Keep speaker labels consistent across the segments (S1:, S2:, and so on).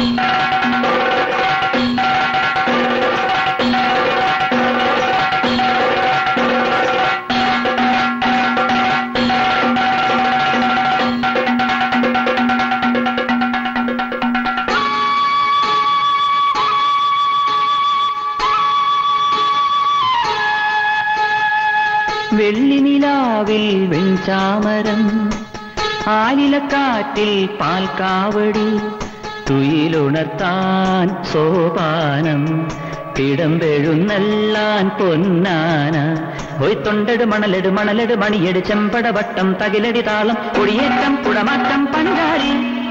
S1: വെള്ളിനിലാവിൽ വെഞ്ചാമരം ആലിലക്കാറ്റിൽ പാൽക്കാവടി തുയിലുണർത്താൻ സോപാനം കിടമ്പെഴുന്നല്ലാൻ പൊന്നാന പോയി തൊണ്ടട് മണലെട് മണലെട് മണിയെട് ചെമ്പട വട്ടം തകിലടി താളം ഒടിയേറ്റം കുടമാറ്റം പഞ്ചാരി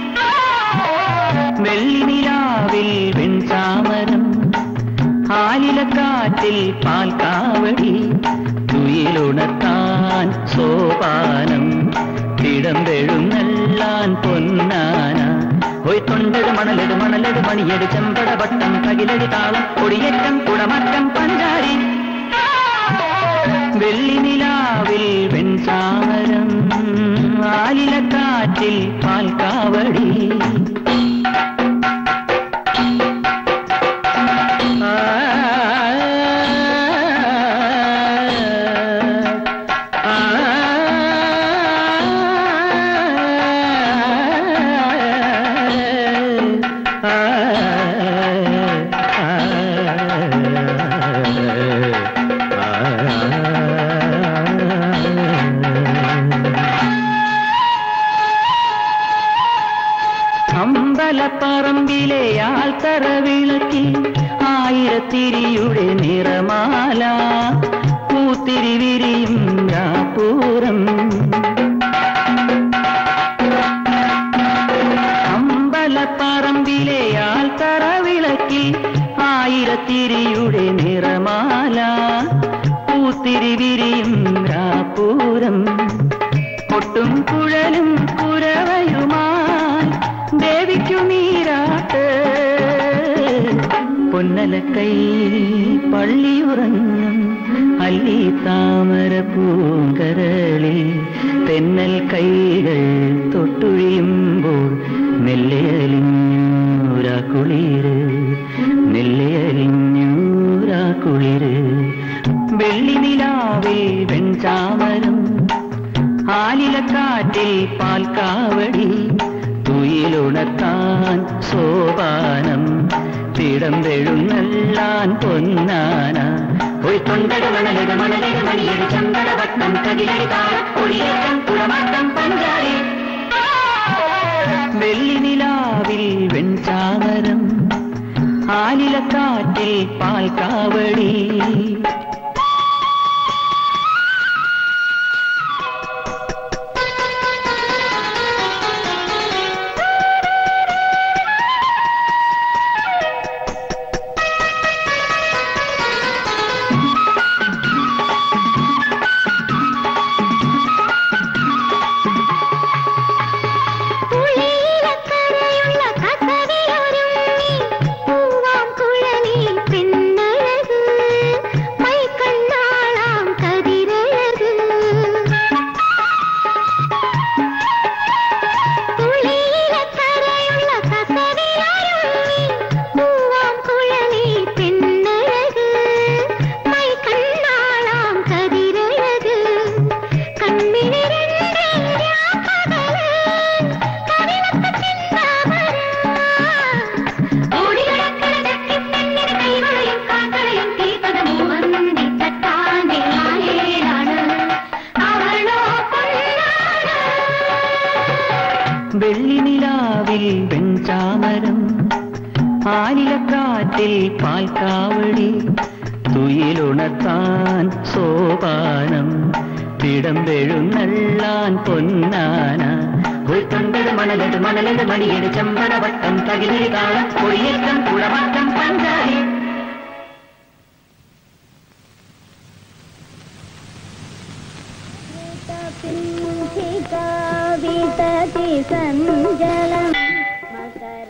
S1: വെള്ളിനിലാവിൽ വെഞ്ചാമരം ആലിലക്കാറ്റിൽ പാൽക്കാവടി തുയിലുണർത്താൻ സോപാനം കിടമ്പെഴുന്നല്ലാൻ പൊന്നാന പോയി തൊണ്ടട് മണലെട് മണലെട് മണിയെട് ചെമ്പട വട്ടം തകിലടി താളം കൊടിയേറ്റം കുടമാറ്റം പഞ്ചാരി വെള്ളിനിലാവിൽ വെൺചാമരം ആലിലക്കാറ്റിൽ പാൽക്കാവടി അമ്പലപ്പറമ്പിലെ ആൾത്തറ വിളക്കിൽ ആയിരത്തിരിയുടെ നിറമാല പൂത്തിരി വിരിയും രാപൂരം അമ്പലപ്പറമ്പിലെ ആൾത്തറ വിളക്കിൽ ആയിരത്തിരിയുടെ നിറമാല പൂത്തിരി വിരിയും രാപൂരം പൊട്ടും കുഴലും കുരവയുമായി ദേവിക്കു നീരാട്ട് പൊന്നലക്കൈ പള്ളിയുറങ്ങും അല്ലി താമര പൂങ്കരളിൽ തെന്നൽ കൈകൾ തൊട്ടുഴിയുമ്പോൾ നെല്ലയലിഞ്ഞൂരാ കുളിര് നെല്ലയലിഞ്ഞൂരാ കുളിര് വെള്ളി നിലാവേ വെൺചാമരം ആലിലക്കാറ്റിൽ പാൽക്കാവടി തുയിലുണർത്താൻ സോപാനം തിടമ്പെഴുന്നല്ലാൻ പൊന്നാന പോയി തൊണ്ടട് മണലട് മണലട് മണിയട് ചമ്പട വട്ടം തകിലടി താളം ഒളിയേറ്റം കുളമാട്ടം പഞ്ചാരി വെള്ളി നിലാവിൽ വെൺചാമരം ആലിലക്കാറ്റിൽ പാൽക്കാവടി
S2: പുളിയിലക്കരയുള്ള കസവിലൊരുങ്ങി പൂവാം കുഴലി പെണ്ണഴക് മൈക്കണ്ണാളാം കതിരഴക് പുളിയിലക്കരയുള്ള കസവിലൊരുങ്ങി പൂവാം കുഴലി പെണ്ണഴക് മൈക്കണ്ണാളാം കതിരഴക് കണ്ണിന്
S1: വെള്ളി നിലാവിൽ വെൺചാമരം ആലിലക്കാറ്റിൽ പാൽക്കാവടി തുയിലുണർത്താൻ സോപാനം തിടമ്പെഴുന്നള്ളാൻ പൊന്നാന തൊണ്ടട് മണലട് മണലട് മണിയട് ചെമ്പട വട്ടം തകിലി താളം കൊടിയേറ്റം കുളമാറ്റം പഞ്ചാരി
S2: വിതതി സഞ്ജലം മകര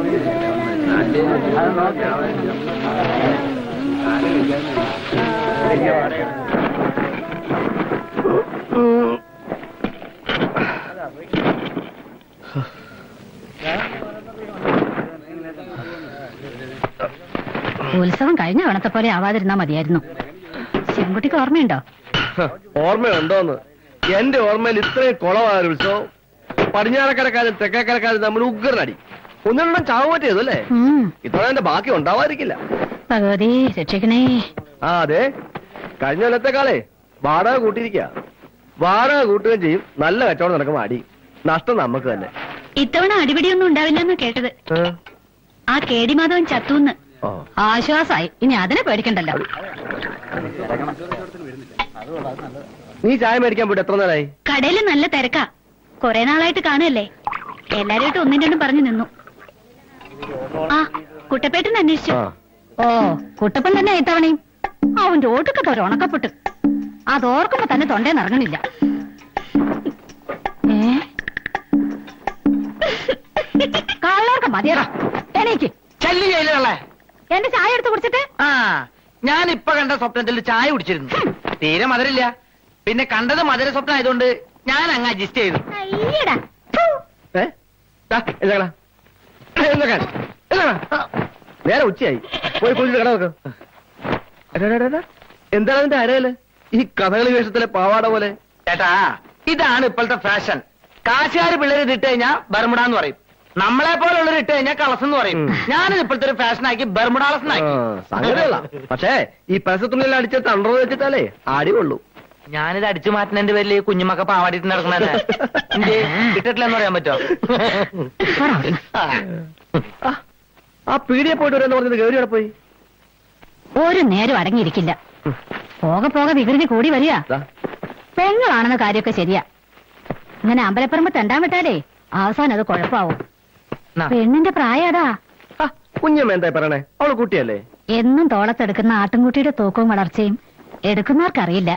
S3: ലോറിയുടെ ഉത്സവം കഴിഞ്ഞ വേണത്തെ പോലെ ആവാതിരുന്നാ മതിയായിരുന്നു ശിവൻകുട്ടിക്ക് ഓർമ്മയുണ്ടോ
S4: ഓർമ്മയുണ്ടോന്ന് എന്റെ ഓർമ്മയിൽ ഇത്രയും കുളമായ ഒരു ഉത്സവം പടിഞ്ഞാറക്കരക്കാരും തെക്കേക്കരക്കാരും തമ്മിൽ ഉഗ്രനടി ഒന്നിനെണ്ണം ചാവ് പറ്റിയതല്ലേ
S3: ഉം,
S4: ഇത്തവണ എന്റെ ബാക്കി ഉണ്ടാവാതിരിക്കില്ല
S3: ഭഗവതി രക്ഷിക്കണേ
S4: ആ അതെ കഴിഞ്ഞ കൊല്ലത്തെക്കാളേ വാടക കൂട്ടിയിരിക്കുക വാടക കൂട്ടുകയും ചെയ്യും നല്ല കച്ചവടം നടക്കുമ്പോ അടി നഷ്ടം നമുക്ക് തന്നെ
S3: ഇത്തവണ അടിപിടിയൊന്നും ഉണ്ടാവില്ലെന്ന് കേട്ടത് ആ കേടി മാധവൻ ചത്തൂന്ന്
S4: ഓ.
S3: ആശ്വാസായി ഇനി അതിനെ പേടിക്കണ്ടല്ലോ
S4: നീ ചായ മേടിക്കാൻ പോയിട്ട് എത്ര നേരമായി
S3: കടയിൽ നല്ല തിരക്കാ കൊറേ നാളായിട്ട് കാണുകയല്ലേ എല്ലാരായിട്ട് ഒന്നും രണ്ടും പറഞ്ഞു നിന്നു ആ കുട്ടപ്പേട്ടൻ അന്വേഷിച്ചു
S4: ആ
S3: ഓ കുട്ടപ്പൻ തന്നെ ഇത്തവണയും അവന്റെ ഓട്ടുക്കത്തെ ഒരു ഉണക്കപ്പെട്ട് അതോർക്കുമ്പോ തന്നെ തൊണ്ടേന്ന് ഇറങ്ങണില്ല ഏ കള്ളോർക്ക് മതിയടാ എണീക്ക്
S1: ചല്ലി ജയിലുകളെ
S3: എന്റെ ചായ എടുത്ത് കുടിച്ചിട്ട്
S1: ആ ഞാൻ ഇപ്പൊ കണ്ട സ്വപ്നത്തിൽ ചായ കുടിച്ചിരുന്നു തീരെ മധുരില്ല പിന്നെ കണ്ടത് മധുര സ്വപ്നം ആയതുകൊണ്ട് ഞാൻ അങ്ങ് അഡ്ജസ്റ്റ് ചെയ്തു
S3: അയ്യടാ
S4: ഏ ദാ, എഴുന്നേക്കടാ. എഴുന്നേക്കാൻ. എഴുന്നേക്കടാ. നേരെ ഉച്ചയായി പോയി കുളിച്ച് കട നോക്ക് എടാ, എടാ, എടാ. എന്താണ് അതിന്റെ അരയില് ഈ കഥകളി വേഷത്തിലെ പാവാട പോലെ
S1: ചേട്ടാ ഇതാണ് ഇപ്പോഴത്തെ ഫാഷൻ കാശുകാർ പിള്ളേര് ഇട്ട് കഴിഞ്ഞാൽ ബർമുടാന്ന് പറയും നമ്മളെ പോലുള്ളവർ ഇട്ട് കഴിഞ്ഞാൽ കളസ് എന്ന് പറയും
S4: ഉം.
S1: ഞാനിത് ഇപ്പോഴത്തെ ഒരു ഫാഷനാക്കി ബർമുഡാളസനാക്കി
S4: സംഗതിയുള്ള പക്ഷേ ഈ പരസ്യത്തുള്ളിൽ അടിച്ച തണ്ടർ വെച്ചിട്ടാലേ ആടി കൊള്ളൂ
S1: ഞാനിത് അടിച്ചു മാറ്റുന്നതിന്റെ പേരിൽ ഈ കുഞ്ഞുമക്ക പാവാടിയിട്ട് നടക്കണല്ലേ എന്തേ ഇട്ടിട്ടില്ലെന്ന് പറയാൻ പറ്റോ
S4: ആ, ആ പീടിയെ പോയിട്ട് വരാന്ന് പറഞ്ഞത് ഗൗരിയുടെ പോയി
S3: ഒരു നേരം അടങ്ങിയിരിക്കില്ല പോകെ പോകെ വികൃതി കൂടി വരിക
S4: ദാ,
S3: പെങ്ങളാണെന്ന കാര്യമൊക്കെ ശരിയാ ഇങ്ങനെ അമ്പലപ്പറമ്പ് തെണ്ടാൻ വിട്ടാലേ അവസാനം അത് കുഴപ്പാവും
S1: നാ.
S3: പെണ്ണിന്റെ പ്രായടാ
S4: ആ, കുഞ്ഞമ്മ എന്തായി പറയണേ അവള് കുട്ടിയല്ലേ
S3: എന്നും തോളത്തെടുക്കുന്ന ആട്ടിൻകുട്ടിയുടെ തൂക്കവും വളർച്ചയും എടുക്കുന്നവർക്കറിയില്ല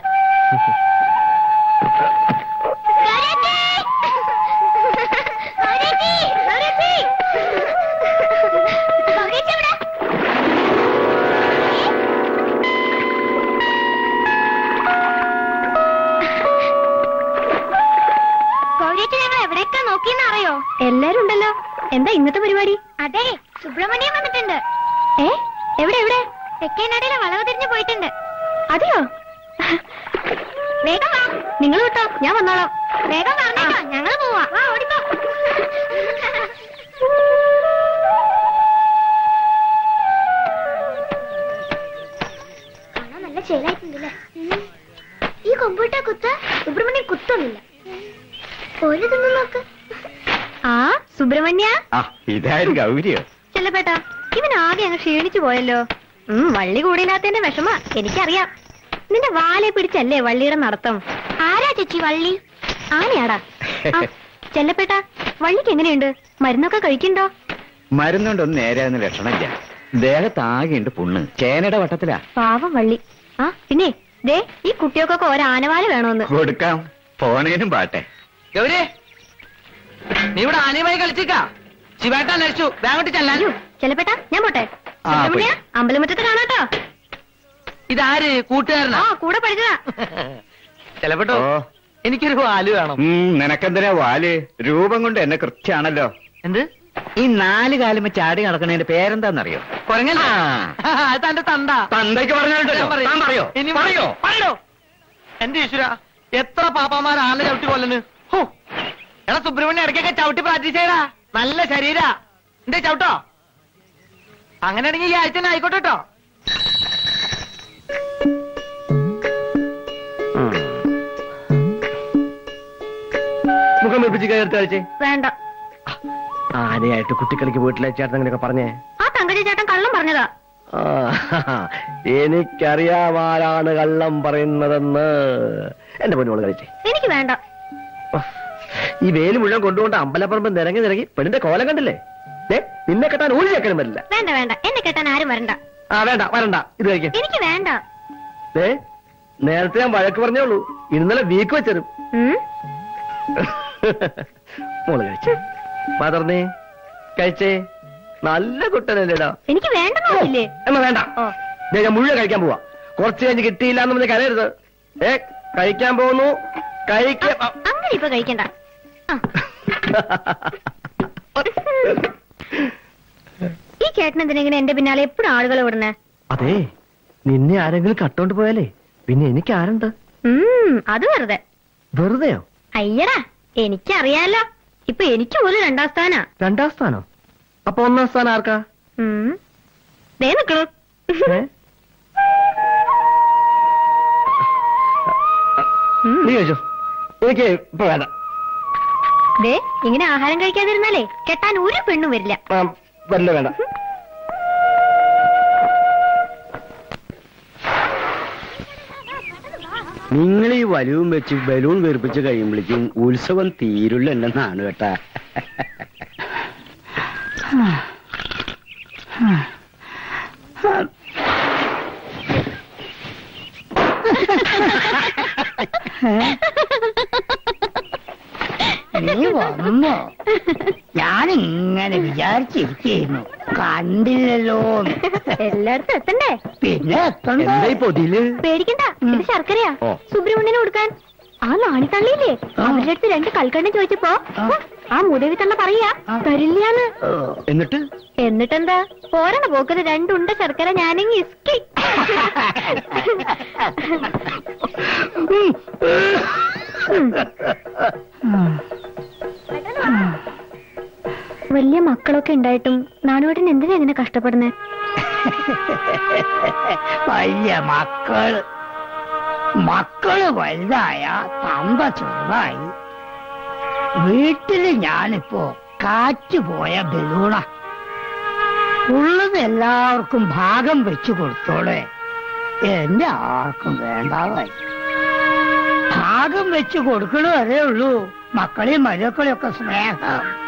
S2: ഗൗരിയേച്ചി ഞങ്ങൾ എവിടെയൊക്കെ നോക്കിയെന്ന് അറിയോ
S3: എല്ലാരും ഉണ്ടല്ലോ എന്താ ഇന്നത്തെ പരിപാടി
S2: അതെ സുബ്രഹ്മണ്യം വന്നിട്ടുണ്ട്
S3: ഏ എവിടെ എവിടെ
S2: തെക്കേനടയിലെ വളവ് തിരിഞ്ഞു പോയിട്ടുണ്ട്
S3: അതെയോ
S2: വേഗം വാ
S3: നിങ്ങൾ വിട്ടോ ഞാൻ വന്നോളാം
S2: വേഗം പറഞ്ഞേക്കാം ഞങ്ങൾ പോവാ വാ ഓടിക്കോ കാണാൻ നല്ല ചേലായിട്ടുണ്ടല്ലേ ഈ കൊമ്പൂട്ട കുത്ത് സുബ്രഹ്മണ്യം കുത്തൊന്നുമില്ല ഒരു തിന്നു നോക്ക്
S3: ആ സുബ്രഹ്മണ്യ
S4: ആ ഇതാരും ഗൗരിയോ
S3: ചെല്ലപ്പേട്ട ഇവൻ ആകെ അങ്ങ് ക്ഷീണിച്ചു പോയല്ലോ ഉം വള്ളി കൂടിയില്ലാത്തതിന്റെ വിഷമ എനിക്കറിയാം നിന്റെ വാലെ പിടിച്ചല്ലേ വള്ളിയുടെ നടത്തം
S2: ആരാ ചേച്ചി വള്ളി
S3: ആനയാടാ ആ, ചെല്ലപ്പേട്ട വള്ളിക്ക് എങ്ങനെയുണ്ട് മരുന്നൊക്കെ കഴിക്കണ്ടോ
S5: മരുന്നുകൊണ്ടൊന്നും നേരെയാവുന്ന ലക്ഷണമില്ല ദേഹത്താകെയുണ്ട് പുണ്ണ് ചേനയുടെ വട്ടത്തിലാ
S3: പാവം വള്ളി ആ പിന്നെ ദേ ഈ കുട്ടികൾക്കൊക്കെ ഒരാനവാല് വേണോന്ന്
S5: കൊടുക്കാം പോണേനും പാട്ടെ
S1: ഗൗരി നീ ഇവിടെ ആനയുമായി കളിച്ചിക്കാ ശിവേട്ട അന്വേഷിച്ചു വേഗോട്ട് ചെല്ലാൻ
S3: ചെല്ലപ്പേട്ട ഞാൻ പോട്ടെ
S5: ആ,
S3: സുബ്രഹ്മണ്യ
S5: പോയി.
S3: അമ്പലമുറ്റത്ത് കാണാട്ടോ
S1: ഇതാര് കൂട്ടുകാരനാ
S3: ആ കൂടെ പഠിച്ചതാ
S1: ചെലപ്പെട്ടോ
S5: ഓ
S1: എനിക്കൊരു വാല് വേണം
S5: ഉം, നിനക്കെന്തിനാ വാല് രൂപം കൊണ്ട് എന്നെ കൃത്യാണല്ലോ
S1: എന്ത്
S5: ഈ നാല് കാലുമ്പോ ചാടി നടക്കണതിന്റെ പേരെന്താന്നറിയോ
S1: കൊരങ്ങല്ലേ
S5: ആ.
S1: അത് തന്റെ തന്ത
S5: തന്തയ്ക്ക് പറഞ്ഞാലുണ്ടല്ലോ
S1: ഞാൻ പറയും.
S5: താൻ പറയോ
S1: ഇനി
S5: പറയോ
S1: പറയോ എന്റെ ഈശ്വര എത്ര പാപ്പാമാർ ആന ചവിട്ടി കൊല്ലന് ഹോ എടാ സുബ്രഹ്മണ്യം ഇടയ്ക്കൊക്കെ ചവിട്ടി പ്രാക്ടീസ് ചെയ്യടാ നല്ല ശരീരാ എന്തേ ചവിട്ടോ അങ്ങനെയാണെങ്കിൽ ഈ ആഴ്ച തന്നെ ആയിക്കോട്ടെ കേട്ടോ
S4: മുഖം വെപ്പിച്ച് കയറി കഴിച്ചേ
S3: വേണ്ട
S4: ആനയായിട്ട് കുട്ടിക്കളിക്ക് വീട്ടിലെ ചേട്ടൻ അങ്ങനെയൊക്കെ പറഞ്ഞേ
S3: ആ തങ്കജ ചേട്ടൻ കള്ളം പറഞ്ഞതാ
S4: ആ, എനിക്കറിയാമാരാണ് കള്ളം പറയുന്നതെന്ന് എന്റെ പൊന്നുമോള് കഴിച്ചേ
S3: എനിക്ക് വേണ്ട
S4: ഈ വേല് മുഴുവൻ കൊണ്ടുകൊണ്ട് അമ്പലപ്പറമ്പ് നിരങ്ങി നിരങ്ങി പെണ്ണിന്റെ കോലം കണ്ടില്ലേ ദേ, നിന്നെ കെട്ടാൻ ഒരു ചെക്കനും വരില്ല
S3: വേണ്ട വേണ്ട എന്നെ കെട്ടാൻ ആരും വരണ്ട
S4: ആ വേണ്ട വരണ്ട ഇത് കഴിക്കും
S3: എനിക്ക് വേണ്ട
S4: ദേ നേരത്തെ ഞാൻ വഴക്ക് പറഞ്ഞേ ഉള്ളൂ ഇന്നലെ വീക്ക് വെച്ചരും
S3: ഉം?
S4: മോള് കഴിച്ചേ മദർന്നേ കഴിച്ചേ നല്ല കുട്ടനല്ലേടാ
S3: എനിക്ക് വേണ്ടെന്നില്ലേ
S4: എന്നാ വേണ്ട
S3: ഓ
S4: ദേ, ഞാൻ മുഴുവൻ കഴിക്കാൻ പോവാ കുറച്ച് കഴിഞ്ഞ് കിട്ടിയില്ല എന്ന് പറഞ്ഞ് കരയരുത് ഏ കഴിക്കാൻ പോകുന്നു കഴിക്ക
S2: ആ, അങ്ങനെ ഇപ്പൊ കഴിക്കണ്ട ആ. ഈ ചേട്ടൻ എന്തിനെങ്ങനെ എന്റെ പിന്നാലെ എപ്പോഴും ആളുകളെ വിടണേ
S4: അതെ നിന്നെ ആരെങ്കിലും കട്ടോണ്ട് പോയാലേ പിന്നെ എനിക്ക് ആരുണ്ട്
S2: ഉം അത് വെറുതെ
S4: വെറുതെയോ
S2: അയ്യടാ എനിക്കറിയാലോ ഇപ്പൊ എനിക്ക് പോലും രണ്ടാം സ്ഥാനാ
S4: രണ്ടാം സ്ഥാനോ അപ്പൊ ഒന്നാം സ്ഥാനം ആർക്കാ
S2: ഉം. ദേ നിക്കണു
S4: ഏ?
S2: ഉം.
S4: നീ കഴിച്ചോ എനിക്ക് ഇപ്പൊ വേണ്ട
S2: ദേ ഇങ്ങനെ ആഹാരം കഴിക്കാതിരുന്നാലേ കെട്ടാൻ ഒരു പെണ്ണും വരില്ല
S4: ആ, വല്ല വേണ്ട
S5: നിങ്ങൾ ഈ വലുവും വെച്ച് ബലൂൺ വീർപ്പിച്ച് കഴിയുമ്പോഴേക്കും ഉത്സവം തീരുള്ള എന്നെന്നാണ് കേട്ടാ
S6: നീ വന്നോ ഞാനിങ്ങനെ വിചാരിച്ചിരിക്കുന്നു കണ്ടില്ലല്ലോ
S2: എല്ലായിടത്തും എത്തണ്ടേ
S6: പിന്നെ എത്തണ്ട
S4: എന്താ ഈ പൊതിയില്
S2: പേടിക്കണ്ട ഇത് ശർക്കരയാ
S4: ഓ.
S2: സുബ്രഹ്മണ്യന് കൊടുക്കാൻ ആ നാണിത്തള്ളിയില്ലേ
S6: ആ.
S2: അവരുടെ അടുത്ത് രണ്ട് കൽക്കണ്ണം ചോദിച്ചപ്പോ
S6: ആ.
S2: ഹ്, ആ മുതവി തള്ള പറയാ
S6: ആ.
S2: തരില്ലാന്ന്
S6: ഓ,
S4: എന്നിട്ട്
S2: എന്നിട്ടെന്താ പോരണ പോക്കത് രണ്ടുണ്ട ശർക്കര ഞാനെങ്കി ഇസ്കി വലിയ മക്കളൊക്കെ ഉണ്ടായിട്ടും നാണുവേട്ടൻ എന്തിനാ ഇങ്ങനെ കഷ്ടപ്പെടുന്നത്
S6: വലിയ മക്കള് മക്കള് വലുതായ തന്ത ചെറുതായി വീട്ടില് ഞാനിപ്പോ കാറ്റ് പോയ ബലൂണ ഉള്ളത് എല്ലാവർക്കും ഭാഗം വെച്ചു കൊടുത്തോളെ എന്റെ ആർക്കും വേണ്ടാതായി ഭാഗം വെച്ചു കൊടുക്കണു അതേ ഉള്ളൂ മക്കളെയും മരുക്കളെയും ഒക്കെ സ്നേഹം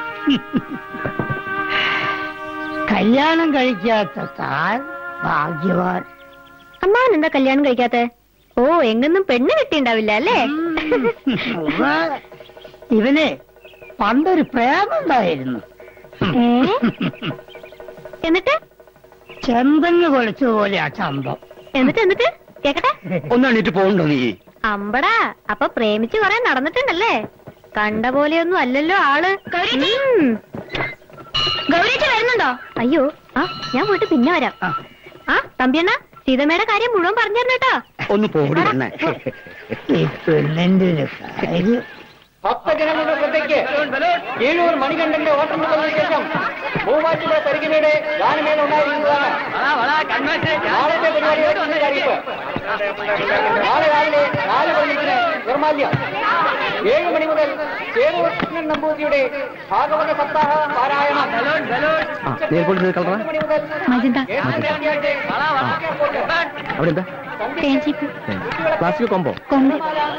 S6: കല്യാണം കഴിക്കാത്ത താൻ ഭാഗ്യവാൻ
S2: അമ്മാവൻ എന്താ കല്യാണം കഴിക്കാത്തെ ഓ എങ്ങൊന്നും പെണ്ണ് കിട്ടിണ്ടാവില്ല അല്ലേ
S6: ഉവ്വ്. ഇവന് പണ്ടൊരു പ്രേമുണ്ടായിരുന്നു
S2: ഏ? എന്നിട്ട്
S6: ചെമ്പങ്ങ് കൊളിച്ചതുപോലെ ആ ചന്തം
S2: എന്നിട്ട് എന്നിട്ട് കേക്കട്ടെ
S5: ഒന്നെണീറ്റ് പോകണ്ടോ നീ
S2: അമ്പടാ അപ്പൊ പ്രേമിച്ച് കൊറേ നടന്നിട്ടുണ്ടല്ലേ കണ്ട പോലെയൊന്നും അല്ലല്ലോ ആള് ഉം. ഗൗരീച്ച വരുന്നുണ്ടോ അയ്യോ ആ ഞാൻ പോയിട്ട് പിന്നെ വരാം
S6: ആ.
S2: ആ തമ്പിയണ്ണ സീതമ്മയുടെ കാര്യം മുഴുവൻ പറഞ്ഞു കേട്ടോ
S5: ഒന്ന് പോടി പെണ്ണേ
S6: ഈ പെണ്ണിന്റെ ഒരു കാര്യം
S1: ഭക്തജനങ്ങളുടെ ശ്രദ്ധയ്ക്ക് ഏഴൂർ മണികണ്ഠന്റെ ഓട്ടമുള്ളതിനു ശേഷം മൂവാറ്റുപുഴ പരിഗണയുടെ ഗാനമേള ഉണ്ടായിരിക്കുന്നതാണ് നാളത്തെ പരിപാടിയുടെ മുന്നിൽ അറിയിപ്പ് നാളെ രാവിലെ നാല് മണിക്ക് നിർമാല്യം ഏഴ് മണി മുതൽ ചേരൂർ കൃഷ്ണൻ നമ്പൂതിരിയുടെ ഭാഗവത സപ്താഹ പാരായണം
S4: ആ നേരിട്ട് കളറാ
S1: എട്ട് മണി മുതൽ
S3: മജന്ത
S1: കേന്ദ്രഗാന്ധിയായിട്ട്
S4: അവിടെ എന്താ
S3: തേഞ്ചിപ്പൂ
S4: പ്ലാസ്റ്റിക് കൊമ്പോ
S3: കൊമ്പ്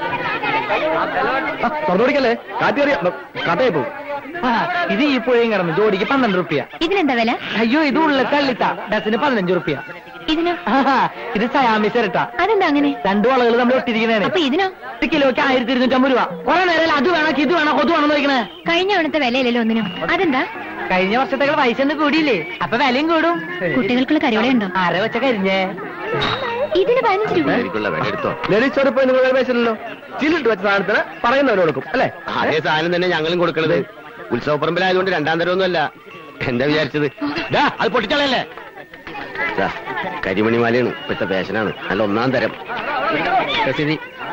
S4: ആ തുറന്നുപിടിക്കല്ലേ കാറ്റ് കയറിയ കാട്ടേ പോകും
S1: ഇത് ഈ പുഴയും കിടന്നു ജോഡിക്ക് പന്ത്രണ്ട് റുപ്യ
S3: ഇതിനെന്താ വില
S1: അയ്യോ ഇത് ഉള്ള കള്ളിത്ത ഡസിന് പതിനഞ്ച് റുപ്യ
S3: ഇതിനോ
S1: ഇത് സയാമി സെരട്ട
S3: അതെന്താ അങ്ങനെ
S1: രണ്ടു വളകൾ നമ്മൾ ഒട്ടിരിക്കുന്നതാണ്
S3: അപ്പൊ ഇതിനോ
S1: ഒരു കിലോയ്ക്ക് ആയിരത്തി ഇരുന്നൂറ്റമ്പത് രൂപ കുറെ നേരം അത് വേണം ഇത് വേണം കൊതു വേണം നോക്കണേ
S3: കഴിഞ്ഞ തവണത്തെ വിലയില്ലല്ലോ ഒന്നിനും അതെന്താ
S1: കഴിഞ്ഞ വർഷത്തേക്ക് പൈസ കൂടിയില്ലേ അപ്പൊ വിലയും കൂടും
S3: കുട്ടികൾക്കുള്ള കറിയോടെ ഉണ്ടോ
S1: ആരെ വെച്ച കരിഞ്ഞേ
S3: ഇതിന് പതിനഞ്ച് രൂപ
S5: എടുത്തോ
S4: ലേഡീസ് പോയി നിങ്ങൾ വിലപേശല്ലോ ചില്ലിട്ട് വെച്ച സാധനത്തിന് പറയുന്നവര് കൊടുക്കും അല്ലേ
S5: അതേ സാധനം തന്നെ ഞങ്ങളും കൊടുക്കണത് ഉത്സവപ്പറമ്പിലായതുകൊണ്ട് രണ്ടാം തരമൊന്നുമല്ല എന്താ വിചാരിച്ചത് ദാ, അത് പൊട്ടിച്ചളയല്ലേ ദാ, കരിമണിമാലയാണ് ഇപ്പത്തെ ഫാഷനാണ് നല്ല ഒന്നാം തരം ശരി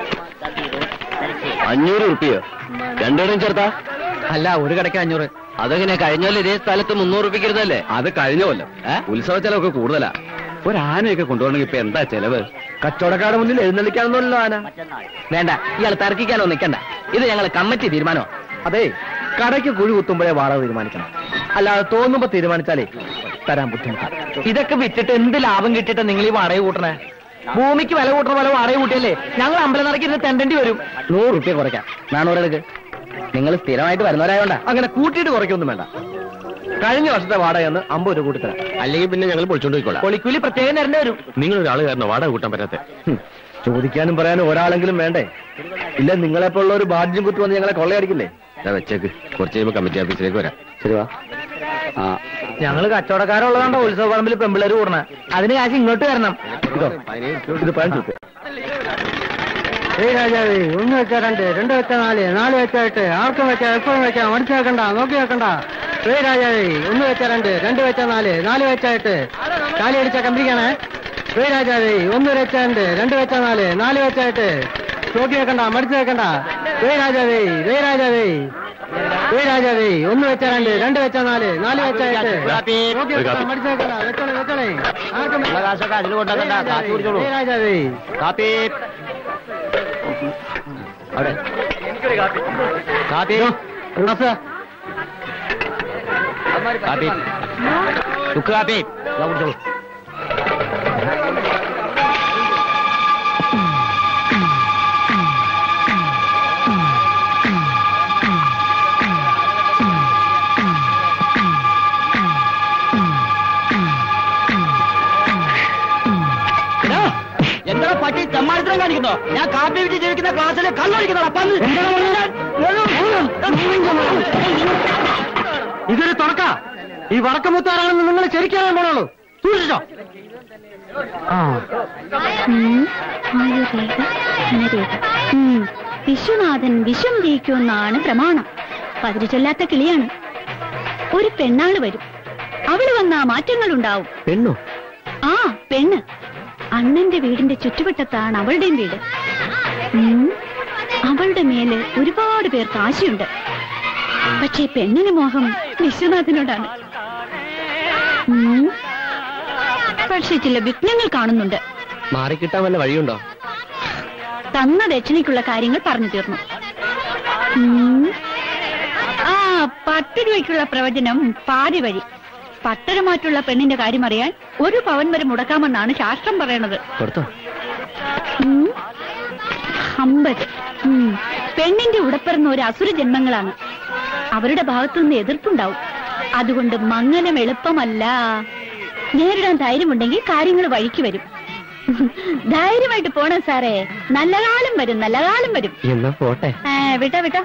S5: അഞ്ഞൂറ് റുപ്യോ രണ്ടിടം ചേർത്താ
S1: അല്ല ഒരു കടയ്ക്ക് അഞ്ഞൂറ്
S5: അതെങ്ങനെ കഴിഞ്ഞല്ലോ ഇതേ സ്ഥലത്ത് മുന്നൂറ് റുപ്യക്കരുതല്ലേ അത് കഴിഞ്ഞ കൊല്ലം ഉത്സവ ചെലവൊക്കെ കൂടുതലാ ഒരു ആനയൊക്കെ കൊണ്ടുപോകണമെങ്കിൽ ഇപ്പൊ എന്താ ചെലവ്
S4: കച്ചവടക്കാരുടെ മുന്നിൽ എഴുന്നള്ളിക്കാനൊന്നുമല്ലോ ആന
S1: വേണ്ട ഇയാൾ തർക്കിക്കാനോ നിൽക്കണ്ട ഇത് ഞങ്ങൾ കമ്മിറ്റി തീരുമാനമോ
S4: അതെ കടയ്ക്ക് കുഴി കുത്തുമ്പോഴേ വാടക തീരുമാനിക്കണം അല്ലാതെ തോന്നുമ്പോ തീരുമാനിച്ചാലേ തരാൻ ബുദ്ധിമുട്ടാണ്
S1: ഇതൊക്കെ വിറ്റിട്ട് എന്ത് ലാഭം കിട്ടിയിട്ട് നിങ്ങൾ ഈ വാടക കൂട്ടണേ ഭൂമിക്ക് വില കൂട്ടണ പോലെ വാടക കൂട്ടിയല്ലേ ഞങ്ങൾ അമ്പലം നടക്കിരുന്ന് തെണ്ടേണ്ടി വരും
S4: നൂറ് റുപ്യ കുറയ്ക്കാം നാനൂറെടുക്ക് നിങ്ങൾ സ്ഥിരമായിട്ട് വരുന്നവരായോണ്ടാ അങ്ങനെ കൂട്ടിയിട്ട് കുറയ്ക്കൊന്നും വേണ്ട കഴിഞ്ഞ വർഷത്തെ വാടക ഒന്ന് അമ്പത് രൂപ കൂട്ടി തരാം
S5: അല്ലെങ്കിൽ പിന്നെ ഞങ്ങൾ പൊളിച്ചോണ്ട് പോയിക്കോളാം
S1: പൊളിക്കൂലി പ്രത്യേകം തരേണ്ടി വരും
S5: നിങ്ങൾ ഒരാൾ കാരണം വാടക കൂട്ടാൻ പറ്റാത്ത
S4: ഹും, ചോദിക്കാനും പറയാനും ഒരാളെങ്കിലും വേണ്ടേ ഇല്ല നിങ്ങളെപ്പോലുള്ള ഒരു ബാധ്യം കുത്തി വന്ന് ഞങ്ങളെ കൊള്ളയടിക്കില്ലേ
S5: വെച്ചേക്ക് കുറച്ച് കഴിയുമ്പോ കമ്മിറ്റി ഓഫീസിലേക്ക് വരാം
S4: ശരി വാ
S1: ഞങ്ങള് കച്ചവടക്കാരുള്ളതാണ്ടോ ഉത്സവ പറമ്പിൽ പെമ്പിളര് കൂടണ അതിന് കാശ് ഇങ്ങോട്ട് വരണം
S4: ഇതോ ഇത് പതിനഞ്ച് രൂപ
S6: ഏയ് രാജാവേ ഒന്ന് വെച്ചാ രണ്ട് രണ്ട് വെച്ചാ നാല് നാല് വെച്ചാ എട്ട് ആർക്കും വെച്ചാ എപ്പോഴും വെച്ചാ മടിച്ചു വെക്കണ്ട നോക്കി വെക്കണ്ട ഏയ് രാജാവേ ഒന്ന് വെച്ചാ രണ്ട് രണ്ട് വെച്ചാ നാല് നാല് വെച്ചാ എട്ട് കാലി അടിച്ചാ കമ്പിരിക്കണേ ഏയ് രാജാവേ ഒന്ന് വെച്ചാ രണ്ട് രണ്ട് വെച്ചാ നാല് നാല് വെച്ചാ എട്ട് നോക്കി വെക്കണ്ട മടിച്ചു വെക്കണ്ട ഏയ് രാജാവേ ഏയ് രാജാവേ ഏയ് രാജാവേ ഒന്ന് വെച്ചാ രണ്ട് രണ്ട് വെച്ചാ നാല് നാല് വെച്ചാ എട്ട് നോക്കി വെക്കണ്ട മടിച്ചു വെക്കണ്ട വെച്ചോളെ വെച്ചോളെ ആർക്കും
S5: ഉള്ള കാശൊക്കെ അതിൽ കൊണ്ടുവക്കണ്ട കാശ് കുടിച്ചോളൂ
S6: ഏയ് രാജാവേ
S5: കാപ്പി അവിടെ കാപ്പി കാപ്പി ചുക്ക് കാപ്പി ഇതാ കുടിച്ചോളൂ എന്താ പട്ടി തെമ്മാടിത്തരം കാണിക്കുന്നോ ഞാൻ കാപ്പി വിറ്റ് ജീവിക്കുന്ന ക്ലാസ്സിൽ കണ്ണൊഴിക്കുന്നോ
S6: ഇതൊരു തുറക്ക ഈ വടക്കമുത്താരാണെന്ന് നിങ്ങൾ ശരിക്കാനാൻ പോണുള്ളൂ സൂക്ഷിച്ചോ
S3: ഉം, ആയ രേഖ, ധനരേഖ. ഉം, വിശ്വനാഥൻ വിഷം ജയിക്കുമെന്നാണ് പ്രമാണം പതിര് ചൊല്ലാത്ത കിളിയാണ് ഒരു പെണ്ണാള് വരും അവള് വന്നാ മാറ്റങ്ങൾ ഉണ്ടാവും
S4: പെണ്ണോ
S3: ആ പെണ്ണ് അണ്ണന്റെ വീടിന്റെ ചുറ്റുവട്ടത്താണ് അവളുടെയും വീട് ഉം, അവളുടെ മേല് ഒരുപാട് പേർക്ക് ആശയുണ്ട് പക്ഷേ പെണ്ണിന് മോഹം വിശ്വനാഥനോടാണ് ഉം, പക്ഷേ ചില വിഘ്നങ്ങൾ കാണുന്നുണ്ട്
S4: മാറിക്കിട്ടാൻ വല്ല വഴിയുണ്ടോ
S3: തന്ന ദക്ഷിണയ്ക്കുള്ള കാര്യങ്ങൾ പറഞ്ഞു തീർന്നു ഉം. ആ പത്ത് രൂപയ്ക്കുള്ള പ്രവചനം പാതി വഴി പത്തരമാറ്റുള്ള പെണ്ണിന്റെ കാര്യം അറിയാൻ ഒരു പവൻ വരെ മുടക്കാമെന്നാണ് ശാസ്ത്രം പറയണത്
S4: കൊടുത്തോ
S3: ഉം. അമ്പത് ഉം. പെണ്ണിന്റെ ഉടപ്പിറന്ന ഒരു അസുര ജന്മങ്ങളാണ് അവരുടെ ഭാഗത്തുനിന്ന് എതിർപ്പുണ്ടാവും അതുകൊണ്ട് മംഗലം എളുപ്പമല്ല നേരിടാൻ ധൈര്യമുണ്ടെങ്കിൽ കാര്യങ്ങൾ വഴിക്ക് വരും ധൈര്യമായിട്ട് പോണം സാറേ നല്ല കാലം വരും നല്ല കാലം വരും
S4: എന്നാ പോട്ടെ
S3: ആ, വിട്ടോ വിട്ടോ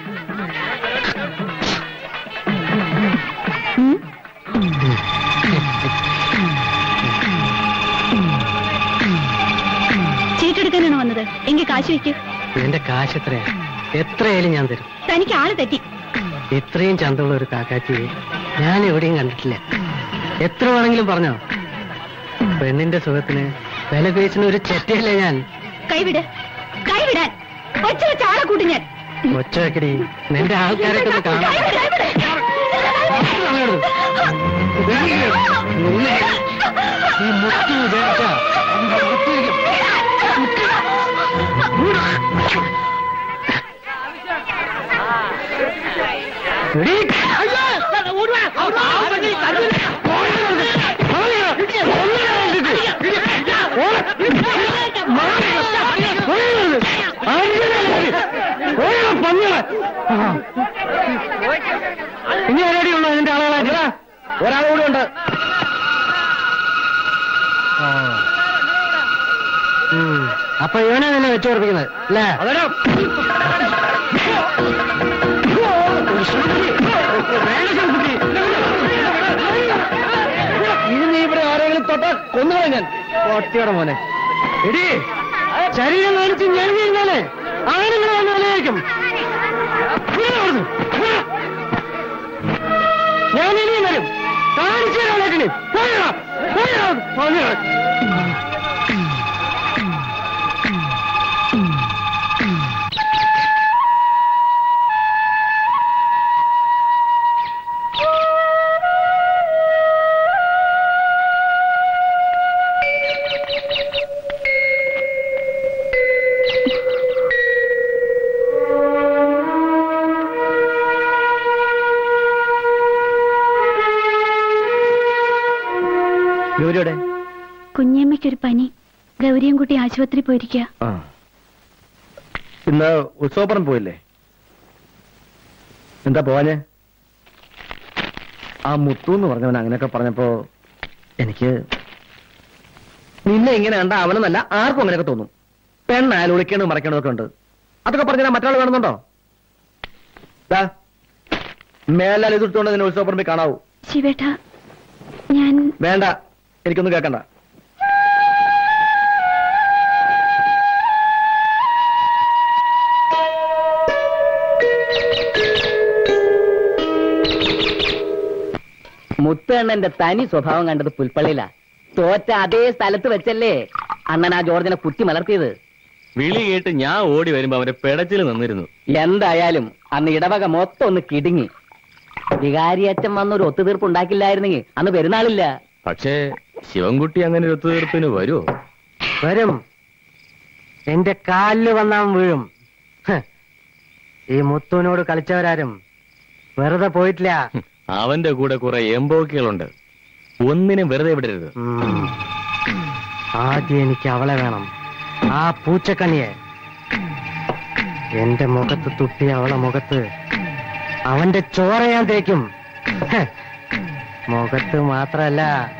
S3: ഉം. ചീട്ടെടുക്കാനാണ് വന്നത് എങ്കിൽ കാശ് വെക്കൂ
S6: എന്റെ കാശ് എത്രയാ എത്രയായാലും ഞാൻ തരും
S3: തനിക്ക് ആള് തെറ്റി
S6: ഇത്രയും ചന്തമുള്ള ഒരു കാക്കാച്ചി ഞാൻ എവിടെയും കണ്ടിട്ടില്ല എത്ര വേണമെങ്കിലും പറഞ്ഞോ പെണ്ണിന്റെ സുഖത്തിന് വില പേശിന് ഒരു ചെറ്റയല്ലേ ഞാൻ
S3: കൈവിട് കൈവിടാൻ ഒച്ച വെച്ച ആളെ കൂട്ടി ഞാൻ
S6: ഒച്ച വെക്കടി നിന്റെ ആൾക്കാരൊക്കെ ഒന്ന് കാണാം
S3: കൈവിട്,
S6: ഈ മുത്തു ഉപയോഗിച്ച ഇനി ആരടിയുള്ളൂ അതിന്റെ ആളുകളായിട്ട്
S4: ഒരാൾ കൂടെ ഉണ്ട്
S6: ഉം. അപ്പൊ ഇവനെ തന്നെ വെച്ചു ഉറപ്പിക്കുന്നത് അല്ലേ
S4: ഇത് നീ ഇവിടെ ആരെങ്കിലും തൊട്ടാ കൊന്നുകളെ ഞാൻ
S6: ഒറ്റയുടെ മോനെ എടി ശരീരം കാണിച്ച് ഞാൻ കഴിഞ്ഞാലേ ആണുങ്ങൾ വന്ന് വിലയായിരിക്കും ഞാൻ ഇനിയും വരും കാണിച്ചു തരാം പോയാ പോയാ
S4: ഗൗരിയുടെ
S3: കുഞ്ഞമ്മയ്ക്കൊരു പനി ഗൗരിയും കുട്ടി ആശുപത്രി പോയിരിക്കുക
S4: ആ ഇന്ന് ഉത്സവപ്പുറം പോയില്ലേ എന്താ പോവാഞ്ഞേ ആ മുത്തു എന്ന് പറഞ്ഞവൻ അങ്ങനെയൊക്കെ പറഞ്ഞപ്പോ എനിക്ക് നിന്നെ ഇങ്ങനെ കണ്ട അവനെന്നല്ല ആർക്കും അങ്ങനെയൊക്കെ തോന്നും പെണ്ണായാലും ഒളിക്കണതും മറക്കണതൊക്കെ ഉണ്ട് അതൊക്കെ പറഞ്ഞാൽ മറ്റൊരാൾ വേണമെന്നുണ്ടോ ദാ, മേലാൽ എതിർത്തുകൊണ്ട് നിന്നെ ഉത്സവപ്പുറമ്പിൽ കാണാവൂ
S3: ശിവേട്ട ഞാൻ
S4: വേണ്ട എനിക്കൊന്നും കേൾക്കണ്ട
S7: മുത്തണ്ണന്റെ തനി സ്വഭാവം കണ്ടത് പുൽപ്പള്ളിയിലാ തോറ്റ അതേ സ്ഥലത്ത് വെച്ചല്ലേ അണ്ണൻ ആ ജോർജിനെ കുത്തി മലർത്തിയത്
S8: വിളി കേട്ട് ഞാൻ ഓടി വരുമ്പോ അവന്റെ പെടച്ചിൽ നിന്നിരുന്നു
S7: എന്തായാലും അന്ന് ഇടവക മൊത്തം ഒന്ന് കിടുങ്ങി വികാരിയച്ഛൻ വന്നൊരു ഒത്തുതീർപ്പ് ഉണ്ടാക്കില്ലായിരുന്നെങ്കിൽ അന്ന് പെരുന്നാളില്ല
S8: പക്ഷേ ശിവൻകുട്ടി അങ്ങനെ ഒരു ഒത്തുതീർപ്പിന് വരുമോ
S6: വരും എന്റെ കാലില് വന്നാൻ വീഴും ഹ്. ഈ മുത്തുവിനോട് കളിച്ചവരാരും വെറുതെ പോയിട്ടില്ല
S8: അവന്റെ കൂടെ കുറെ എംബോക്കികളുണ്ട് ഒന്നിനും വെറുതെ വിടരുത്
S6: ഉം. ആദ്യം എനിക്ക് അവളെ വേണം ആ പൂച്ചക്കണിയെ എന്റെ മുഖത്ത് തുപ്പിയ അവളെ മുഖത്ത് അവന്റെ ചോര ഞാൻ തേക്കും ഹ്. മുഖത്ത് മാത്രല്ല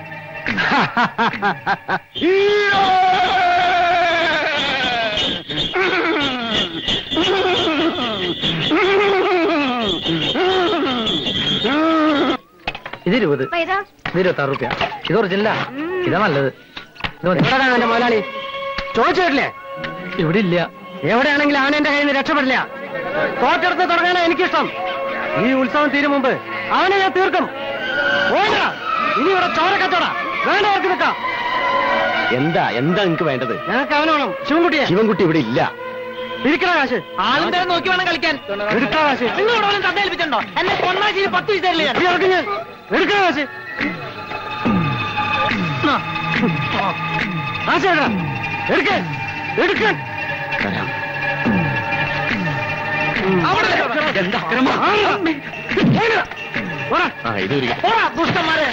S4: ഇത് ഇരുപത്
S2: അപ്പൊ ഇതാ
S4: ഇത് ഇരുപത്തി ആറ് റുപ്യ ഇത് ഒറിജിനല്ല ഇതാ നല്ലത് ഇത് മതി.
S6: എവിടെയാണ് അവന്റെ മുതലാളി ചോദിച്ചിട്ടില്ലേ
S4: ഇവിടെ ഇല്ല
S6: എവിടെയാണെങ്കിലും അവൻ എന്റെ കയ്യിൽ നിന്ന് രക്ഷപ്പെടില്ല തോറ്റെടുത്ത് തുടങ്ങാനാ എനിക്കിഷ്ടം ഈ ഉത്സവം തീരും മുമ്പ് അവനെ ഞാൻ തീർക്കും ഓടാ ഇനി ഇവിടെ ചോര കച്ചോടാ വേണ്ടവർക്ക് നിൽക്കാം
S5: എന്താ എന്താ നിങ്ങക്ക് വേണ്ടത്
S6: ഞങ്ങൾക്ക് അവനെ വേണം ശിവൻകുട്ടിയെ
S5: ശിവൻകുട്ടി ഇവിടെ ഇല്ല
S6: ഇരിക്കണ കാശ്
S1: ആളിന്റെ നോക്കി വേണം കളിക്കാൻ
S6: എടുക്കണ കാശ്
S1: നിങ്ങൾ ഇവിടെ വല്ലതും തട്ട ഏൽപ്പിച്ചിട്ടുണ്ടോ എന്നെ കൊന്നാശി പത്ത് പൈസ തരില്ല ഞാൻ.
S6: ഈ ഇറക്ക് ഞാൻ എടുക്കണ കാശ് ആ. കാശ് എടുക്കാം എടുക്ക എടുക്കാൻ
S1: അവിടെ വെച്ചോ.
S6: എന്താ അക്രമം? ആ. ഓടുക. ഓടാ.
S8: ആ ഇത് ഒരു
S1: പോടാ, ദുഷ്ടന്മാരെ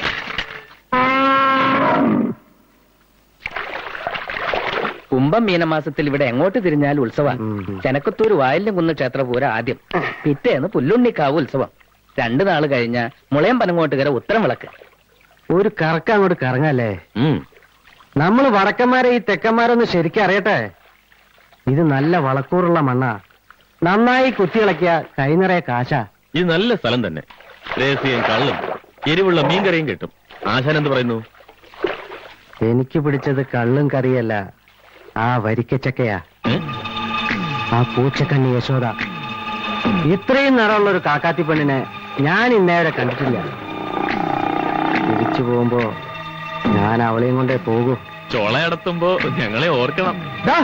S7: കുംഭം മീനമാസത്തിൽ ഇവിടെ എങ്ങോട്ട് തിരിഞ്ഞാൽ ഉത്സവം
S6: ഉം.
S7: ചെനക്കത്തൂർ വായിലും കുന്ന് ക്ഷേത്രപൂര ആദ്യം പിറ്റേന്ന് പുല്ലുണ്ണിക്കാവ് ഉത്സവം രണ്ടു നാൾ കഴിഞ്ഞ മുളയം പനങ്ങോട്ടുകര ഉത്തരം വിളക്ക്
S6: ഒരു കറക്ക അങ്ങോട്ട് കറങ്ങല്ലേ
S8: ഉം.
S6: നമ്മൾ വടക്കന്മാരെ ഈ തെക്കന്മാരൊന്ന് ശരിക്കും അറിയട്ടെ ഇത് നല്ല വളക്കൂറുള്ള മണ്ണാ നന്നായി കുത്തിയിളക്കിയ കൈനിറയെ കാശാ
S8: ഇത് നല്ല സ്ഥലം തന്നെ രഹസ്യം കള്ളും എരിവുള്ള മീൻകറിയും കിട്ടും ആശാൻ എന്ത് പറയുന്നു
S6: എനിക്ക് പിടിച്ചത് കള്ളും കറിയല്ല ആ വരിക്കച്ചക്കയാ
S8: ഏ?
S6: ആ പൂച്ചക്കണ്ണി യശോദ ഇത്രയും നിറമുള്ള ഒരു കാക്കാത്തി പെണ്ണിനെ ഞാൻ ഇന്നേവരെ കണ്ടിട്ടില്ല തിരിച്ചു പോകുമ്പോ ഞാൻ അവളെയും കൊണ്ടേ പോകൂ
S8: ചൊളയടത്തുമ്പോ ഞങ്ങളെ ഓർക്കണം
S6: ദാ,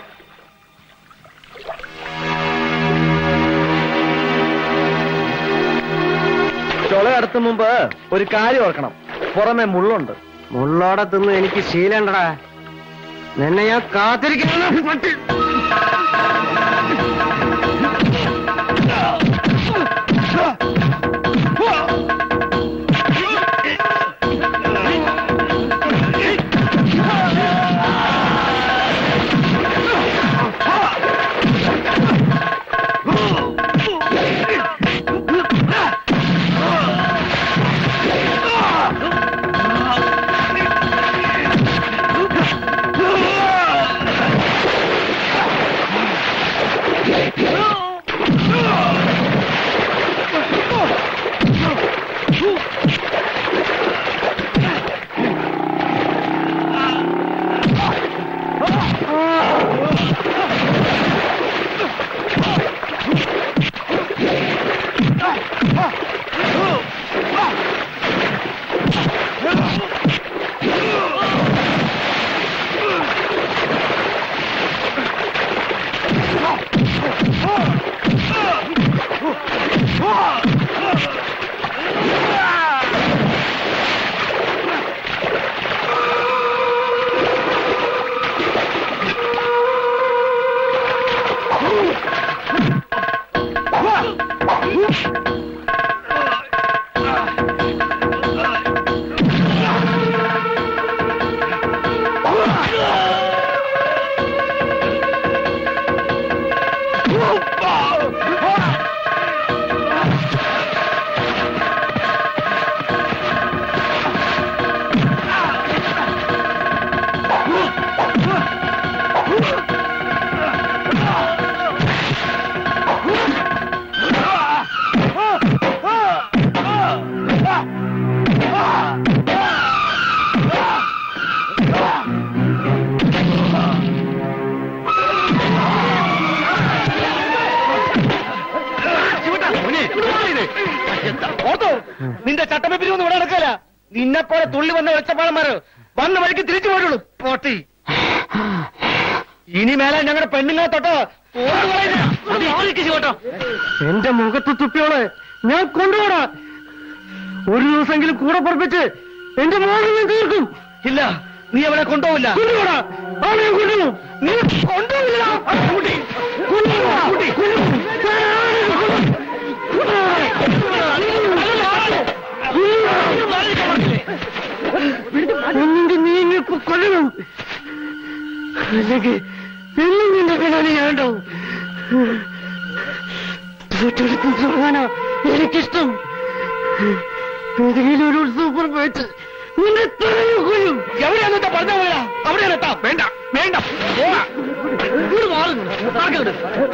S4: ചുള കടത്തും മുമ്പ് ഒരു കാര്യം ഓർക്കണം പുറമെ മുള്ളുണ്ട്
S6: മുള്ളോടെ തിന്ന് എനിക്ക് ശീലണ്ടടാ നിന്നെ ഞാൻ കാത്തിരിക്കുന്നു പട്ടി.
S4: നിന്റെ ചട്ടമ്പിരി ഒന്നും ഇവിടെ നടക്കല നിന്നെ പോലെ തുള്ളി വന്ന ഒച്ചപ്പാളന്മാര് വന്ന വഴിക്ക് തിരിച്ചു പോരുള്ളൂ പോട്ടി ഇനി മേലെ ഞങ്ങളുടെ പെണ്ണുങ്ങളെ തൊട്ടോ കേട്ടോ
S6: എന്റെ മുഖത്ത് തുപ്പിയോളെ ഞാൻ കൊണ്ടുപോടാ ഒരു ദിവസമെങ്കിലും കൂടെ പൊറപ്പിച്ച് എന്റെ മോഹം ഞാൻ തീർക്കും
S4: ഇല്ല നീ അവളെ കൊണ്ടുപോവില്ല
S6: കൊണ്ടുപോടാ അവളെ ഞാൻ കൊണ്ടുപോകും നീ കൊണ്ടുപോയില്ല കുട്ടി കൊണ്ടുപോടാ കുട്ടി ഒന്നിന്റെ നീ ഇപ്പൊ കൊല്ലണം അല്ലെങ്കിൽ എന്നും നിന്റെ പിന്നാലെ ഞാൻ ഉണ്ടാവും തൊട്ടടുത്ത് തുടങ്ങാനാ എനിക്കിഷ്ടം ഏതെങ്കിലും ഒരു ഉത്സവം വെച്ച് നിന്റെ തലയിൽ കൊല്ലും
S4: എവിടെയാണെന്ന് പറഞ്ഞ പോയാ അവിടെയാണ് എത്താം വേണ്ട വേണ്ട പോവാ. ഇങ്ങോട്ട് മാറ്. നടക്കരുത്.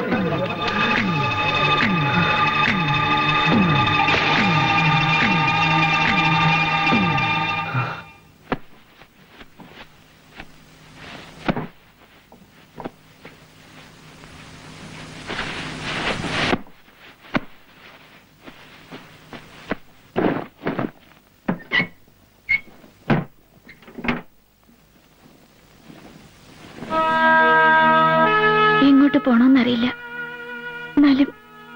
S3: എങ്ങോട്ട് പോണോന്നറിയില്ല എന്നാലും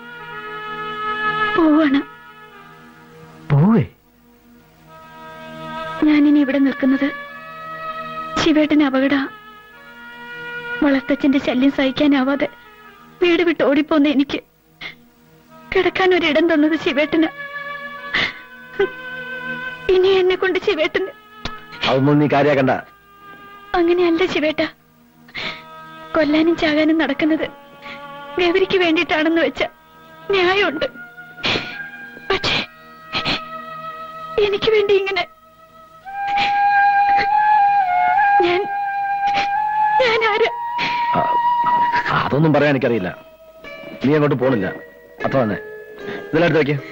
S3: പോവാണ്
S6: പോവേ
S3: ഞാനിനി ഇവിടെ നിൽക്കുന്നത് ശിവേട്ടന് അപകട വളർത്തച്ഛന്റെ ശല്യം സഹിക്കാനാവാതെ വീട് വിട്ട് ഓടിപ്പോന്ന എനിക്ക് കിടക്കാൻ ഒരിടം തന്നത് ശിവേട്ടന് ഇനി എന്നെ കൊണ്ട് ശിവേട്ടന്
S4: അതൊന്നും നീ കാര്യാക്കണ്ട
S3: അങ്ങനെയല്ല ശിവേട്ട കൊല്ലാനും ചാകാനും നടക്കുന്നത് ഗൗരിക്ക് വേണ്ടിയിട്ടാണെന്ന് വെച്ച ന്യായമുണ്ട് പക്ഷേ എനിക്ക് വേണ്ടി ഇങ്ങനെ ഞാൻ ഞാൻ ആരാ
S4: ആ, അതൊന്നും പറയാൻ എനിക്കറിയില്ല നീ അങ്ങോട്ട് പോണില്ല അത്ര തന്നെ ഇതിലെടുത്ത് വെക്കേ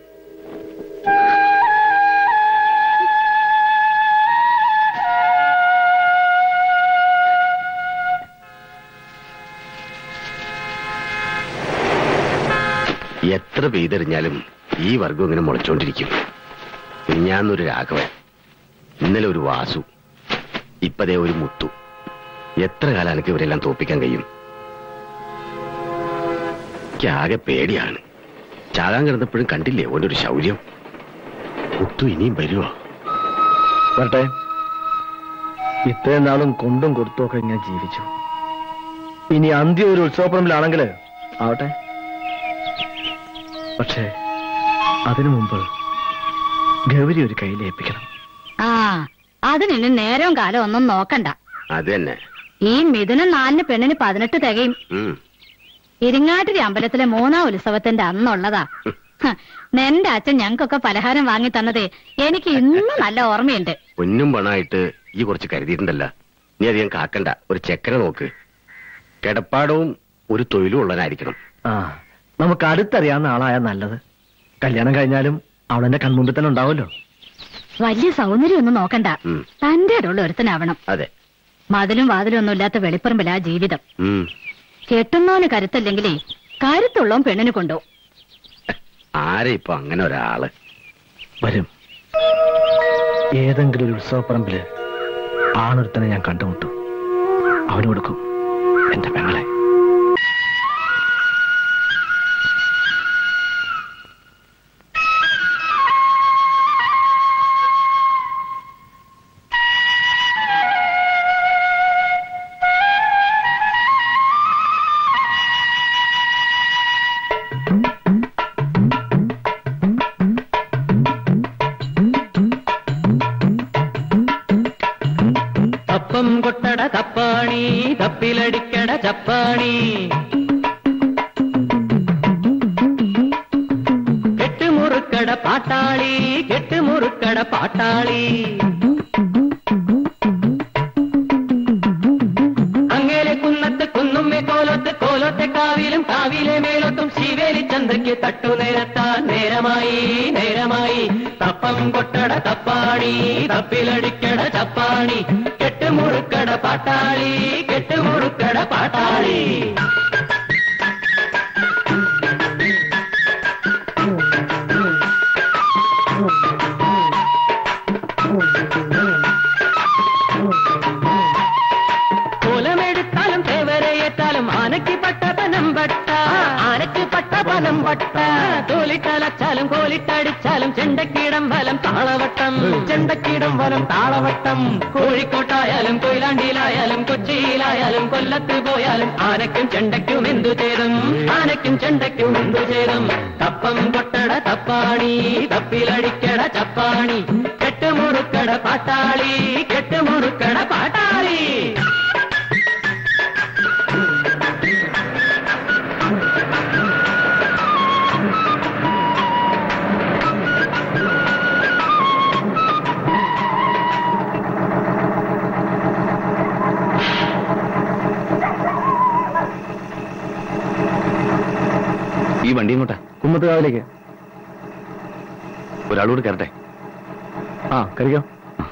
S5: എത്ര പെയ്തെറിഞ്ഞാലും ഈ വർഗം ഇങ്ങനെ മുളച്ചോണ്ടിരിക്കും ഞാനൊരു രാഘവൻ ഇന്നലെ ഒരു വാസു ഇപ്പതേ ഒരു മുത്തു എത്ര കാലം എനിക്ക് ഇവരെല്ലാം തോപ്പിക്കാൻ കഴിയും എനിക്ക് ആകെ പേടിയാണ് ചാകാൻ കിടന്നപ്പോഴും കണ്ടില്ലേ ഓൻ്റെ ഒരു ശൗര്യം മുത്തു ഇനിയും വരുമോ
S4: വരട്ടെ ഇത്രയും നാളും കൊണ്ടും കൊടുത്തുമൊക്കെ ഞാൻ ജീവിച്ചു ഇനി അന്ത്യം ഒരു ഉത്സവപ്പറമ്പിലാണെങ്കിൽ ആവട്ടെ പക്ഷേ അതിനു മുമ്പ് ഗൗരി ഒരു കയ്യിൽ ഏൽപ്പിക്കണം
S9: ആ അതിന് ഇനി നേരവും കാലം ഒന്നും നോക്കണ്ട
S5: അത് തന്നെ
S9: ഈ മിഥുനം നാലിന് പെണ്ണിന് പതിനെട്ട് തികയും
S5: ഉം.
S9: ഇരിങ്ങാട്ടിരി അമ്പലത്തിലെ മൂന്നാം ഉത്സവത്തിന്റെ അന്നുള്ളതാ ഹ, നിന്റെ അച്ഛൻ ഞങ്ങൾക്കൊക്കെ പലഹാരം വാങ്ങി തന്നതേ എനിക്ക് ഇന്നും നല്ല ഓർമ്മയുണ്ട്
S5: പൊന്നും പണമായിട്ട് ഈ കുറച്ച് കരുതിയിട്ടുണ്ടല്ല നീ അധികം കാക്കണ്ട ഒരു ചെക്കനെ നോക്ക് കിടപ്പാടവും ഒരു തൊഴിലും ഉള്ളവനായിരിക്കണം
S4: ആ നമുക്ക് അടുത്തറിയാവുന്ന ആളായ നല്ലത് കല്യാണം കഴിഞ്ഞാലും അവളെന്റെ കൺമുമ്പിൽ തന്നെ ഉണ്ടാവുമല്ലോ
S9: വലിയ സൗന്ദര്യം ഒന്നും നോക്കണ്ട
S5: ഉം.
S9: തന്റെ ഉള്ള ഒരുത്തനാവണം
S5: അതെ
S9: മതിലും വാതിലും ഒന്നും ഇല്ലാത്ത വെളിപ്പറമ്പിലാ ജീവിതം
S5: ഉം.
S9: കെട്ടുന്നവന് കരുത്തല്ലെങ്കിലേ കരുത്തുള്ളവൻ പെണ്ണിന് കൊണ്ടുപോകും
S5: ആരെ ഇപ്പൊ അങ്ങനെ ഒരാള്
S4: വരും ഏതെങ്കിലും ഒരു ഉത്സവപ്പറമ്പില് ആണൊരുത്തനെ ഞാൻ കണ്ടുമുട്ടും അവന് കൊടുക്കും എന്റെ പെങ്ങളെ
S1: തപ്പം കൊട്ടട തപ്പാണി തപ്പിലടിക്കട ചപ്പാണി കെട്ടുമുറുക്കട പാട്ടാളി കെട്ടുമുറുക്കട പാട്ടാളി അങ്ങേലെ കുന്നത്ത് കുന്നുമ്മെ കോലത്ത് കോലത്തെ കാവിലും കാവിലെ മേലത്തും ശിവേലി ചന്തയ്ക്ക് തട്ടു നേരത്താൻ നേരമായി നേരമായി തപ്പം കൊട്ടട തപ്പാണി തപ്പിലടിക്കട ചപ്പാണി കെട്ടുമുറുക്കട പാട്ടാളി കെട്ടുമുറുക്കട പാട്ടാളി
S6: താളവട്ട തോലിട്ടലച്ചാലും കോലിട്ടടിച്ചാലും ചെണ്ടക്കീടം വലം താളവട്ടം ചെണ്ടക്കീടം വലം താളവട്ടം കോഴിക്കോട്ടായാലും കൊയിലാണ്ടിയിലായാലും കൊച്ചിയിലായാലും കൊല്ലത്ത് പോയാലും ആനയ്ക്കും ചെണ്ടയ്ക്കും എന്തു ചേരും ആനയ്ക്കും ചെണ്ടയ്ക്കും എന്തു ചേരും തപ്പം കൊട്ടട തപ്പാണി തപ്പിലടിക്കട ചപ്പാണി കെട്ടുമുറുക്കട പാട്ടാളി കെട്ടുമുറുക്കട പാട്ടാളി
S5: ഈ വണ്ടി ഇങ്ങോട്ടാ
S4: കുമ്മത്തുകാവിലേക്ക്
S5: ഒരാളോട് കയറട്ടെ
S4: ആ കഴിക്കോ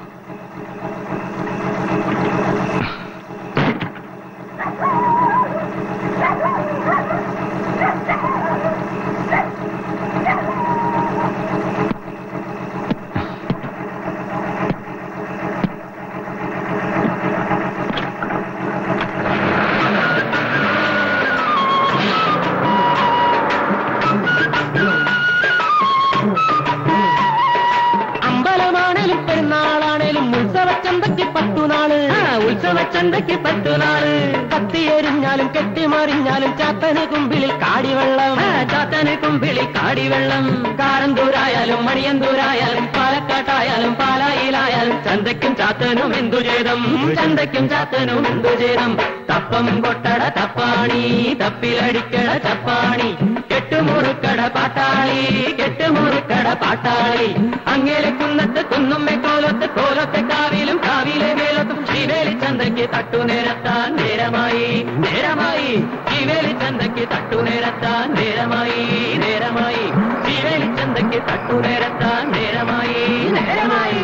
S6: അമ്പലമാണേലും പെരുന്നാളാണേലും ഉത്സവച്ചന്തയ്ക്ക് പത്തുനാള് ഉത്സവച്ചന്തയ്ക്ക് പത്തുനാള് കത്തിയെരിഞ്ഞാലും കെട്ടിമറിഞ്ഞാലും ചാത്തന് കുമ്പിളിൽ കാടിവെള്ളം ചാത്തന് കുമ്പിളിൽ കാടിവെള്ളം കാരന്തൂരായാലും മണിയന്തൂരായാലും പാലക്കാട്ടായാലും പാലായിലായാലും ചന്തയ്ക്കും ചാത്തനും എന്തു ചെയ്തം ചന്തയ്ക്കും ചാത്തനും എന്തു ചെയ്തം തപ്പം കൊട്ടട തപ്പാണി തപ്പിലടിക്കട ചപ്പാണി കെട്ടുമുറുക്കട പാട്ടാളി കെട്ടുമുറുക്കട പാട്ടാളി അങ്ങേലെ കുന്നത്ത് കുന്നുമ്മെ കോലത്ത് കോലത്തെ കാവിലും കാവിലെ മേലത്തും ശിവേലി ചന്തയ്ക്ക് തട്ടുനേരത്താൻ നേരമായി നേരമായി ശിവേലി ചന്തയ്ക്ക് തട്ടുനേരത്താൻ നേരമായി നേരമായി ശിവേലി ചന്തയ്ക്ക് തട്ടുനേരത്താൻ നേരമായി നേരമായി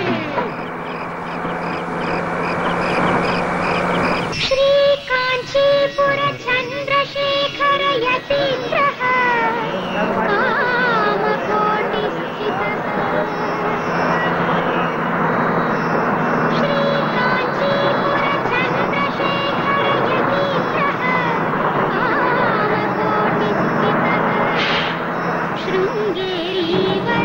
S2: श्रीकाञ्चीपुर चन्द्रशेखर यतीन्द्रः ശൃംഗേരി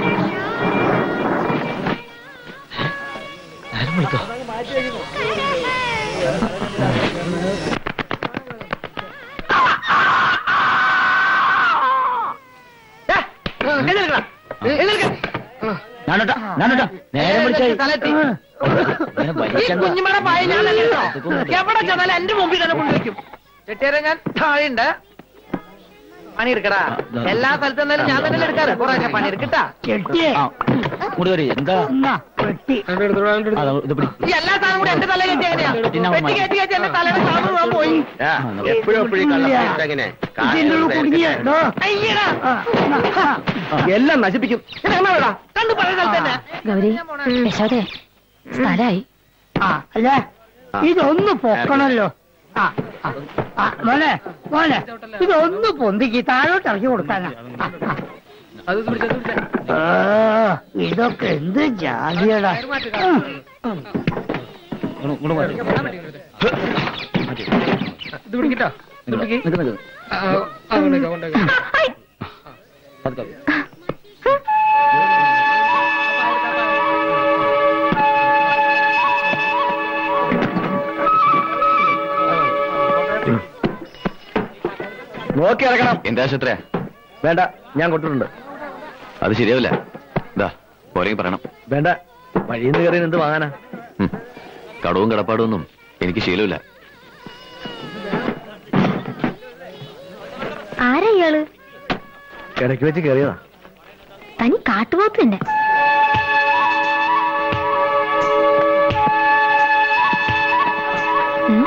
S7: ഞാനോട്ടാ ഞാനോട്ടാ നേരെ വിളിച്ചായി
S1: തലത്തി. ഈ കുഞ്ഞുമയുടെ പായ ഞാൻ തന്നെ എടുത്തോ? എവിടെ ചെന്നാലും എന്റെ മുമ്പിൽ തന്നെ കൊണ്ടുവയ്ക്കും ചെട്ടിയാരെ ഞാൻ താഴെയുണ്ട് പണിയെടുക്കടാ എല്ലാ സ്ഥലത്തും എന്തായാലും ഞാൻ തന്നെ എടുക്കാറ് കുറെ പണി എടുക്കട്ടാ
S7: കൂടി വരി എന്താ ആ, ഇത് പിടി
S1: ഈ എല്ലാ സാധനം കൂടി എന്റെ തല കെട്ടി എങ്ങനെയാ
S7: പിന്നെ അവന്മാര്.
S1: വെട്ടി കയറ്റി കയറ്റി എന്റെ തലയുടെ സാധനം മുഴുവൻ പോയി
S5: എപ്പോഴും എപ്പോഴും കള്ളങ്ങനെ
S1: അയ്യടാ
S4: എല്ലാം നശിപ്പിക്കും
S1: ഇതെങ്ങനെയാ കണ്ടു പല സ്ഥലത്ത് തന്നെ
S9: ഗൗരി യശോദേ സ്ഥലായി
S6: അല്ല ഇതൊന്ന് പൊക്കണല്ലോ ആ ആ, ആ, മോനെ മോനെ ഇതൊന്ന് പൊന്തിക്ക് താഴോട്ട് ഇറക്കി കൊടുക്കാനാ ആ, ആ. ആ, ഇതൊക്കെ എന്ത് ജാതിയടാ ഉം.
S7: ഇങ്ങോട്ട് മാറ്റി. നിക്ക്, നിക്ക്. പതുക്കെ.
S4: നോക്കി ഇറക്കണം
S5: എന്താ ആശുപത്രിയാ
S4: വേണ്ട ഞാൻ കൊണ്ടിട്ടുണ്ട്
S5: അത് ശരിയാവില്ല ഇതാ പോരെങ്കിൽ പറയണം
S4: വേണ്ട വഴിയിൽ നിന്ന് കയറി എന്ത് വാങ്ങാനാ
S5: ഉം. കടവും കടപ്പാടും ഒന്നും എനിക്ക് ശീലമില്ല
S2: ആരാ ഇയാള്
S4: ഇടയ്ക്ക് വെച്ച് കയറിയതാ
S2: തനി കാട്ടുപോത്ത് തന്നെ ഉം.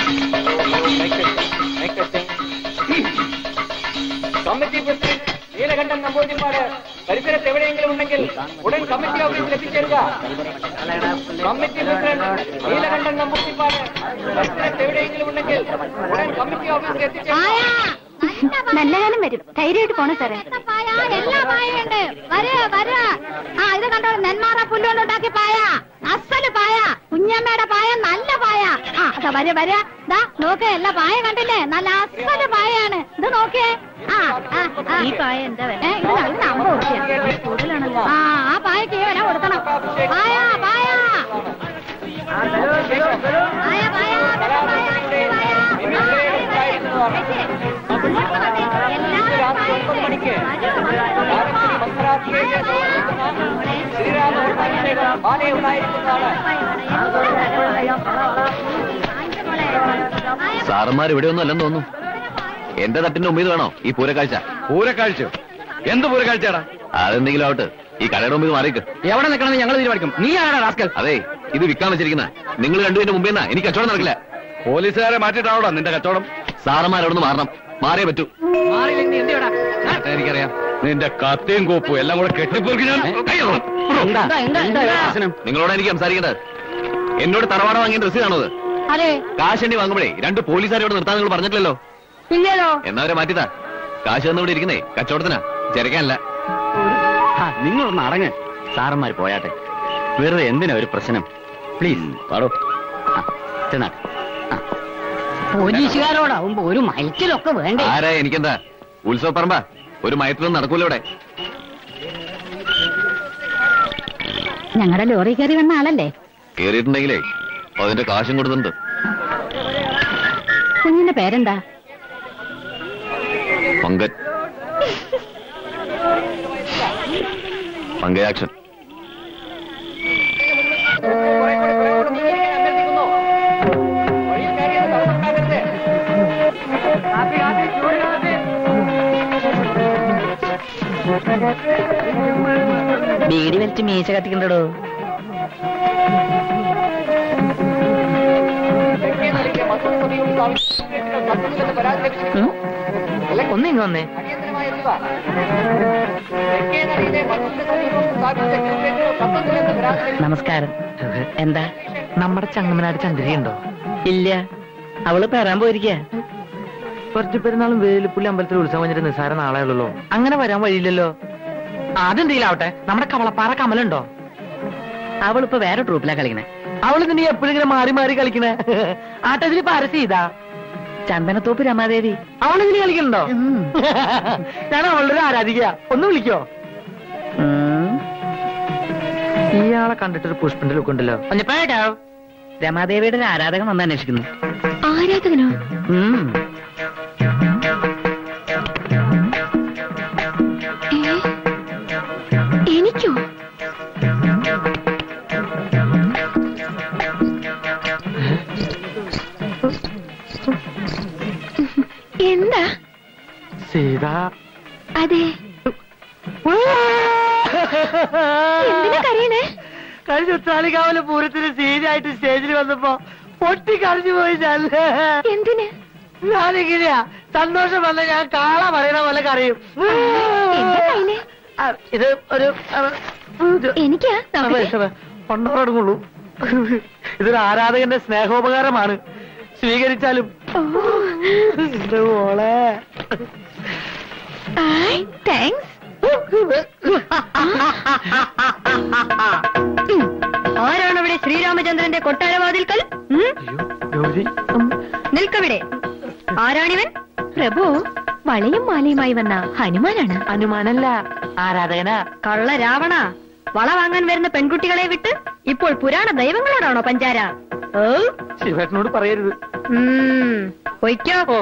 S1: കമ്മിറ്റി പ്രസിഡന്റ്
S10: നീലകണ്ഠൻ നമ്പൂതിരിപ്പാട് പരിസരത്ത് എവിടെയെങ്കിലും ഉണ്ടെങ്കിൽ ഉടൻ കമ്മിറ്റി ഓഫീസിൽ എത്തിച്ചേരുക കമ്മിറ്റി പ്രസിഡന്റ് നീലകണ്ഠൻ നമ്പൂതിരിപ്പാട് പരിസരത്ത് എവിടെയെങ്കിലും ഉണ്ടെങ്കിൽ ഉടൻ കമ്മിറ്റി ഓഫീസിൽ എത്തിച്ചേരുക
S2: നല്ല കാലം വരും ധൈര്യമായിട്ട് പോണേ സാറേ
S9: എല്ലാ പായുണ്ട് വരാ വരാ ആ ഇത് കണ്ടോ നെന്മാറ പുല്ലുകൊണ്ടുണ്ടാക്കിയ പായ അസല് പായ കുഞ്ഞമ്മയുടെ പായ നല്ല പായ ആ അതാ വര വര ദാ നോക്കേ എല്ലാ പായ കണ്ടില്ലേ നല്ല അസല് പായാണ് ഇത് നോക്കിയേ ആ ആ, ആ.
S2: ഈ പായ എന്താ വില
S9: ഏ, ഇത് നല്ല അമ്പത് ഉറുപ്പിക.
S2: കൂടുതലാണല്ലോ
S9: ആ ആ പായക്ക് വില കൊടുക്കണം പായ പായ പായ പായ വെള്ള പായ, അഞ്ച് പായ. ആ, വരെ, വരെ. വെച്ച്. ഇങ്ങോട്ട് വന്നേ. എല്ലാവരും പായ ഉണ്ട്. വരൂ, വരൂ.
S10: ശ്രീരാമകൃഷ്ണാഭിഷേകം ബാലയെ ഉണ്ടായിരിക്കുന്നതാണ്
S5: സാറന്മാർ ഇവിടെ ഒന്നും അല്ലെന്ന് തോന്നുന്നു എന്റെ തട്ടിന്റെ മുമ്പിൽ വേണോ ഈ പൂരക്കാഴ്ച പൂരക്കാഴ്ച എന്ത് പൂരക്കാഴ്ചയാടാ അതെന്തെങ്കിലും ആവട്ടെ ഈ കടയുടെ മുമ്പിൽ മാറിക്ക്
S7: എവിടെ നിൽക്കണമെന്ന് ഞങ്ങൾ തീരുമാനിക്കും നീ ആരാ റാസ്കൽ
S5: അതെ ഇത് വിൽക്കാൻ വെച്ചിരിക്കുന്ന നിങ്ങൾ രണ്ടുപേരുടെ മുമ്പിൽ നിന്നാ എനിക്ക് കച്ചവടം നടക്കില്ല പോലീസുകാരെ മാറ്റിയിട്ടാണോടാ നിന്റെ കച്ചവടം സാറന്മാർ അവിടെ നിന്ന് മാറണം മാറിയേ പറ്റൂ എനിക്കറിയാം നിന്റെ കത്തിയും കോപ്പും എല്ലാം കൂടെ കെട്ടിപ്പോർക്ക് ഞാൻ അയ്യോ. നിങ്ങളോട് എനിക്ക് സംസാരിക്കേണ്ടത് എന്നോട് തറവാട വാങ്ങിയ ഡ്രസ്സ് കാണുന്നത്
S9: അതെ
S5: കാശണ്ടി വാങ്ങുമ്പോഴേ രണ്ട് പോലീസുകാരോട് നിർത്താൻ നിങ്ങൾ പറഞ്ഞിട്ടില്ലല്ലോ
S9: ഇല്ലല്ലോ
S5: എന്നവരെ മാറ്റിത്താ കാശ് തന്നിവിടെ ഇരിക്കുന്നേ കച്ചവടത്തിനാ ചിരക്കാനല്ല
S7: നിങ്ങളൊന്ന് അടങ്ങ് സാറന്മാർ പോയാട്ടെ വെറുതെ എന്തിനാ ഒരു പ്രശ്നം പ്ലീസ് പാടോ ചെന്നാട്ടെ
S9: പോലീസുകാരോടാവുമ്പോ ഒരു മയറ്റിലൊക്കെ വേണ്ടേ
S5: ആരാ എനിക്കെന്താ ഉത്സവപ്പറമ്പ ഒരു മയത്തിലൊന്നും നടക്കൂല ഇവിടെ
S9: ഞങ്ങളുടെ ലോറി കയറി വന്ന ആളല്ലേ
S5: കേറിയിട്ടുണ്ടെങ്കിലേ അതിന്റെ കാശും കൊടുത്തിട്ടുണ്ട്
S9: കുഞ്ഞിന്റെ പേരെന്താ
S5: പങ്കൻ പങ്കയാക്ഷൻ
S7: ബീഡി വലിച്ച് മീശ കത്തിക്കണ്ടോ
S1: ഒന്നിങ്ങ് വന്നേ
S7: നമസ്കാരം എന്താ
S1: നമ്മുടെ ചങ്ങമനാട് ചന്ദ്രിയുണ്ടോ
S7: ഇല്ല അവള് പെറാൻ പോയിരിക്ക
S1: കുറച്ച് പെരുന്നാളും വേലുപ്പുള്ളി അമ്പലത്തിൽ ഉത്സവം കഴിഞ്ഞിട്ട് നിസ്സാര നാളെ ഉള്ളല്ലോ അങ്ങനെ വരാൻ വഴിയില്ലല്ലോ അതെന്തെങ്കിലും ആവട്ടെ നമ്മുടെ കവളപ്പാറ കമലുണ്ടോ
S7: അവളിപ്പോ വേറെ ട്രൂപ്പിലാ കളിക്കണേ
S1: അവള് നീ എപ്പോഴും ഇങ്ങനെ മാറി മാറി കളിക്കണേ ആട്ടതിൽ പാരസ് ചെയ്താ
S7: ചന്ദനത്തോപ്പ് രമാദേവി
S1: അവളിങ്ങനെ കളിക്കണുണ്ടോ ഞാൻ അവളുടെ ഒരു ആരാധിക ഒന്ന് വിളിക്കോ
S7: ഉം.
S1: ഇയാളെ കണ്ടിട്ടൊരു പുഷ്പിന്റെ ലുക്ക് ഉണ്ടല്ലോ ഒന്നപ്പേട്ടോ
S7: രമാദേവിയുടെ ഒരു ആരാധകൻ വന്ന് അന്വേഷിക്കുന്നു
S2: ആരാധകനോ
S7: ഉം.
S2: ഏ? എനിക്കോ എന്താ
S1: സീത
S2: അതെ എന്തിനാ കരയണേ
S1: കഴിഞ്ഞ ഉത്രാളിക്കാവിലെ പൂരത്തിന് സീനായിട്ട് സ്റ്റേജിൽ വന്നപ്പോ പൊട്ടി കരഞ്ഞു പോയി ഞാൻ
S2: എന്തിന്
S1: ഞാനിങ്ങനെയാ സന്തോഷം വന്ന ഞാൻ കാള പറയണ പോലെ കരയും
S2: എന്താ കയ്യില്?
S1: ആ, ഇത് ഒരു ആ, ഇത്
S2: എനിക്കാ നോക്കട്ടെ.
S1: കൊണ്ടോടങ്ങുള്ളൂ ഇതൊരു ആരാധകന്റെ സ്നേഹോപകാരമാണ് സ്വീകരിച്ചാലും
S2: ഓ.
S1: ഇത് മോളെ
S2: ആയ്, താങ്ക്സ് ആരാണ് ഇവിടെ ശ്രീരാമചന്ദ്രന്റെ കൊട്ടാരവാതിൽക്കൽ ഉം?
S1: ഗൗരി
S2: നിൽക്കവിടെ ആരാണിവൻ പ്രഭു വളയും മാലയുമായി വന്ന ഹനുമാനാണ്
S1: അനുമാനല്ല ആരാധകനാ
S2: കള്ള രാവണ വള വാങ്ങാൻ വരുന്ന പെൺകുട്ടികളെ വിട്ട് ഇപ്പോൾ പുരാണ ദൈവങ്ങളോടാണോ പഞ്ചാര ഓ
S1: ശിവേട്ടനോട് പറയരുത്
S2: ഉം, പൊയ്ക്കോ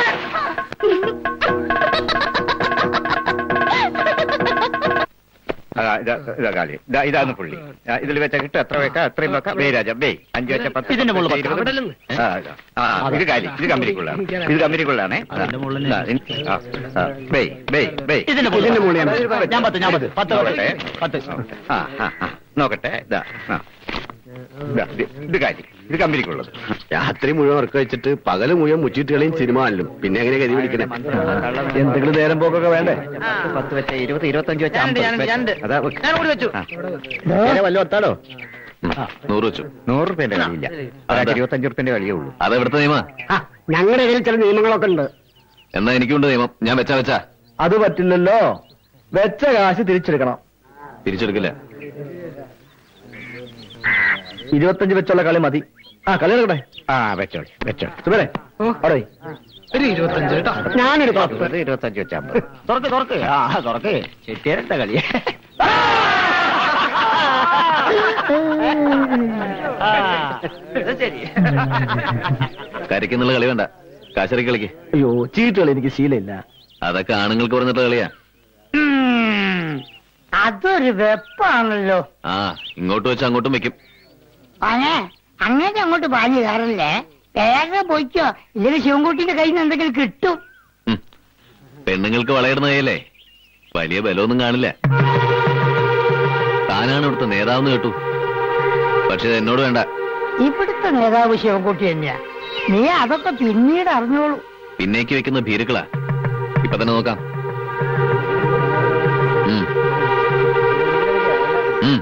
S11: അതാ, ഇതാ, ഇതാ കാലി ഇതാ ഇതാണ് പുള്ളി ആ, ഇതിൽ വെച്ച കിട്ടും എത്ര വെക്കാം എത്രയും വെക്കാം വേ രാജ വേ അഞ്ച് വെച്ച പത്ത്
S7: ഇതിന്റെ മുകളിൽ
S11: പത്ത്,
S7: പത്ത്.
S11: ഇരുപത്. ആ, ഇതാ. ആ, ആ, ഇത് കാലി ഇത് കമ്പനിക്കുള്ളതാണ് ഇത് കമ്പനിക്കുള്ളതാണേ ആ, ഇതാ, ഇൻ- ആ, ആ, വേ വേ വേ
S7: ഇതിന്റെ മുകളിൽ.
S11: ഇതിന്റെ മുകളിൽ ഞാൻ
S7: ഞാൻ പത്ത്, ഞാൻ പത്ത്. പത്ത്
S11: നോക്കട്ടെ
S7: പത്ത്.
S11: ആ ആ ആ നോക്കട്ടെ ഇതാ ആ ദാ, ഇത് ഇത് കാര്യം ഇത് കമ്പനിക്കുള്ളത്
S5: രാത്രി മുഴുവൻ ഉറക്ക വെച്ചിട്ട് പകല് മുഴുവൻ മുച്ചിട്ട് കളിയും സിനിമ കാണലും പിന്നെ എങ്ങനെ കരുതി പിടിക്കണേ
S4: എന്തെങ്കിലും നേരം പോക്കൊക്കെ വേണ്ടേ
S11: പത്ത് വെച്ച ഇരുപത് ഇരുപത്തഞ്ച് വെച്ച
S1: ഞാനുണ്ട്, ഞാനുണ്ട്, ഞാനുണ്ട്.
S11: അതാ
S1: ഞാൻ കൂടി വെച്ചു
S5: വല്ല ഒത്താടോ
S8: നൂറ് വെച്ചു
S11: നൂറ് റുപ്യന്റെ കളിയില്ല അതായത് ഇരുപത്തഞ്ച് റുപ്യന്റെ കളിയേ ഉള്ളൂ
S8: അത് എവിടുത്തെ നിയമ
S6: ഞങ്ങളുടെ കയ്യിൽ ചില നിയമങ്ങളൊക്കെ ഉണ്ട്
S8: എന്നാ എനിക്കുണ്ട് നിയമം ഞാൻ വെച്ചാ വെച്ചാ
S4: അത് പറ്റില്ലല്ലോ വെച്ച കാശ് തിരിച്ചെടുക്കണം
S8: തിരിച്ചെടുക്കില്ല
S4: ഇരുപത്തഞ്ച് വെച്ചുള്ള കളി മതി ആ കളി നടക്കട്ടെ
S11: ആ വെച്ചോളി വെച്ചോളി
S4: സുബേരെ അവിടെ വയ്.
S6: ഞാനെടുക്കാം
S11: വെറുതെ ഇരുപത്തഞ്ച് വെച്ചാ മതി. തുറക്ക് തുറക്ക് ആ തുറക്ക് ചെട്ടിയാരുടെ കളി
S8: കരയ്ക്കുന്നുള്ള കളി വേണ്ട കാശറി കളിക്ക്
S4: അയ്യോ ചീട്ടുകൾ എനിക്ക് ശീലമില്ല
S8: അതൊക്കെ ആണുങ്ങൾക്ക് പറഞ്ഞിട്ട് കളിയാ
S6: അതൊരു വെപ്പാണല്ലോ
S8: ആ ഇങ്ങോട്ട് വെച്ച് അങ്ങോട്ടും വെക്കും
S6: അങ്ങനെ അങ്ങനെ അങ്ങോട്ട് പാഞ്ഞു കയറല്ലേ വേഗം പോയിക്കോ ഇല്ലെങ്കിൽ ശിവൻകുട്ടിന്റെ കയ്യിൽ നിന്ന് എന്തെങ്കിലും കിട്ടും
S8: ഉം. പെണ്ണുങ്ങൾക്ക് വളയിടുന്ന കയ്യല്ലേ വലിയ ബലമൊന്നും കാണില്ല താനാണ് ഇവിടുത്തെ നേതാവെന്ന് കേട്ടു പക്ഷെ ഇത് എന്നോട് വേണ്ട
S6: ഇവിടുത്തെ നേതാവ് ശിവൻകുട്ടി തന്നെയാ നീ അതൊക്കെ പിന്നീട് അറിഞ്ഞോളൂ
S8: പിന്നേക്ക് വെക്കുന്ന ഭീരുക്കളാ ഇപ്പൊ തന്നെ നോക്കാം ഉം. ഉം.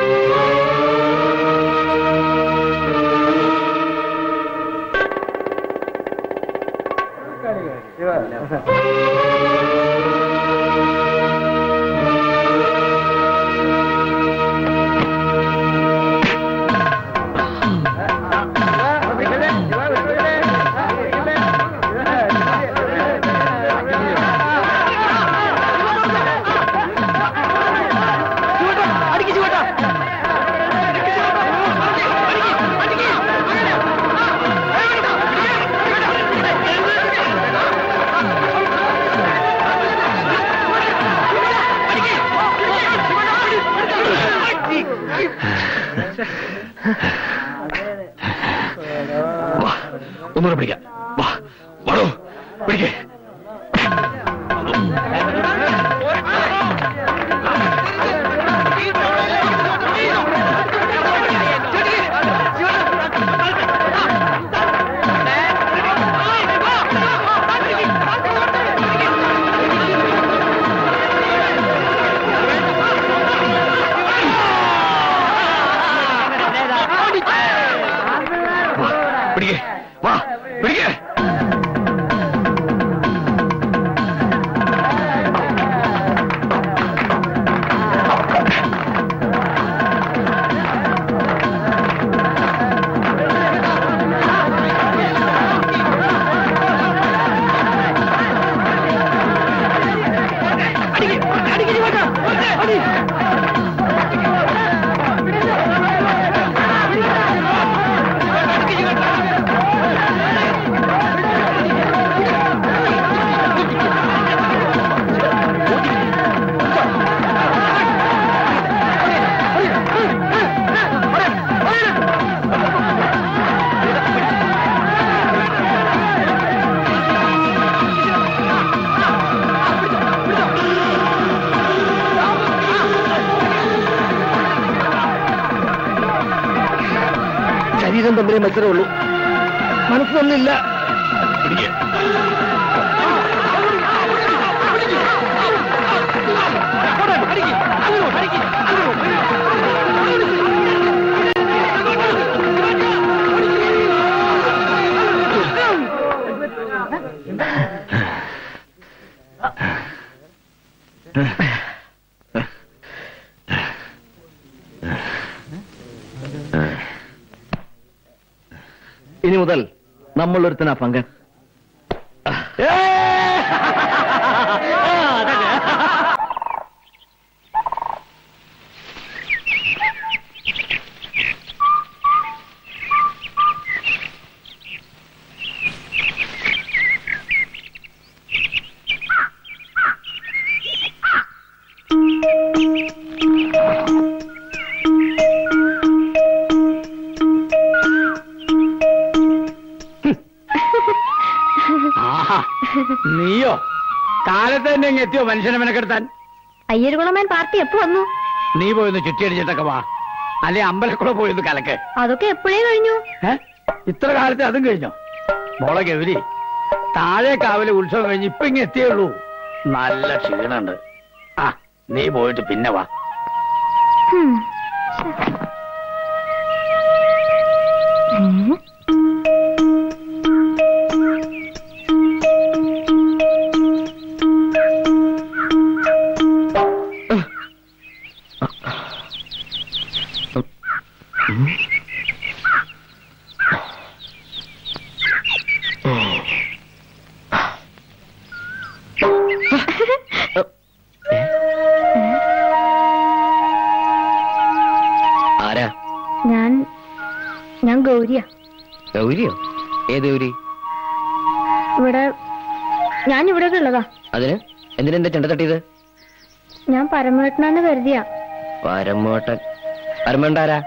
S8: വാ ഒന്നുകൂടെ പിടിക്കാം വാ വാടോ പിടിക്കേ വാ പിടിക്കേ വാ പിടിക്കേ
S4: ശരീരം തമ്മിലേ മത്സരമുള്ളൂ മനസ്സൊന്നില്ല
S8: പിടിക്കേ
S4: ഇനി മുതൽ നമ്മൾ ഒരുത്തനാ പങ്കൻ
S6: നീയോ കാലത്ത് തന്നെ ഇങ്ങ് എത്തിയോ മനുഷ്യനെ മെനക്കെടുത്താൻ
S2: അയ്യരുകുളമേൻ പാർട്ടി എപ്പോ വന്നു
S6: നീ പോയൊന്ന് ചുറ്റിയടിച്ചിട്ടൊക്കെ വാ
S12: അല്ലെ അമ്പലക്കുളം പോയിരുന്നു കലക്ക്
S2: അതൊക്കെ എപ്പോഴേ കഴിഞ്ഞു
S12: ഏ? ഇത്ര കാലത്ത് അതും കഴിഞ്ഞോ മോളെ ഗൗരി താഴെ കാവിലെ ഉത്സവം കഴിഞ്ഞ് ഇപ്പൊ ഇങ്ങനെ എത്തിയേ ഉള്ളൂ നല്ല ക്ഷീണുണ്ട് ആ നീ പോയിട്ട് പിന്നെ വാ
S2: ഹും. ഉം.
S7: ആരാ
S2: ഞാൻ ഞാൻ ഗൗരിയ
S7: ഗൗരിയോ ഏത് ഗൗരി
S2: ഇവിടെ ഞാൻ ഇവിടെ ഉള്ളതാ
S7: അതിന് എന്തിനെന്റെ ചെണ്ട തട്ടിയത്
S2: ഞാൻ പരമേട്ടനാന്ന് കരുതിയാ
S7: പരമോട്ടൻ പരമണ്ടാരാ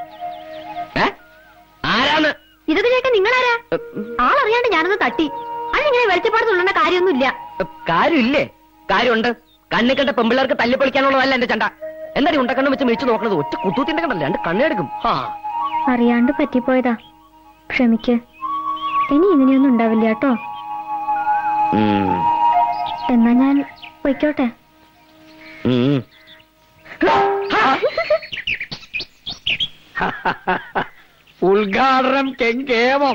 S7: ആരാന്ന്
S2: ഇതൊക്കെ ചേട്ടൻ നിങ്ങളാരാ ആളറിയാണ്ട് ഞാനൊന്ന് തട്ടി അതിനിങ്ങനെ വെളിച്ചപ്പാട് തുള്ളേണ്ട കാര്യമൊന്നുമില്ല
S7: കാര്യമില്ലേ കാര്യമുണ്ട് കണ്ണി കണ്ട പെമ്പിള്ളേർക്ക് തല്ലിപ്പൊളിക്കാനുള്ളതല്ല എന്റെ ചണ്ട എന്താ ഉണ്ടക്കണ്ണം വെച്ച് മിഴിച്ചു നോക്കണത് ഒറ്റ കുത്തൂത്തിന്റെ കണ്ടല്ലേ രണ്ട് കണ്ണെടുക്കും ഹാ
S2: അറിയാണ്ട് പറ്റിപ്പോയതാ ക്ഷമിക്ക് ഇനി ഇങ്ങനെയൊന്നും ഉണ്ടാവില്ല കേട്ടോ
S7: ഉം.
S2: എന്നാ ഞാൻ പൊയ്ക്കോട്ടെ
S7: ഉം.
S12: ഉദ്ഘാടനം കെങ്കേമം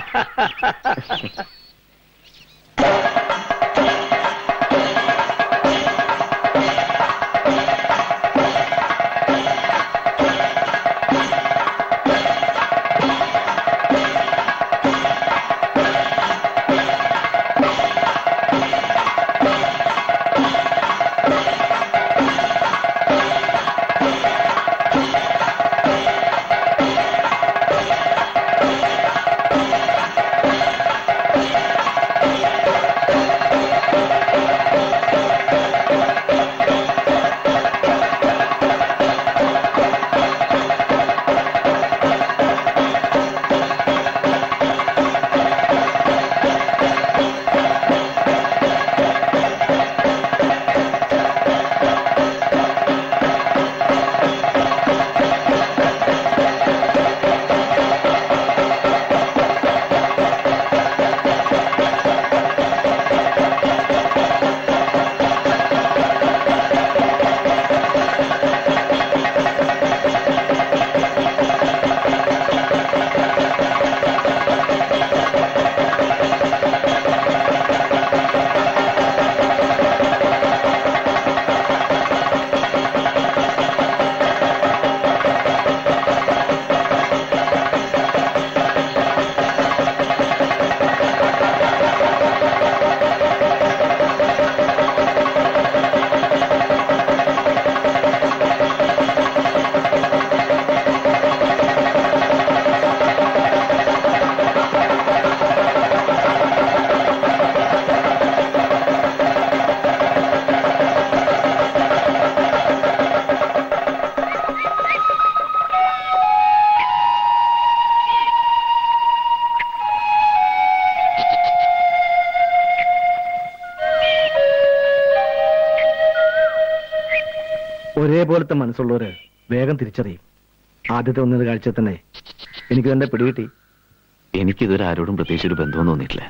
S4: ഒരേപോലത്തെ മനസ്സുള്ളവര് വേഗം തിരിച്ചറിയും ആദ്യത്തെ ഒന്നിന് കാഴ്ച തന്നെ എനിക്ക് തന്നെ പിടികിട്ടി
S8: എനിക്കിതുവരെ ആരോടും പ്രത്യേകിച്ച് ഒരു ബന്ധവും തോന്നിയിട്ടില്ല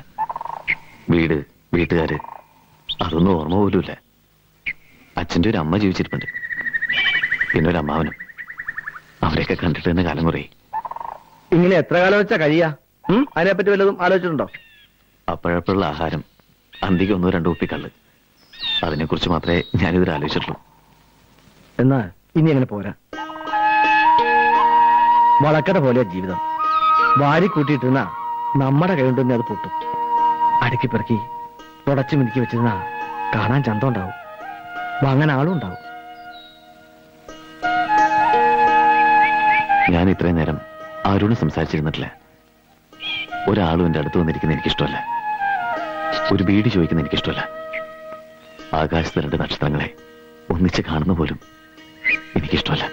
S8: വീട് വീട്ടുകാര് അതൊന്നും ഓർമ്മ പോലുമില്ല അച്ഛന്റെ ഒരു അമ്മ ജീവിച്ചിരിപ്പുണ്ട് പിന്നെ ഒരു അമ്മാവനും അവരെയൊക്കെ കണ്ടിട്ട് തന്നെ കാലം കുറേ
S4: ഇങ്ങനെ എത്ര കാലം വെച്ചാ കഴിയാ ഉം? അതിനെപ്പറ്റി വല്ലതും ആലോചിച്ചിട്ടുണ്ടോ
S8: അപ്പോഴപ്പോഴുള്ള ആഹാരം അന്തിക്ക് ഒന്നോ രണ്ടോ ഉപ്പിക്കള്ള് അതിനെക്കുറിച്ച് മാത്രമേ ഞാനിതുവരെ ആലോചിച്ചിട്ടുള്ളൂ
S4: എന്നാ ഇനി അങ്ങനെ പോരാ വളക്കട പോലെയാ ജീവിതം വാരി കൂട്ടിയിട്ടിരുന്ന നമ്മുടെ കൈ കൊണ്ട് തന്നെ അത് പൊട്ടും അടുക്കി പെറുക്കി തുടച്ചു മിനുക്കി വെച്ചിരുന്ന കാണാൻ ചന്തം ഉണ്ടാവും വാങ്ങാൻ ആളും ഉണ്ടാവും
S8: ഞാൻ ഇത്രയും നേരം ആരോടും സംസാരിച്ചിരുന്നിട്ടില്ല ഒരാളും എന്റെ അടുത്ത് വന്നിരിക്കുന്ന എനിക്കിഷ്ടമല്ല ഒരു ബീഡി ചോദിക്കുന്ന എനിക്കിഷ്ടമല്ല ആകാശത്ത് രണ്ട് നക്ഷത്രങ്ങളെ ഒന്നിച്ച് കാണുന്ന പോലും എനിക്കിഷ്ടമല്ല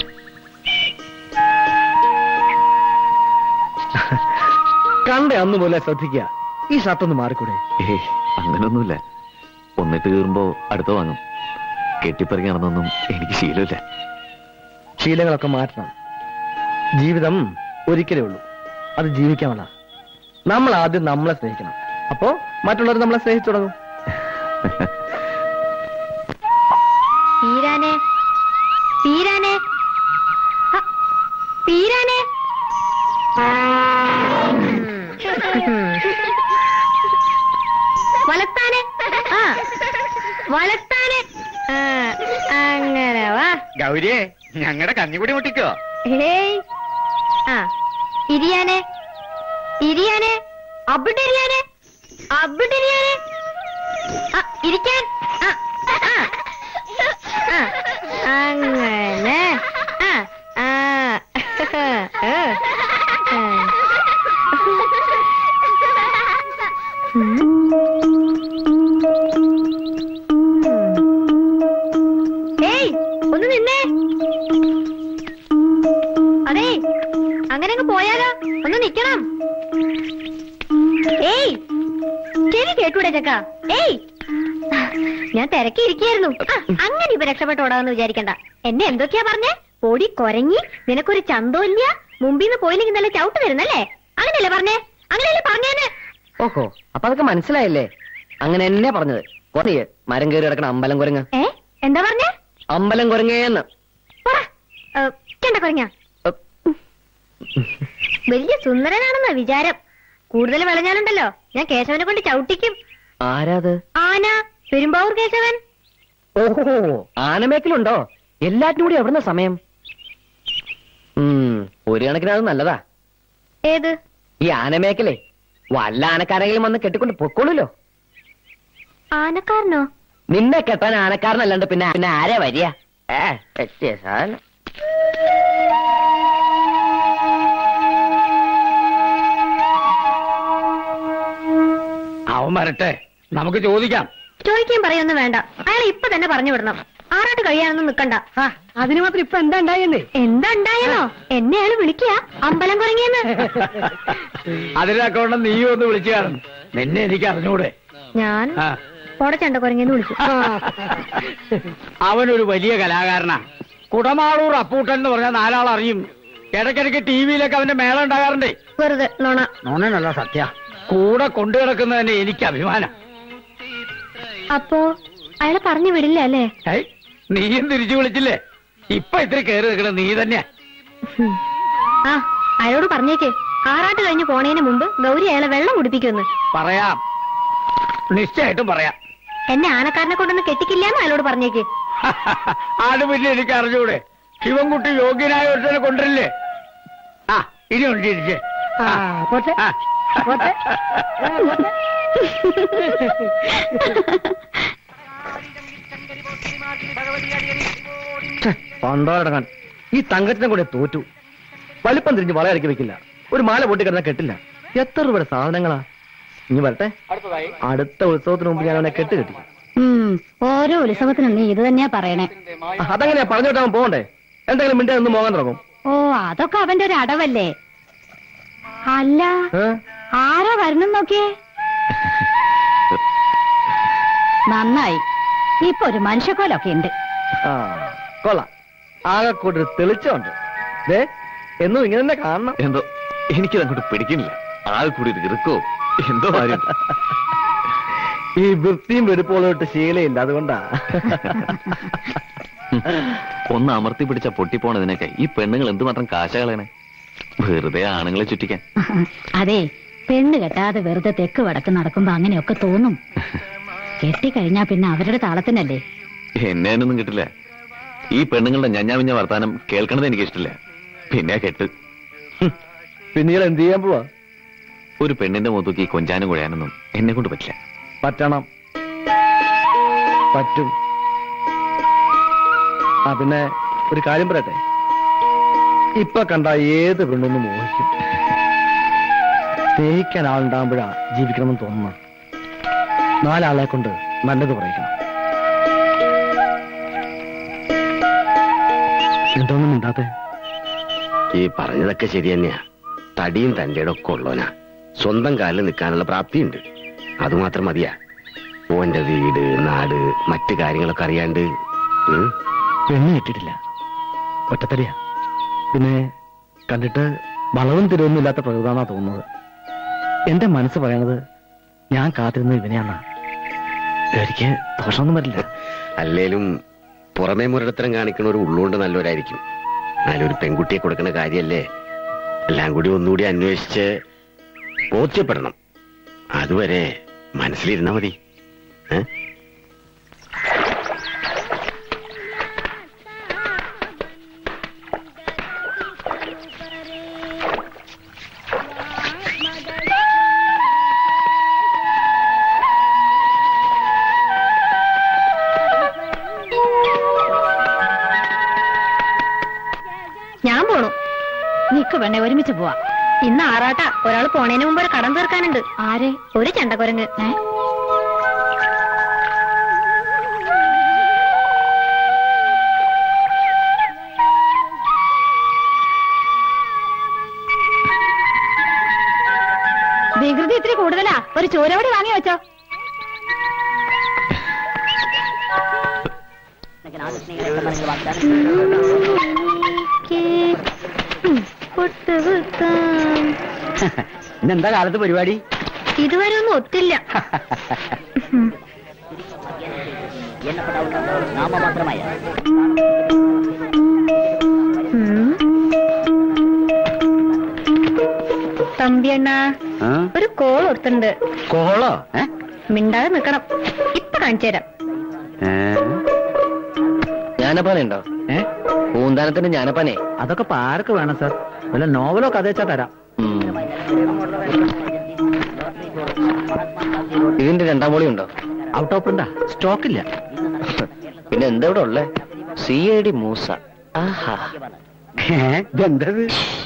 S4: കണ്ട അന്ന് പോലെ ശ്രദ്ധിക്കുക ഈ ഷർട്ടൊന്ന് മാറിക്കൂടെ
S8: ഏ അങ്ങനൊന്നുമില്ല ഒന്നിട്ട് കീറുമ്പോ അടുത്ത വാങ്ങും കെട്ടിപ്പറക്കി നടന്നൊന്നും എനിക്ക് ശീലമില്ല
S4: ശീലങ്ങളൊക്കെ മാറ്റണം ജീവിതം ഒരിക്കലേ ഉള്ളൂ അത് ജീവിക്കാനുള്ള നമ്മൾ ആദ്യം നമ്മളെ സ്നേഹിക്കണം അപ്പോ മറ്റുള്ളവർ നമ്മളെ സ്നേഹിച്ചു തുടങ്ങും
S2: പീരാനെ പീരാനെ ഹ, പീരാനെ വളത്താനെ ആ വളത്താനെ ആ, അങ്ങനെ വാ
S11: ഗൗരിയെ ഞങ്ങളുടെ കഞ്ഞിക്കുടി മുട്ടിക്കോ
S2: ഹേയ് ആ ഇരിയാനെ ഇരിയാനെ അവിടെ ഇരിയാനെ അവിടെ ഇരിയാനെ ആ ഇരിക്കാൻ ആ ആ ആ, അങ്ങനെ ആ ആ ഏ, ഏ. ഏയ് ഒന്ന് നിന്നേ അതെ അങ്ങനെ അങ്ങ് പോയാലോ ഒന്ന് നിക്കണം ഏയ് ചെവി കേട്ടൂടെ ചക്ക ഏയ് ഞാൻ തിരക്കിയിരിക്കായിരുന്നു ആ, അങ്ങനെ ഇപ്പൊ രക്ഷപ്പെട്ടോടാന്ന് വിചാരിക്കണ്ട എന്നെ എന്തൊക്കെയാ പറഞ്ഞേ പൊടി കൊരങ്ങി നിനക്കൊരു ചന്തമില്ല മുമ്പിൽ നിന്ന് പോയില്ലെങ്കിൽ നല്ല ചവിട്ട് തരുന്നല്ലേ അങ്ങനെയല്ലേ പറഞ്ഞേ അങ്ങനെയല്ലേ പറഞ്ഞേന്
S7: ഓഹോ അപ്പൊ അതൊക്കെ മനസ്സിലായില്ലേ അങ്ങനെ എന്നെ പറഞ്ഞത് കുറേ മരം കയറി കിടക്കണ അമ്പലം കുരങ്ങ്
S2: ഏ എന്താ പറഞ്ഞേ
S7: അമ്പലം കുരങ്ങേന്ന്
S2: പറ ഏ, ചെണ്ട കൊരങ്ങ വലിയ സുന്ദരനാണെന്നാ വിചാരം കൂടുതൽ വിളഞ്ഞാലുണ്ടല്ലോ ഞാൻ കേശവനെ കൊണ്ട് ചവിട്ടിക്കും
S7: ആരാത്
S2: ആന പെരുമ്പാവൂർ കേശവൻ
S7: ഓഹോ ആനമേക്കലുണ്ടോ എല്ലാറ്റിനും കൂടി എവിടുന്ന സമയം ഉം, ഒരു കണക്കിന് അത് നല്ലതാ
S2: ഏത്
S7: ഈ ആനമേക്കലേ വല്ല ആനക്കാരെങ്കിലും വന്ന് കെട്ടിക്കൊണ്ട് പൊക്കോളൂല്ലോ
S2: ആനക്കാരനോ
S7: നിന്നെ കെട്ടാൻ ആനക്കാരനല്ലാണ്ട് പിന്നെ പിന്നെ ആരാ വരിക ഏ പറ്റിയ സാധനം
S12: അവൻ വരട്ടെ നമുക്ക് ചോദിക്കാം
S2: ചോദിക്കാൻ പറയൊന്നും വേണ്ട അയാൾ ഇപ്പൊ തന്നെ പറഞ്ഞു വിടണം ആറാട്ട് കഴിയാനൊന്നും നിക്കണ്ട
S6: അതിന് മാത്രം ഇപ്പൊ എന്താ ഉണ്ടായെന്നേ
S2: എന്താ ഉണ്ടായെന്നോ എന്നെ അയാൾ വിളിക്കുക അമ്പലം കുറങ്ങിയെന്ന്
S12: അതിന്റെ അക്കൗണ്ട് നീ ഒന്ന് വിളിച്ചു കാണും നിന്നെ എനിക്ക് അറിഞ്ഞൂടെ
S2: ഞാൻ
S12: ആ
S2: പോടെ ചണ്ട കുറങ്ങിയെന്ന് വിളിച്ചു
S12: അവനൊരു വലിയ കലാകാരനാ കുടമാളൂർ അപ്പൂട്ടൻ എന്ന് പറഞ്ഞാൽ നാലാൾ അറിയും ഇടയ്ക്കിടയ്ക്ക് ടി വിയിലൊക്കെ അവന്റെ മേളം ഉണ്ടാകാറുണ്ടേ
S2: വെറുതെ നോണ
S12: നോണനല്ല സത്യ കൂടെ കൊണ്ടു കിടക്കുന്നതന്നെ എനിക്ക് അഭിമാനം
S2: അപ്പോ അയാളെ പറഞ്ഞു വിടില്ല അല്ലേ
S12: ഏയ്, നീയും തിരിച്ചു വിളിച്ചില്ലേ ഇപ്പൊ ഇത്തിരി കയറി നിൽക്കണ നീ തന്നെയാ
S2: ഹും. ആ അയാളോട് പറഞ്ഞേക്ക് ആറാട്ട് കഴിഞ്ഞ് പോണേന് മുമ്പ് ഗൗരി അയാളെ വെള്ളം കുടിപ്പിക്കുമെന്ന്
S12: പറയാം നിശ്ചയായിട്ടും പറയാം
S2: എന്നെ ആനക്കാരനെ കൊണ്ടൊന്ന് കെട്ടിക്കില്ലാന്ന് അയാളോട് പറഞ്ഞേക്ക്
S12: അത് പിന്നെ എനിക്ക് അറിഞ്ഞൂടെ ശിവൻകുട്ടി യോഗ്യനായ ഒരുത്തനെ കൊണ്ടിരില്ലേ ആ ഇനി ഉണ്ട് ഇരിക്കേ
S6: പോട്ടെ പോട്ടെ
S4: പണ്ടോടങ്ങാൻ ഈ തങ്കത്തിനെ കൂടെ തോറ്റു വലിപ്പം തിരിഞ്ഞ് വളയിറക്കി വെക്കില്ല ഒരു മാല പൊട്ടി കിടന്നാൽ കെട്ടില്ല എത്ര രൂപയുടെ സാധനങ്ങളാ ഇനി വരട്ടെ
S10: അടുത്തതായി
S4: അടുത്ത ഉത്സവത്തിന് മുമ്പ് ഞാൻ അവനെ കെട്ട് കെട്ടി
S3: ഓരോ ഉത്സവത്തിനും നീ ഇത് തന്നെയാ പറയണേ
S4: അതെങ്ങനെയാ പറഞ്ഞു വിട്ടാൻ പോകണ്ടേ എന്തെങ്കിലും മിണ്ടേ ഒന്ന് മോങ്ങാൻ തുടങ്ങും
S3: ഓ അതൊക്കെ അവന്റെ ഒരു അടവല്ലേ അല്ല
S4: ഏ?
S3: ആരാ വരണം നോക്കിയേ നന്നായി ഇപ്പൊ ഒരു മനുഷ്യക്കോലൊക്കെ ഉണ്ട്
S4: ആ കൊള്ളാം ആകെ കൂട്ടൊരു തെളിച്ചമുണ്ട് ദേ എന്നും ഇങ്ങനെ തന്നെ കാണണം
S8: എന്തോ എനിക്കത് അങ്ങോട്ട് പിടിക്കുന്നില്ല ആകെ കൂടി ഒരു ഇറുക്കോ എന്തോ കാര്യം
S4: ഈ വൃത്തിയും വെടുപ്പോളോട്ട് ശീലയില്ല അതുകൊണ്ടാ
S8: ഒന്ന് അമർത്തി പിടിച്ച പൊട്ടിപ്പോണതിനൊക്കെ ഈ പെണ്ണുങ്ങൾ എന്തുമാത്രം കാശ കളയണേ വെറുതെ ആണുങ്ങളെ ചുറ്റിക്കാൻ
S3: അതെ പെണ്ണ് കെട്ടാതെ വെറുതെ തെക്ക് വടക്ക് നടക്കുമ്പോ അങ്ങനെയൊക്കെ തോന്നും കെട്ടിക്കഴിഞ്ഞാ പിന്നെ അവരുടെ താളത്തിനല്ലേ
S8: എന്നെ അതിനൊന്നും കിട്ടില്ല ഈ പെണ്ണുങ്ങളുടെ ഞഞ്ഞാമിഞ്ഞ വർത്താനം കേൾക്കണത് എനിക്ക് ഇഷ്ടമില്ല പിന്നെ കെട്ട്
S4: പിന്നീട് എന്ത് ചെയ്യാൻ പോവാ
S8: ഒരു പെണ്ണിന്റെ മുഖത്തേക്ക് കൊഞ്ചാനും കുഴയാനൊന്നും എന്നെ കൊണ്ട് പറ്റില്ല
S4: പറ്റണം പറ്റും ആ പിന്നെ ഒരു കാര്യം പറയട്ടെ ഇപ്പൊ കണ്ട ഏത് പെണ്ണൊന്നും മോഹിക്കും സ്നേഹിക്കാൻ ആളുണ്ടാകുമ്പോഴാ ജീവിക്കണമെന്ന് തോന്നുന്നു നാലാളെ കൊണ്ട് നല്ലത് പറയിക്കണം എന്തോന്നും മിണ്ടാത്തെ
S5: ഈ പറഞ്ഞതൊക്കെ ശരി തന്നെയാ തടിയും തന്റെ ഒക്കെ ഉള്ളവനാ സ്വന്തം കാലിൽ നിൽക്കാനുള്ള പ്രാപ്തിയുണ്ട് അതുമാത്രം മതിയാ ഓന്റെ വീട് നാട് മറ്റു കാര്യങ്ങളൊക്കെ അറിയാണ്ട് ഉം,
S4: പെണ്ണ് കിട്ടിയിട്ടില്ല ഒറ്റത്തടിയാ പിന്നെ കണ്ടിട്ട് വളവും തിരിവൊന്നും ഇല്ലാത്ത പ്രകൃതാന്നാ തോന്നുന്നത് എന്റെ മനസ്സ് പറയണത് ഞാൻ കാത്തിരുന്നത് ഇവനെയാന്നാ എനിക്ക് ദോഷമൊന്നും വരില്ല
S5: അല്ലേലും പുറമേ മുരടത്തരം കാണിക്കണ ഒരു ഉള്ളുകൊണ്ട് നല്ലവരായിരിക്കും എന്നാലും ഒരു പെൺകുട്ടിയെ കൊടുക്കുന്ന കാര്യല്ലേ എല്ലാം കൂടി ഒന്നുകൂടി അന്വേഷിച്ച് ബോധ്യപ്പെടണം അതുവരെ മനസ്സിലിരുന്നാ മതി ഏ?
S2: ഞാൻ പോണു
S3: നിക്ക് വേണേ ഒരുമിച്ച് പോവാ
S2: ഇന്ന് ആറാട്ട ഒരാൾ പോണേന് മുമ്പ് ഒരു കടം തീർക്കാനുണ്ട്
S3: ആരെ
S2: ഒരു ചെണ്ടക്കുരങ്ങ്
S3: ഏ? വികൃതി ഇത്തിരി കൂടുതലാ ഒരു ചോരവടി വാങ്ങി വെച്ചോ
S2: പൊട്ടുകുത്താം.
S7: ഇന്നെന്താ കാലത്ത് പരിപാടി
S2: ഇതുവരെ ഒന്നും ഒത്തില്ല ഉം. ഉം. തമ്പിയണ്ണ ഒരു കോൾ ഓർത്തുണ്ട്
S7: കോളോ ഏ
S2: മിണ്ടാതെ നിക്കണം ഇപ്പൊ കാണിച്ചു തരാം
S7: ഞാനപ്പാനെ ഉണ്ടോ ഏ പൂന്താനത്തിന് ഞാനപ്പാനെ
S4: അതൊക്കെ ഇപ്പൊ ആർക്ക് വേണം സാർ വല്ല നോവലോ കഥ വെച്ചാ തരാം
S7: ഇതിന്റെ രണ്ടാം മോളി ഉണ്ടോ
S4: ഔട്ട് ഓഫ് ഉണ്ടാ സ്റ്റോക്ക് ഇല്ല
S7: പിന്നെ എന്താ ഇവിടെ ഉള്ളേ സി ഐ ഡി മൂസ ആഹാ
S4: ഇതെന്തത്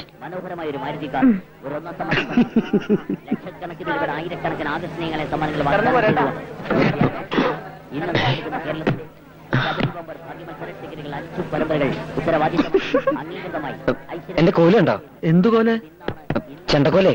S7: എന്റെ കോലുണ്ടോ
S4: എന്തു പോലെ
S7: ചെണ്ടക്കോലേ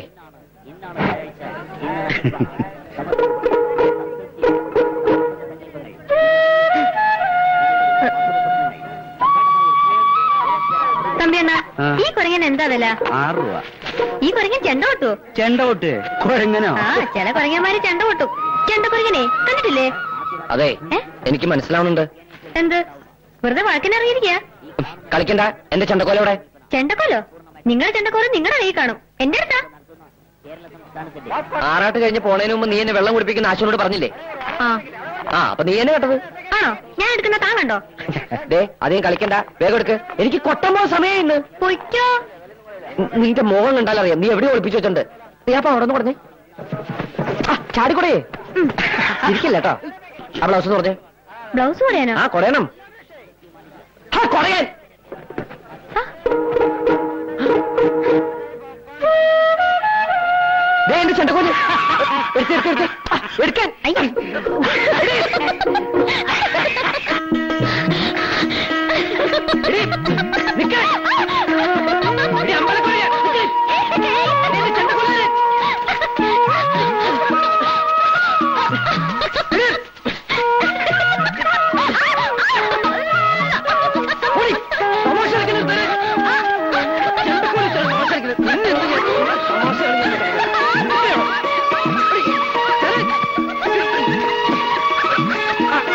S2: തമ്പിയണ്ണ
S4: ആ.
S2: ഈ കുരങ്ങൻ എന്താ വില
S4: ആറ് രൂപ
S2: ഈ കുരങ്ങൻ ചെണ്ട കൊട്ടു
S4: ചെണ്ട പൊട്ട് കുഴങ്ങനോ
S2: ആ ചില കുരങ്ങന്മാര് ചെണ്ട കൊട്ടു ചെണ്ട കുരങ്ങനെ കണ്ടിട്ടില്ലേ
S7: അതെ
S2: ഏ?
S7: എനിക്ക് മനസ്സിലാവുന്നുണ്ട്
S2: എന്ത് വെറുതെ വഴക്കിനിറങ്ങിയിരിക്കുക
S7: കളിക്കണ്ട എന്റെ ചെണ്ടക്കോല ഇവിടെ
S2: ചെണ്ടക്കോലോ നിങ്ങളുടെ ചെണ്ടക്കോല് നിങ്ങളുടെ കൈ കാണും എന്റെ അടുത്താ
S7: ആറാട്ട് കഴിഞ്ഞ് പോണതിന് മുമ്പ് നീ എന്നെ വെള്ളം കുടിപ്പിക്കുന്ന ആശുനോട് പറഞ്ഞില്ലേ
S2: ആ
S7: ആ അപ്പൊ നീ എന്നെ കേട്ടത്
S2: ആണോ ഞാൻ എടുക്കുന്ന താൻ കണ്ടോ
S7: ദേ അധികം കളിക്കണ്ട വേഗം എടുക്ക് എനിക്ക് കൊട്ടമ്പോ സമയം ഇന്ന്
S2: പൊയ്ക്കോ
S7: നിന്റെ മോഹം കണ്ടാലറിയാം നീ എവിടെ ഒളിപ്പിച്ചു വെച്ചിട്ടുണ്ട് നീ അപ്പൊ അവിടെ നിന്ന് പറഞ്ഞേ ആ ചാടിക്കൊടേ ഇരിക്കില്ല കേട്ടോ ആ ബ്ലൗസ് എന്ന് പറഞ്ഞേ
S2: ബ്ലൗസ് പറയാനോ
S7: ആ കൊടയണം ആ കൊടയാൻ ദേ എന്റെ ചെണ്ടക്കോല് എടുക്ക് എടുക്ക് എടുക്ക് ആ, എടുക്കാൻ
S2: അയ്യ.
S7: എടീ, നിക്ക്. എടീ, അമ്പലക്കൊലയാ, നിക്ക്. എന്റെ ചെണ്ടക്കൊലയാണ്. ഓടി, തമാശ കളിക്കരുത്. ചെണ്ടക്കൊല തമാശ കളിക്കരുത്. നിന്നെ എന്ത് ചെയ്യാൻ? തമാശ കളിക്കരുത്. നിന്നെയോ? എടീ, ചെറി. ആ,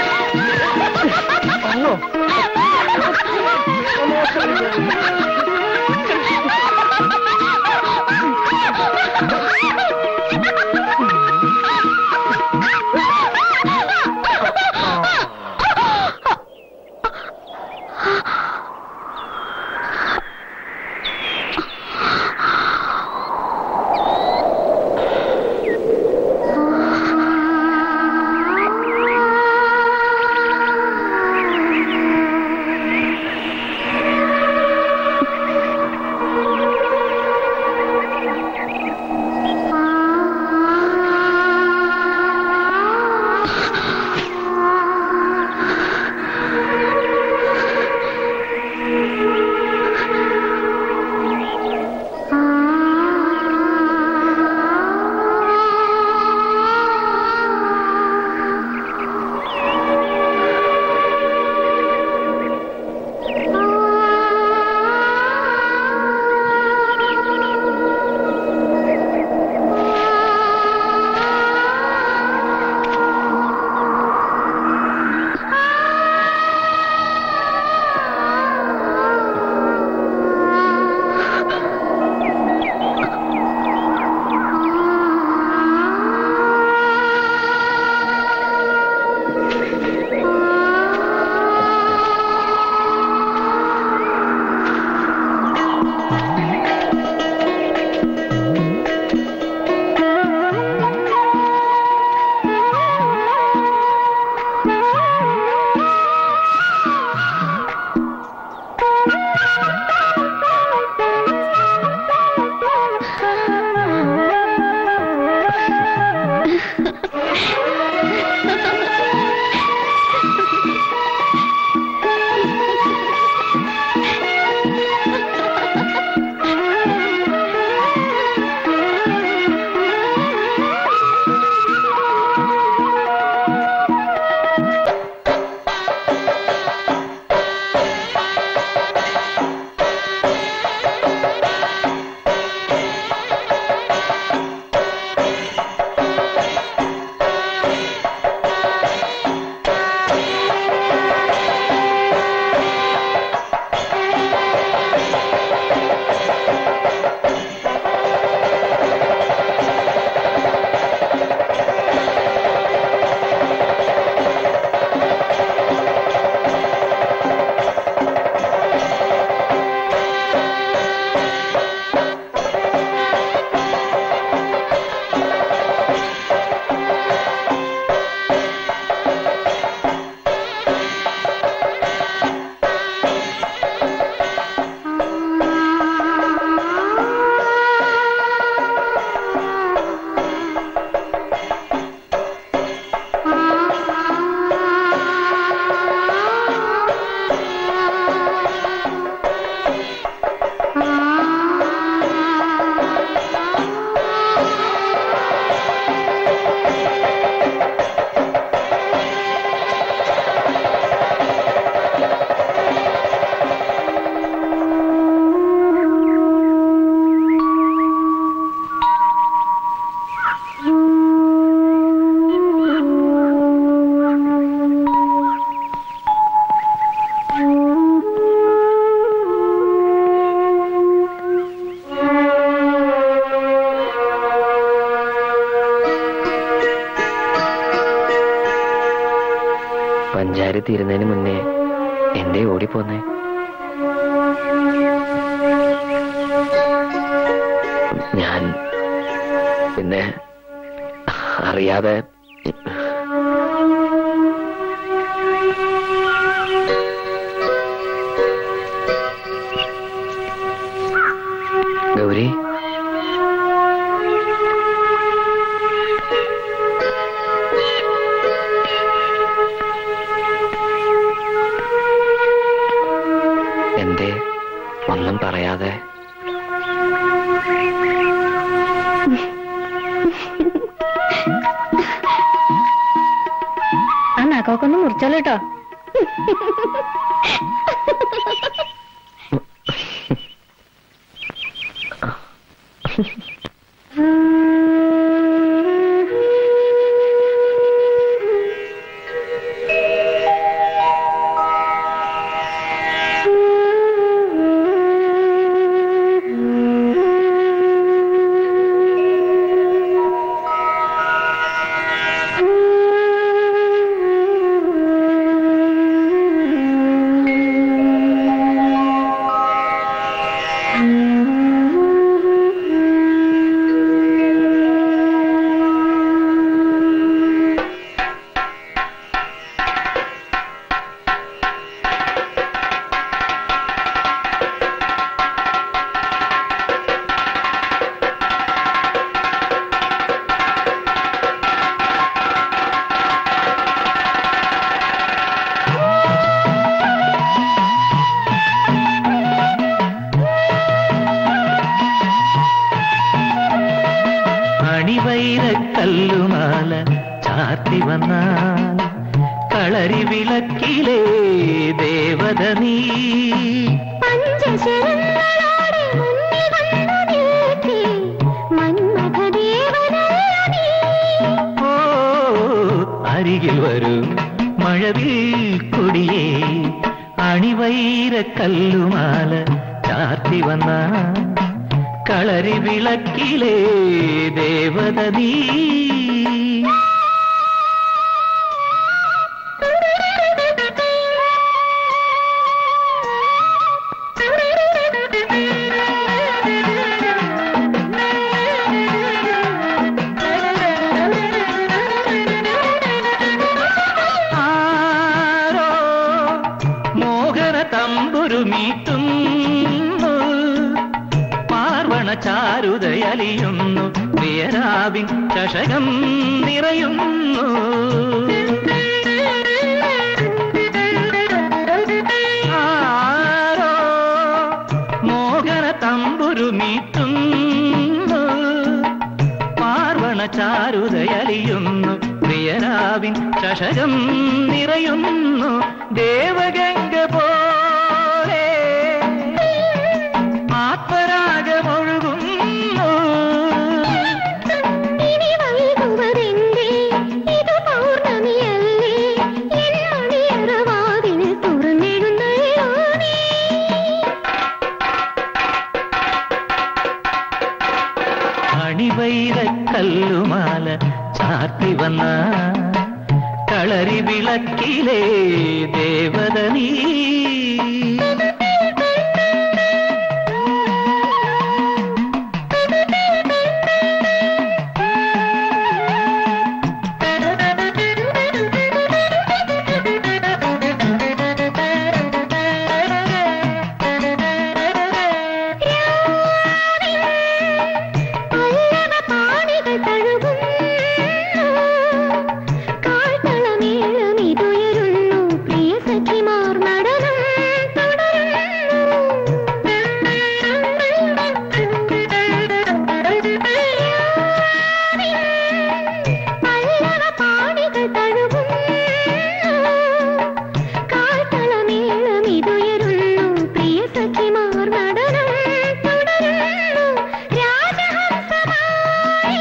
S7: പഞ്ചാര തീരുന്നതിന് മുന്നേ എന്തേ ഓടിപ്പോന്നേ ഞാൻ പിന്നെ അറിയാതെ ഗൗരി എന്തേ ഒന്നും പറയാതെ
S2: ആ നഖമൊക്കെ മുറിച്ചോളൂ കേട്ടോ
S13: അണിവൈരക്കല്ലുമാല ചാർത്തി വന്നാൽ കളരി വിളക്കിലേ ദേവത നീ ഓ അരികിൽ വരൂ മഴവിൽ കൊടിയേ അണിവൈരക്കല്ലുമാല ചാർത്തി വന്നാൽ കളരി വിളക്കിലേ ദേവത നീ ആരോ മോഹന തമ്പുരു മീട്ടുന്നു പാർവണ ചാരുതയലിയുന്നു പ്രിയരാവിൻ ചഷകം നിറയുന്നു ആരോ മോഹന തമ്പുരു മീട്ടുന്നു പാർവണ ചാരുതയലിയുന്നു പ്രിയരാവിൻ ചഷകം നിറയുന്നു ദേവഗംഗ പോലെ ആത്മരാഗമൊഴുകുന്നു
S2: ഇനി വൈകുവതെന്തേ ഇത് പൗർണമിയല്ലേ എൻ മണിയറവാതിന് തുറന്നിടുന്നയോ നീ
S13: അണിവൈരക്കല്ലുമാല ചാർത്തി വന്ന കളരി വിളക്കിലേ ദേവത നീ
S2: പല്ലവ പാണികൾ തഴുകുന്നു കാൽത്തളമേളമിതുയരുന്നു പ്രിയ സഖിമാർ നടനം തുടരുന്നു പല്ലവ പാണികൾ തഴുകുന്നു കാൽത്തളമേളമിതുയരുന്നു പ്രിയ സഖിമാർ നടനം തുടരുന്നു രാജഹംസമായി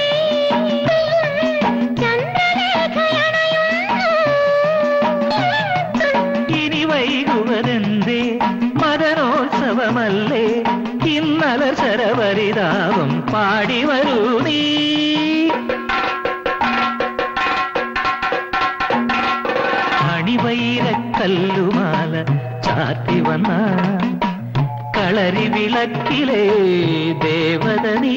S13: ഇനി വൈകുവതെന്തേ മദനോത്സവമല്ലേ ഇന്നല ശരവരിതാവും പാടി വരൂ നീ മണിവൈരക്കല്ലുമാല ചാത്തി വന്ന കളരി വിളക്കിലെ ദേവത നീ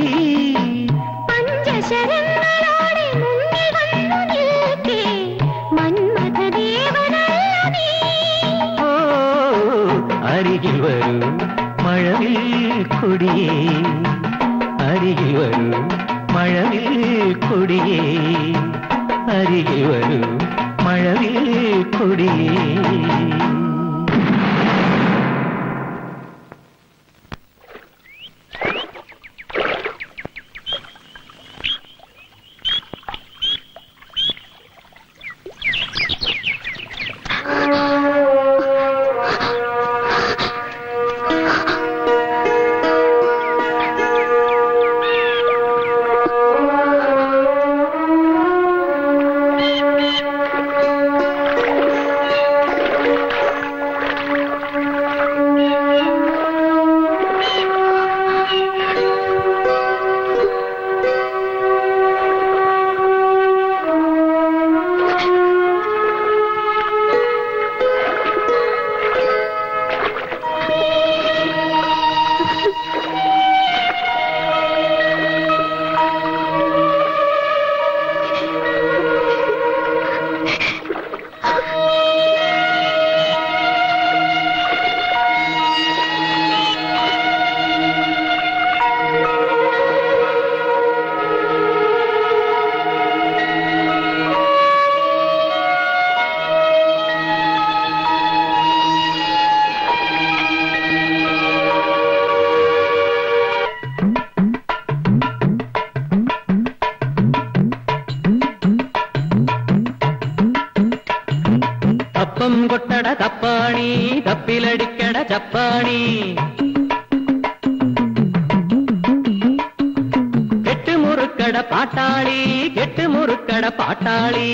S2: പഞ്ചശരങ്ങളോടെ മുന്നിൽ വന്നു നിൽക്കേ മന്മഥദേവനല്ല നീ
S13: ഓ അരികിൽ വരൂ മഴവിൽ കൊടിയേ അരികിൽ വരൂ മഴവിൽ കൊടിയേ അരികിൽ വരൂ മഴവിൽ കൊടിയേ
S14: അപ്പം കൊട്ടട തപ്പാണി തപ്പിലടിക്കട ചപ്പാണി കെട്ടുമുറുക്കട പാട്ടാളി കെട്ടുമുറുക്കട പാട്ടാളി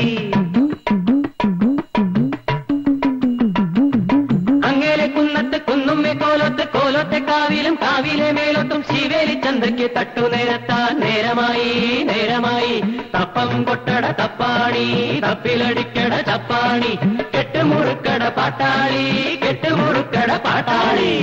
S14: അങ്ങേലെ കുന്നത്ത് കുന്നുമ്മെ കോലത്ത് കോലത്തെ കാവിലും കാവിലെ മേലോട്ടും ശിവേലി ചന്തയ്ക്ക് തട്ടു നേരത്താൻ നേരമായി നേരമായി തപ്പം കൊട്ടട തപ്പാണി തപ്പിലടിക്കട ചപ്പാണി കെട്ടുമുറുക്കട പാട്ടാളി കെട്ടുമുറുക്കട പാട്ടാളി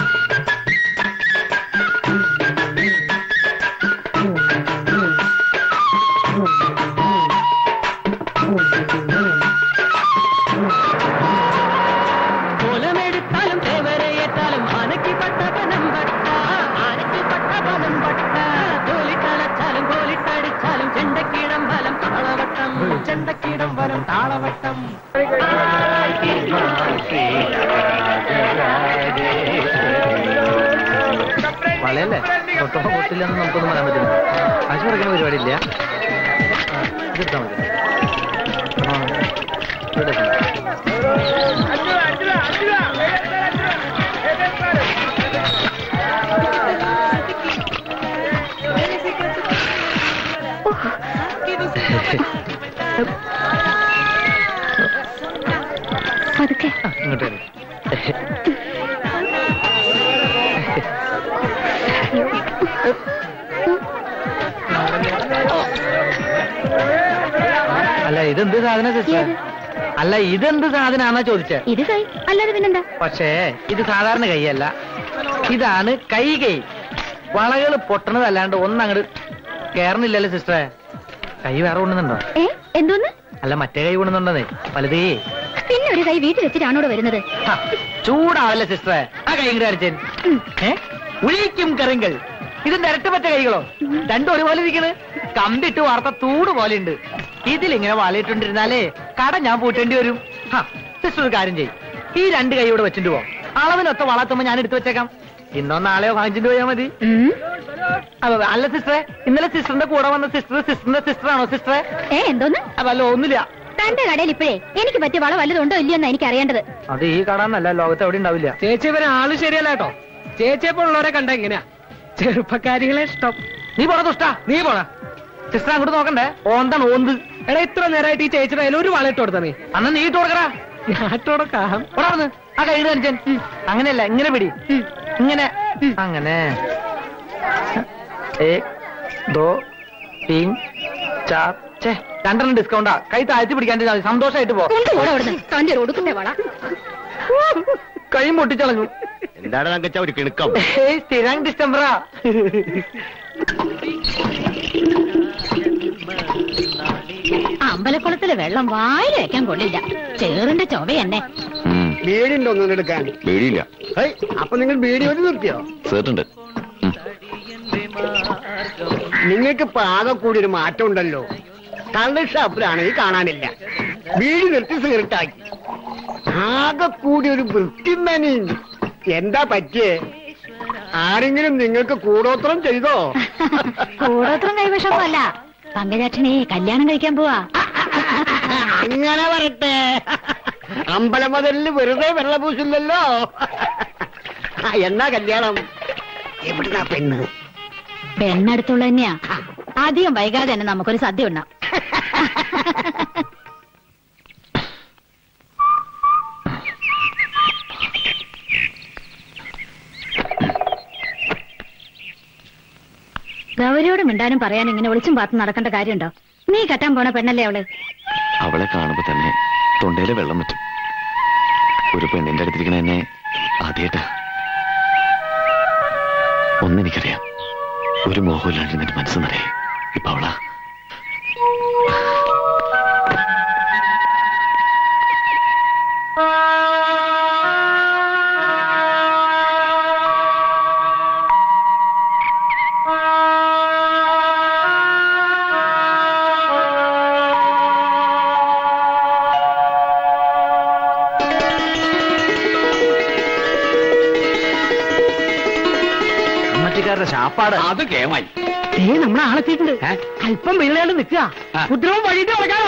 S14: കോലമെടുത്താലും തേവരയേറ്റാലും ആനയ്ക്ക് പട്ട പനം പട്ട ആനയ്ക്ക് പട്ട പനം പട്ട കോലിട്ടലച്ചാലും കോലിട്ടടിച്ചാലും ചെണ്ടക്കീടം ഫലം താളവട്ടം ചെണ്ടക്കീടം ഫലം താളവട്ടം
S1: വളയല്ലേ തൊട്ടോ പൊട്ടില്ലെന്ന് നമുക്കൊന്നും പറയാൻ പറ്റില്ല കാശ് കൊടുക്കുന്ന പരിപാടിയില്ല ആ, ഇതെടുത്താ മതി ആ, ഇതെടുക്കാം.
S2: പതുക്കെ
S1: ആ, ഇങ്ങോട്ട് വരൂ. അല്ല ഇതെന്ത് സാധന സിസ്റ്റർ അല്ല ഇതെന്ത് സാധനാന്നാ ചോദിച്ചേ
S2: ഇത് കൈ അല്ലാതെ പിന്നെന്താ
S1: പക്ഷേ ഇത് സാധാരണ കൈയല്ല ഇതാണ് കൈ കൈ വളകൾ പൊട്ടണതല്ലാണ്ട് ഒന്നങ്ങട് കേറണില്ലല്ലോ സിസ്റ്ററെ കൈ വേറെ കൊണ്ടുന്നുണ്ടോ
S2: ഏ എന്തോന്ന്
S1: അല്ല മറ്റേ കൈ കൊണ്ടുന്നുണ്ടെന്നേ വലുതേ
S2: പിന്നെ ഒരു കൈ വീട്ടിൽ വെച്ചിട്ടാണോ ഇവിടെ വരുന്നത്
S1: ഹ, ചൂടാവല്ലേ സിസ്റ്ററെ ആ കൈ ഇങ്ങോട്ട് കാണിച്ചേ ഏ ഉളിക്കും കറിങ്കൾ ഇതിന്റെ ഇരട്ടപ്പറ്റ കൈകളോ രണ്ടും ഒരുപോലെ ഇരിക്കണ് കമ്പിട്ട് വാർത്ത തൂട് പോലെ ഉണ്ട് ഇതിലിങ്ങനെ വളയിട്ടുണ്ടിരുന്നാലേ കട ഞാൻ പൂട്ടേണ്ടി വരും ഹ, സിസ്റ്റർ ഒരു കാര്യം ചെയ്യും ഈ രണ്ട് കൈ ഇവിടെ വെച്ചിട്ട് പോ അളവിനൊത്ത വളർത്തുമ്പോ ഞാൻ എടുത്തു വെച്ചേക്കാം ഇന്നോ നാളെയോ വാങ്ങിച്ചിട്ട് പോയാൽ മതി
S2: ഉം.
S1: അപ്പൊ അല്ല സിസ്റ്ററെ ഇന്നലെ സിസ്റ്ററിന്റെ കൂടെ വന്ന സിസ്റ്റർ സിസ്റ്ററിന്റെ സിസ്റ്റർ ആണോ സിസ്റ്ററെ
S2: ഏ എന്തോന്ന്
S1: അതല്ല ഒന്നുമില്ല
S2: തന്റെ കടയിൽ ഇപ്പോഴേ എനിക്ക് പറ്റിയ വള വല്ലതുണ്ടോ ഇല്ലയോ എന്നാ എനിക്ക് അറിയേണ്ടത്
S1: അത് ഈ കട എന്നല്ല ലോകത്ത് എവിടെ ഉണ്ടാവില്ല
S6: ചേച്ചി ഇവരെ ആള് ശരിയല്ല കേട്ടോ ചേച്ചിയപ്പോ ഉള്ളവരെ കണ്ട എങ്ങനെയാ ചെറുപ്പക്കാരികളെ ഇഷ്ടം
S1: നീ പോടാ ദുഷ്ടാ
S6: നീ പോടാ
S1: സിസ്റ്റർ അങ്ങോട്ട് നോക്കണ്ടേ ഓന്താണ് ഓന്ത്
S6: എടാ ഇത്ര നേരമായിട്ട് ഈ ചേച്ചിയുടെ കയ്യിൽ ഒരു വള ഇട്ട് കൊടുത്ത നീ
S1: അന്ന് നീ ഇട്ട് കൊടുക്കടാ
S6: ഞാൻ ഇട്ട് കൊടുക്കാം
S1: ഓടാ വന്ന്. ആ കൈ കാണിച്ചൻ അങ്ങനെയല്ല ഇങ്ങനെ പിടി ഇങ്ങനെ അങ്ങനെ ഏക് ദോ തീൻ ചാർ ഛേ രണ്ടെണ്ണം ഡിസ്കൗണ്ടാ കൈ താഴ്ത്തി പിടിക്കാൻ സന്തോഷമായിട്ട് പോ
S3: കൊണ്ടുപോടാ അവിടുന്ന് തന്റെ ഒരു ഒടുക്കത്തെ വള
S1: കൈ പൊട്ടിച്ചളഞ്ഞു
S5: എന്താണ് തങ്കച്ച ഒരു കിണുക്കം
S1: ഏയ് സ്ഥിരം ഡിസ്റ്റംബറാ
S3: അമ്പലക്കുളത്തിലെ വെള്ളം വായിൽ വെക്കാൻ കൊള്ളില്ല ചേറിന്റെ ചൊവ എന്നെ
S6: ബീഡിണ്ടോ ഒന്നും എടുക്കാൻ
S8: പേടിയില്ല
S6: ഹേയ്, അപ്പൊ നിങ്ങൾ ബീഡി ഒരു നിർത്തിയോ
S8: സേർട്ടുണ്ട്
S6: നിങ്ങൾക്ക് ഇപ്പൊ ആകെ കൂടി ഒരു മാറ്റം ഉണ്ടല്ലോ കള്ള് ഷാപ്പിലാണെങ്കിൽ കാണാനില്ല ബീഡി നിർത്തി സിഗരറ്റാക്കി ആകെ കൂടി ഒരു വൃത്തിമനി എന്താ പറ്റിയേ ആരെങ്കിലും നിങ്ങൾക്ക് കൂടോത്രം ചെയ്തോ
S3: കൂടോത്രം കൈവശമൊന്നുമല്ല പങ്കജാക്ഷനെ കല്യാണം കഴിക്കാൻ പോവാ
S6: അങ്ങനെ പറട്ടെ അമ്പലം മുതലിൽ വെറുതെ വെള്ള പൂശില്ലല്ലോ ആ, എന്നാ കല്യാണം എവിടുന്നാ പെണ്ണ്
S3: പെണ്ണടുത്തുള്ള തന്നെയാ അധികം വൈകാതെ തന്നെ നമുക്കൊരു സദ്യ ഉണ്ടാവും ഗൗരിയോട് മിണ്ടാനും പറയാനും ഇങ്ങനെ വിളിച്ചും പാത്തും നടക്കേണ്ട കാര്യമുണ്ടോ നീ കെട്ടാൻ പോണ പെണ്ണല്ലേ അവള്
S8: അവളെ കാണുമ്പോ തന്നെ തൊണ്ടയിലെ വെള്ളം പറ്റും ഒരു പെണ്ണിന്റെ അടുത്തിരിക്കണ എന്നെ ആദ്യമായിട്ടാ ഒന്നെനിക്കറിയാം ഒരു മോഹമില്ലാണ്ട് നിന്റെ മനസ്സ് നിറയെ ഇപ്പൊ അവളാ
S1: അമ്മച്ചിക്കാരുടെ ശാപ്പാട്
S12: അത് കേമായി
S1: ഏ നമ്മളെ ആളെത്തിയിട്ടുണ്ട് അല്പം വെള്ളയാണ്ട് നിൽക്കുക കുട്ടികളും വഴിയിട്ട് നടക്കാനോ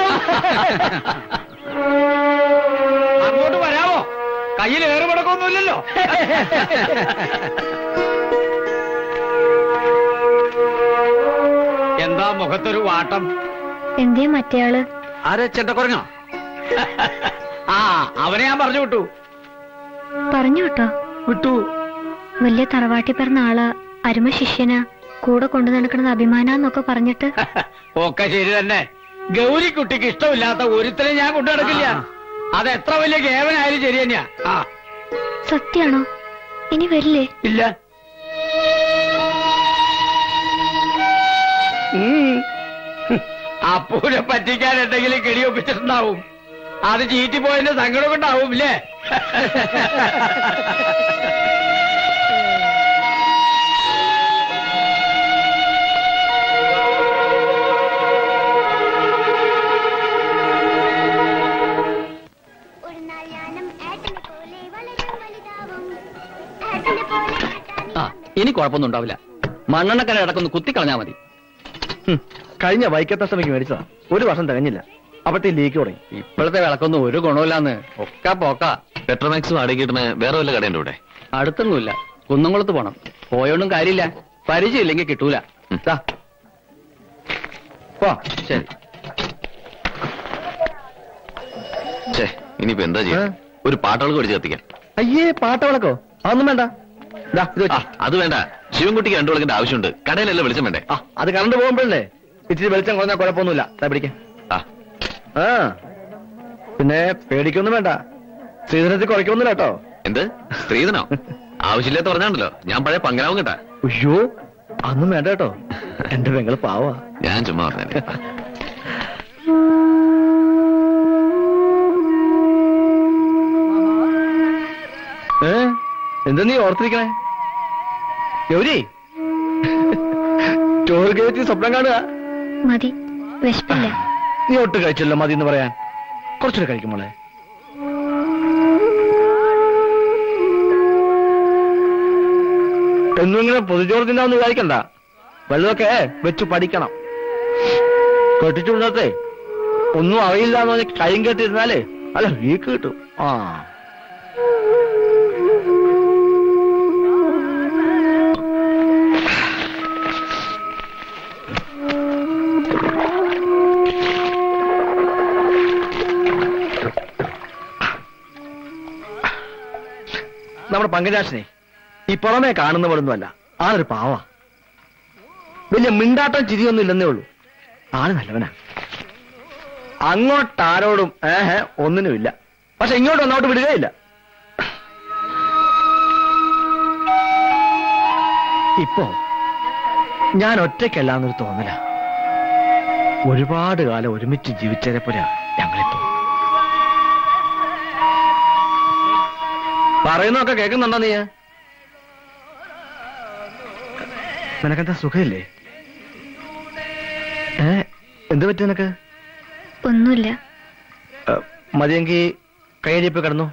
S12: അങ്ങോട്ട് വരാമോ കയ്യിൽ ഏറ് പടക്കമൊന്നുമില്ലല്ലോ എന്താ മുഖത്തൊരു വാട്ടം
S2: എന്തേ മറ്റേയാള്
S12: ആരെ ചെണ്ടക്കുറങ്ങോ ആ അവനെ ഞാൻ പറഞ്ഞു വിട്ടു
S2: പറഞ്ഞു കേട്ടോ
S12: വിട്ടു
S2: വലിയ തറവാട്ടി പറഞ്ഞ ആള് അരുമ ശിഷ്യനാ കൂടെ കൊണ്ടു നടക്കണത് അഭിമാനാന്നൊക്കെ പറഞ്ഞിട്ട്
S12: ഒക്കെ ശരി തന്നെ ഗൗരിക്കുട്ടിക്ക് ഇഷ്ടമില്ലാത്ത ഒരുത്തരെ ഞാൻ കൊണ്ടു നടക്കില്ല അത് എത്ര വലിയ കേവനായാലും ശരി തന്നെയാ ആ
S2: സത്യാണോ ഇനി വരില്ലേ
S12: ഇല്ല ഉം. അപ്പൂനെ പറ്റിക്കാൻ എന്തെങ്കിലും കിടി ഒപ്പിച്ചിട്ടുണ്ടാവും അത് ചീറ്റി പോയതിന്റെ സങ്കടം കൊണ്ടാവും ഇല്ലേ
S7: ആ ഇനി കുഴപ്പമൊന്നും ഉണ്ടാവില്ല മണ്ണെണ്ണക്കര ഇടക്കൊന്ന് കുത്തിക്കളഞ്ഞാ മതി
S4: ഹും, കഴിഞ്ഞ വൈക്കത്തഷ്ടമിക്ക് മേടിച്ചതാ ഒരു വർഷം തികഞ്ഞില്ല അപ്പത്തെ ലീക്ക് തുടങ്ങി
S7: ഇപ്പോഴത്തെ വിളക്കൊന്നും ഒരു ഗുണമില്ലാന്ന് ഒക്കെ പോക്ക
S8: പെട്രോമാക്സ് വാടക കിട്ടുന്ന വേറെ വല്ല കടയുണ്ട് ഇവിടെ
S7: അടുത്തൊന്നുമില്ല കുന്നംകുളത്ത് പോണം പോയോണ്ടും കാര്യമില്ല പരിചയം ഇല്ലെങ്കിൽ കിട്ടൂല
S4: ദാ. പോ.
S7: ശരി
S8: ഛേ ഇനിയിപ്പോ എന്താ ചെയ്യാ ഒരു പാട്ടുകൾക്ക് അടിച്ച് കത്തിക്കാം
S4: അയ്യേ പാട്ട വിളക്കോ അതൊന്നും വേണ്ട ദാ, ഇത് വെച്ചോ.
S8: അത് വേണ്ട ശിവൻകുട്ടിക്ക് രണ്ടു വിളക്കിന്റെ ആവശ്യമുണ്ട് കടയിലല്ല വെളിച്ചം വേണ്ടേ
S4: ആ അത് കറണ്ട് പോകുമ്പോഴല്ലേ ഇച്ചിരി വെളിച്ചം കുറഞ്ഞാൽ കുഴപ്പമൊന്നുമില്ല ദാ പിടിക്കാം
S8: ആ
S4: ആ പിന്നെ പേടിക്കൊന്നും വേണ്ട ശ്രീധരത്തിൽ കുറയ്ക്കൊന്നുമില്ല കേട്ടോ
S8: എന്ത് സ്ത്രീധനോ ആവശ്യമില്ലാത്ത പറഞ്ഞാണ്ടല്ലോ ഞാൻ പഴയ പങ്കരാവും കേട്ടാ
S4: അയ്യോ അതൊന്നും വേണ്ട കേട്ടോ എന്റെ പെങ്ങള് പാവാ
S8: ഞാൻ ചുമ്മാ പറഞ്ഞേ
S4: ഏ എന്താ നീ ഓർത്തിരിക്കണേ ഗൗരി ചോറ് കഴിച്ച് സ്വപ്നം കാണുക
S2: മതി വിശപ്പില്ല
S4: നീ ഒട്ട് കഴിച്ചല്ലോ മതി എന്ന് പറയാൻ കുറച്ചുകൂടെ കഴിക്കും മോളെ എന്നും ഇങ്ങനെ പൊതുചോറ് തിന്നാന്ന് വിചാരിക്കണ്ട വല്ലതൊക്കെ വെച്ച് പഠിക്കണം കെട്ടിച്ചു വിടത്തെ ഒന്നും അറിയില്ല എന്ന് പറഞ്ഞ് കൈയും കെട്ടിരുന്നാലേ അല്ല വീക്ക് കിട്ടും ആ നമ്മുടെ പങ്കജാക്ഷനെ ഈ പുറമേ കാണുന്ന പോലൊന്നുമല്ല ആളൊരു പാവ വലിയ മിണ്ടാട്ടം ചിരിയൊന്നും ഇല്ലെന്നേ ഉള്ളൂ ആള് നല്ലവനാ അങ്ങോട്ടാരോടും ഏഹ് ഒന്നിനുമില്ല പക്ഷെ ഇങ്ങോട്ട് ഒന്നോട്ട് വിടുകയില്ല ഇപ്പോ ഞാൻ ഒറ്റയ്ക്കല്ല എന്നൊരു തോന്നല ഒരുപാട് കാലം ഒരുമിച്ച് ജീവിച്ചതിനെ പോലെ ഞങ്ങളിപ്പോ പറയുന്നൊക്കെ കേൾക്കുന്നുണ്ടോ നീ നിനക്കെന്താ സുഖമില്ലേ ഏ എന്ത് പറ്റി നിനക്ക്
S2: ഒന്നുമില്ല
S4: ഏ, മതിയെങ്കി കൈയടിപ്പ് കിടന്നു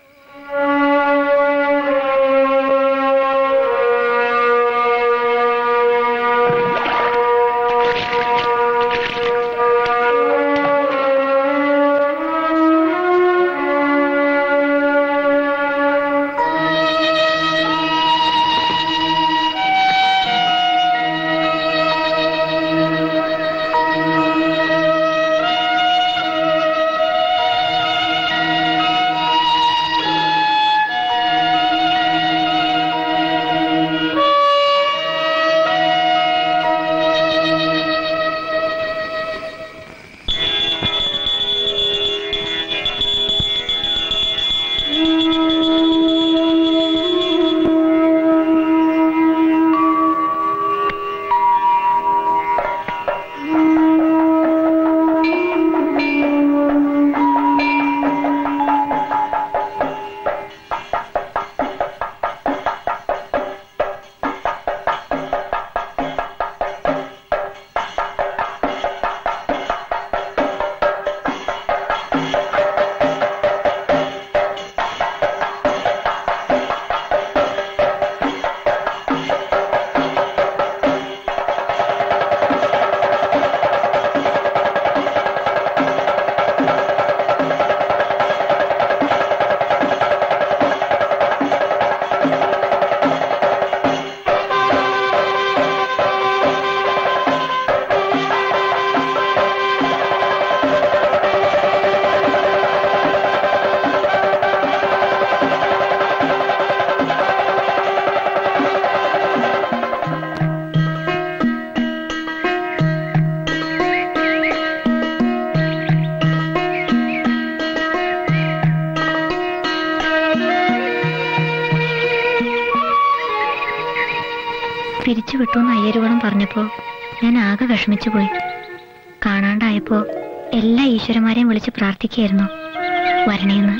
S2: പിരിച്ചു വിട്ടുന്ന് അയ്യരുകളും പറഞ്ഞപ്പോ ഞാൻ ആകെ വിഷമിച്ചു പോയി കാണാണ്ടായപ്പോ എല്ലാ ഈശ്വരന്മാരെയും വിളിച്ച് പ്രാർത്ഥിക്കുകയായിരുന്നു വരണേന്ന്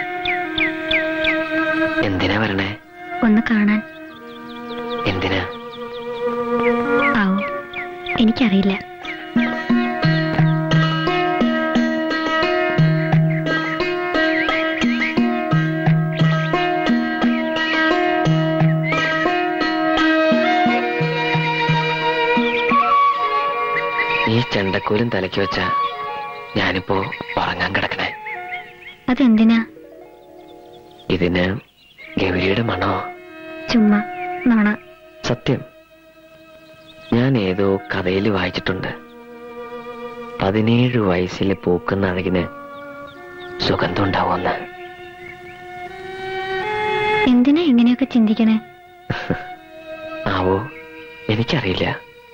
S7: എന്തിനാ വരണേ
S2: ഒന്ന് കാണാൻ
S7: എന്തിനാ
S2: ആവോ എനിക്കറിയില്ല
S7: ഈ ചെണ്ടക്കൂലും തലയ്ക്ക് വെച്ച ഞാനിപ്പോ ഉറങ്ങാൻ കിടക്കണേ
S2: അതെന്തിനാ
S7: ഇതിന് ഗൗരിയുടെ മണോ
S2: ചുമ്മാ നോണ
S7: സത്യം ഞാൻ ഏതോ കഥയിൽ വായിച്ചിട്ടുണ്ട് പതിനേഴ് വയസ്സിൽ പൂക്കുന്ന അഴകിന് സുഗന്ധം ഉണ്ടാവുമെന്ന്
S2: എന്തിനാ ഇങ്ങനെയൊക്കെ ചിന്തിക്കണേ
S7: ആവോ എനിക്കറിയില്ല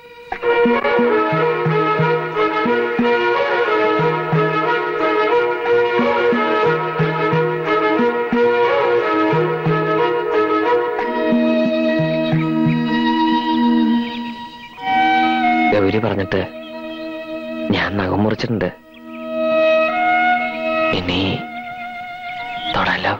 S7: ഗൗരി പറഞ്ഞിട്ട് ഞാൻ നഖം മുറിച്ചിട്ടുണ്ട് ഇനി തൊടല്ലോ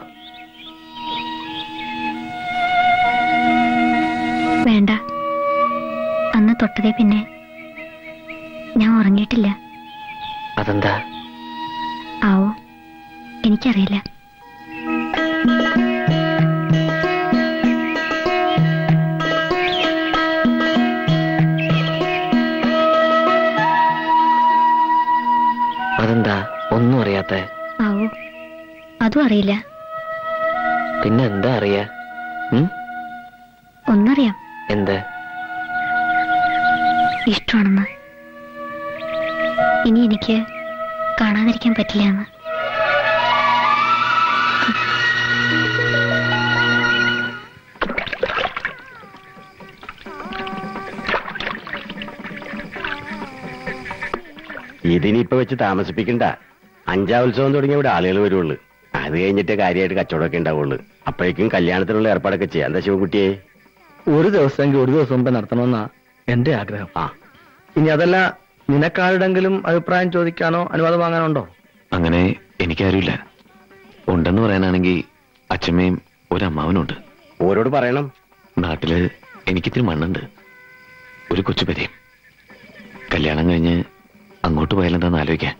S2: വേണ്ട അന്ന് തൊട്ടതേ പിന്നെ ഞാൻ ഉറങ്ങിയിട്ടില്ല
S7: അതെന്താ
S2: ആവോ എനിക്കറിയില്ല
S7: അതെന്താ ഒന്നും അറിയാത്ത
S2: ആവോ അതും അറിയില്ല
S7: പിന്നെ എന്താ അറിയാ ഉം?
S2: ഒന്നറിയാം
S7: എന്ത്
S2: ഇഷ്ടമാണെന്ന് ഇനി എനിക്ക് കാണാതിരിക്കാൻ പറ്റില്ല എന്ന്
S5: ഇതിനിപ്പൊ വെച്ച് താമസിപ്പിക്കണ്ട അഞ്ചാവുത്സവം തുടങ്ങിയ ഇവിടെ ആളുകൾ വരുള്ളൂ അത് കഴിഞ്ഞിട്ട് കാര്യമായിട്ട് കച്ചവടമൊക്കെ ഉണ്ടാവുള്ളൂ അപ്പോഴേക്കും കല്യാണത്തിനുള്ള ഏർപ്പാടൊക്കെ ചെയ്യാം എന്താ ശിവകുട്ടിയെ
S4: ഒരു ദിവസമെങ്കിൽ ഒരു ദിവസം മുമ്പ് നടത്തണമെന്നാ എന്റെ ആഗ്രഹം
S5: ആ
S4: ഇനി അതല്ല നിനക്കാരുടെങ്കിലും അഭിപ്രായം ചോദിക്കാനോ അനുവാദം വാങ്ങാനുണ്ടോ
S8: അങ്ങനെ എനിക്കാരുമില്ല ഉണ്ടെന്ന് പറയാനാണെങ്കിൽ അച്ഛമ്മയും ഒരമ്മാവനുണ്ട്
S5: ഓരോട് പറയണം
S8: നാട്ടില് എനിക്കിത്തിരി മണ്ണുണ്ട് ഒരു കൊച്ചുപെരയും കല്യാണം കഴിഞ്ഞ് അങ്ങോട്ട് പോയാലെന്താന്ന് ആലോചിക്കാൻ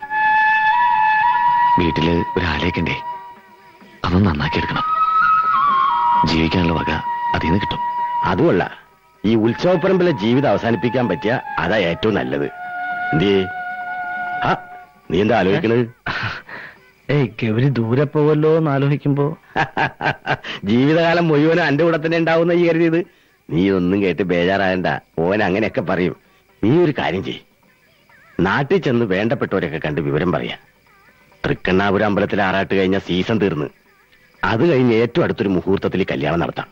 S8: വീട്ടില് ഒരു ആലയൊക്കെ അതൊന്ന് നന്നാക്കി എടുക്കണം ജീവിക്കാനുള്ള വക അതിൽ നിന്ന് കിട്ടും
S5: അതുമല്ല ഈ ഉത്സവപ്പറമ്പിലെ ജീവിതം അവസാനിപ്പിക്കാൻ പറ്റിയ അതാ ഏറ്റവും നല്ലത് എന്തേ ആ നീ എന്താ ആലോചിക്കണത്
S4: ഏയ് ഗൗരി ദൂരെ പോവല്ലോ എന്ന് ആലോചിക്കുമ്പോ
S5: ജീവിതകാലം മുഴുവനും എന്റെ കൂടെ തന്നെ ഉണ്ടാവുന്ന ഈ കരുതിയത് നീ ഒന്നും കേട്ട് ബേജാറായണ്ട ഓൻ അങ്ങനെയൊക്കെ പറയും നീ ഒരു കാര്യം ചെയ് നാട്ടിൽ ചെന്ന് വേണ്ടപ്പെട്ടവരൊക്കെ കണ്ട് വിവരം പറയാ തൃക്കണ്ണാപുരം അമ്പലത്തിൽ ആറാട്ട് കഴിഞ്ഞ സീസൺ തീർന്ന് അത് കഴിഞ്ഞ് ഏറ്റവും അടുത്തൊരു മുഹൂർത്തത്തിൽ ഈ കല്യാണം നടത്താം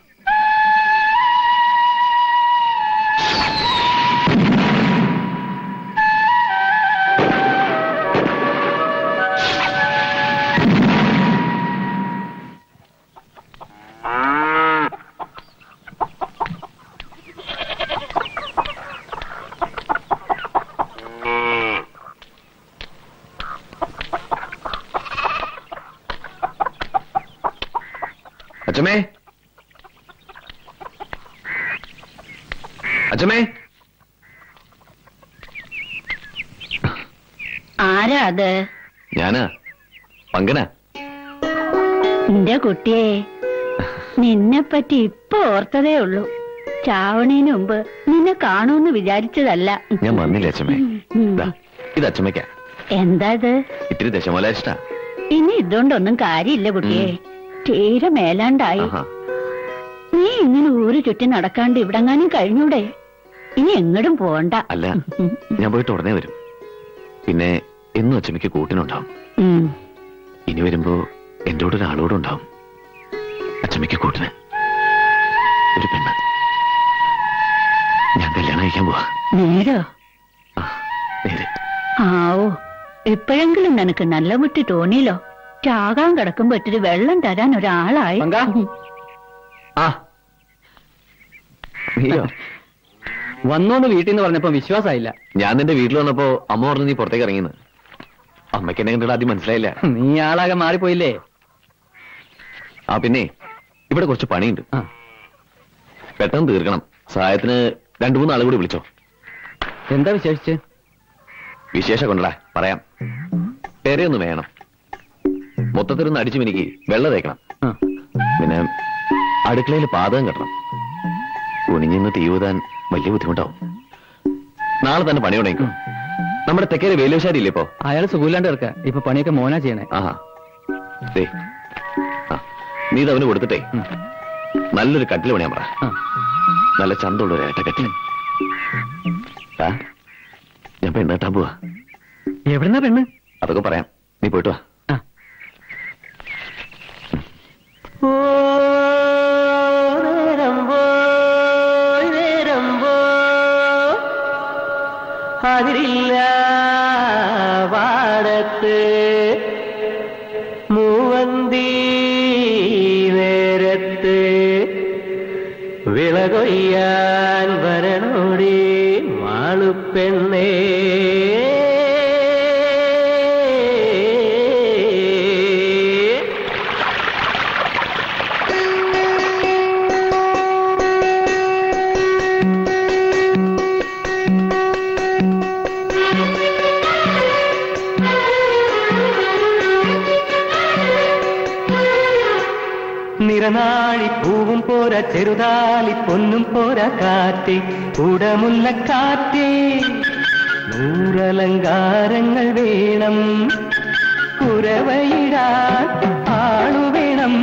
S8: അച്ഛമ്മേ അച്ഛമ്മേ
S3: ആരാ അത്
S8: ഞാനാ പങ്കന
S3: എന്റെ കുട്ടിയെ നിന്നെ പറ്റി ഇപ്പൊ ഓർത്തതേ ഉള്ളൂ ചാവണേന് മുമ്പ് നിന്നെ കാണുമെന്ന് വിചാരിച്ചതല്ല
S8: ഞാൻ വന്നില്ല അച്ഛമ്മേ
S3: ഉം.
S8: ദാ, ഇത് അച്ഛമ്മയ്ക്കാ
S3: എന്താ ഇത്
S8: ഇത്തിരി ദശമല ഇഷ്ടാ
S3: ഇനി ഇതുകൊണ്ടൊന്നും കാര്യമില്ല കുട്ടിയെ തീരെ മേലാണ്ടായി
S8: ആഹാ
S3: നീ ഇങ്ങനെ ഊര് ചുറ്റി നടക്കാണ്ട് ഇവിടെങ്ങാനും കഴിഞ്ഞൂടെ ഇനി എങ്ങടും പോണ്ട
S8: അല്ല ഞാൻ പോയിട്ട് ഉടനെ വരും പിന്നെ എന്നും അച്ഛമ്മയ്ക്ക് കൂട്ടിനുണ്ടാവും
S3: ഉം.
S8: ഇനി വരുമ്പോ എന്റെ കൂടെ ഒരാളോടും ഉണ്ടാവും അച്ഛമ്മയ്ക്ക് കൂട്ടിന് ഒരു പെണ്ണ് ഞാൻ കല്യാണം കഴിക്കാൻ പോവാ
S3: നേരോ
S8: നേരെ
S3: ആവോ ഇപ്പോഴെങ്കിലും നിനക്ക് നല്ല വിട്ട് തോന്നിയില്ലോ ചാകാൻ കിടക്കുമ്പോ ഇത്തിരി വെള്ളം തരാൻ ഒരാളായി
S4: ആ
S8: നീയോ
S4: വന്നോന്ന് വീട്ടിൽ നിന്ന് പറഞ്ഞപ്പോ വിശ്വാസമായില്ല
S8: ഞാൻ നിന്റെ വീട്ടിൽ വന്നപ്പോ അമ്മ പറഞ്ഞു നീ പുറത്തേക്ക് ഇറങ്ങിന്ന് അമ്മയ്ക്ക് എന്നെ കണ്ടിട്ട് ആദ്യം മനസ്സിലായില്ല
S4: നീ ആളാകെ മാറിപ്പോയില്ലേ
S8: ആ പിന്നെ ഇവിടെ കുറച്ച് പണിയുണ്ട് പെട്ടെന്ന് തീർക്കണം സഹായത്തിന് രണ്ടു മൂന്ന് ആളുകൂടി വിളിച്ചോ
S4: എന്താ വിശേഷിച്ച്
S8: വിശേഷം കൊണ്ടടാ പറയാം പെരയൊന്ന് വേണം മൊത്തത്തിലൊന്ന് അടിച്ചു മിനിക്ക് വെള്ളം തേക്കണം പിന്നെ അടുക്കളയിൽ പാതകം കെട്ടണം കുനിഞ്ഞിന്ന് തീവതാൻ വലിയ ബുദ്ധിമുട്ടാവും നാളെ തന്നെ പണി തുടങ്ങിക്കോ നമ്മുടെ തെക്കേരെ വേലുശാരി ഇല്ലേ ഇപ്പോ
S4: അയാൾ സുഖമില്ലാണ്ട് കിടക്ക ഇപ്പൊ പണിയൊക്കെ മോനാ ചെയ്യണേ
S8: ആഹാ ദേ ആ നീ ഇത് അവന് കൊടുത്തിട്ടേ നല്ലൊരു കട്ടിൽ പണിയാൻ പറ നല്ല ചന്തമുള്ള ഒരു ഏട്ടക്കട്ടിൽ ആ ഞാൻ പെണ്ണ് കെട്ടാൻ പോവാ
S4: എവിടുന്നാ പെണ്ണ്
S8: അതൊക്കെ പറയാം നീ പോയിട്ട് വാ
S14: അതിരില്ല വാടത്ത് മൂവന്തി നേരത്ത് വിളകൊയ്യാൻ വരണോടി മാളുപ്പെണ്ണേ നിറനാഴി പൂവും പോര ചെറുതാലി പൊന്നും പോര കാറ്റേ ഉടമുള്ള കാറ്റേ നൂറലങ്കാരങ്ങൾ വേണം കുരവയിടാൻ ആളു വേണം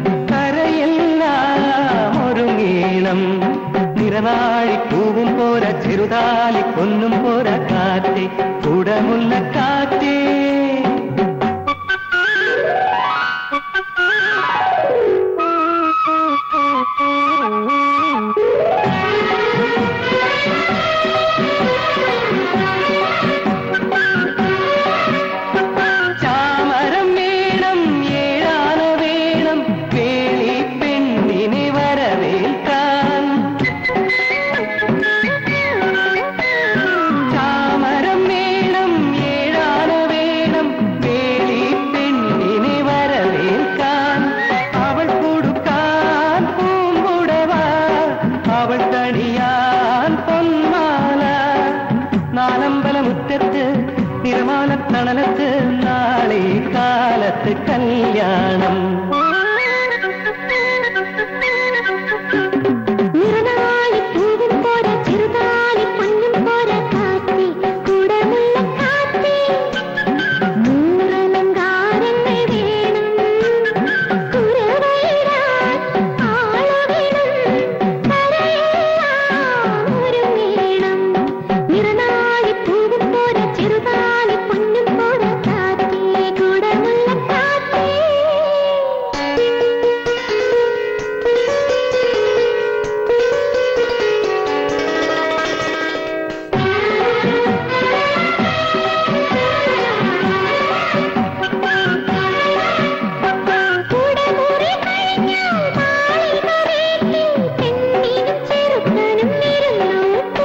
S14: കരയെല്ലാം ഒരുങ്ങീണം നിറനാഴി പൂവും പോര ചെറുതാലി പൊന്നും പോര കാറ്റേ ഉടമുള്ള കാറ്റേ കല്യാണം
S2: നിറനാളിപ്പൂവും പോരാ ചെറുതാലി പൊന്നും പോരാ കാറ്റേ കുടമുള്ള കാറ്റേ നൂറലങ്കാരങ്ങൾ വേണം കുരവയിടാൻ ആളുവേണം കരയെല്ലാം ഒരുങ്ങേണം നിറനാളിപ്പൂവും പോരാ ചെറുതാലി പൊന്നും പോരാ കാറ്റേ കുടമുള്ള കാറ്റേ കുടമുറി കഴിഞ്ഞാൽ മാളികവേലിൽ പെണ്ണിനും ചെറുക്കനും ഇരുന്നോട്ട്.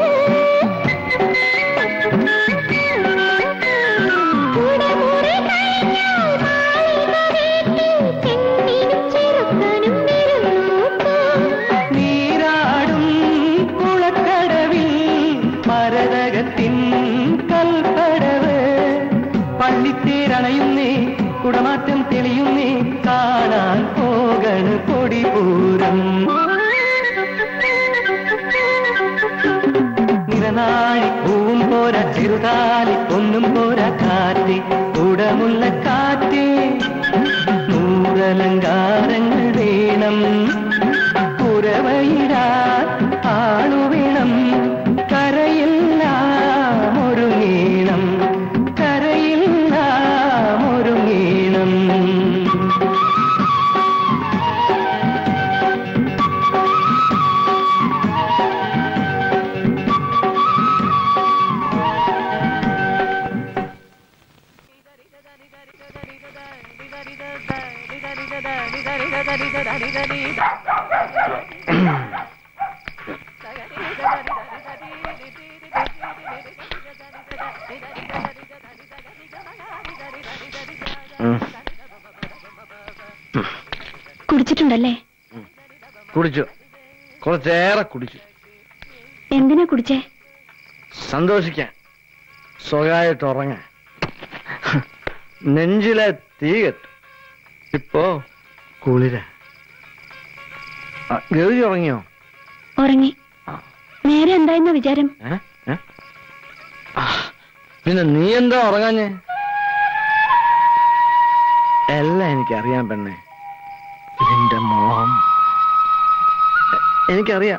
S2: കുടമുറി കഴിഞ്ഞാൽ മാളികവേലിൽ പെണ്ണിനും ചെറുക്കനും ഇരുന്നോട്ട്.
S14: നീരാടും കുളക്കടവിൽ മരതകത്തിൻ കൽപ്പടവ് പള്ളിത്തേരണയുന്നേ കുടമാറ്റം തെളിയുന്നേ കാണാൻ പോകണ് പൊടിപൂരം നിറനാഴി പൂവും പോരാ ചെറുതാലി പൊന്നും പോരാ കാറ്റ് കുടമുള്ള കാറ്റ് നൂറലങ്കാരങ്ങൾ വേണം പുറവയിടാൻ ആളു വേണം കരയെല്ലാം ഒരുങ്ങീണം കരയെല്ലാം ഒരുങ്ങീണം
S3: കുടിച്ചിട്ടുണ്ടല്ലേ
S4: കുടിച്ചു കുറച്ചേറെ കുടിച്ചു
S3: എന്തിനാ കുടിച്ചേ
S4: സന്തോഷിക്കാൻ സ്വകായിട്ട് ഉറങ്ങാൻ നെഞ്ചിലെ തീ കെട്ടു ഇപ്പോ കുളിര ആ, ഗൗരി ഉറങ്ങിയോ
S3: ഉറങ്ങി നേരെ എന്തായിരുന്ന വിചാരം
S4: ഏ? ഏ? ആ, പിന്നെ നീ എന്താ ഉറങ്ങാഞ്ഞേ എല്ലാം എനിക്കറിയാം പെണ്ണെ ഇതിന്റെ മോഹം എ- എനിക്കറിയാം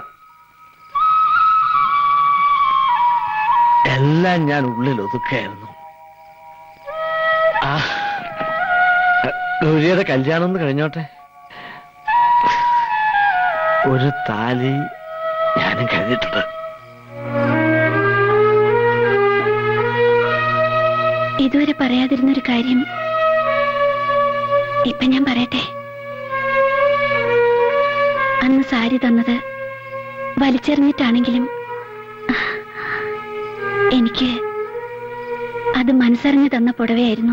S4: എല്ലാം ഞാൻ ഉള്ളിൽ ഒതുക്കായിരുന്നു ആ ഗൗരിയുടെ കല്യാണം ഒന്ന് കഴിഞ്ഞോട്ടെ ഒരു താലി ഞാനും കരുതിയിട്ടുണ്ട്
S3: ഇതുവരെ പറയാതിരുന്നൊരു കാര്യം ഇപ്പൊ ഞാൻ പറയട്ടെ അന്ന് സാരി തന്നത് വലിച്ചെറിഞ്ഞിട്ടാണെങ്കിലും എനിക്ക് അത് മനസ്സറിഞ്ഞു തന്ന പുടവയായിരുന്നു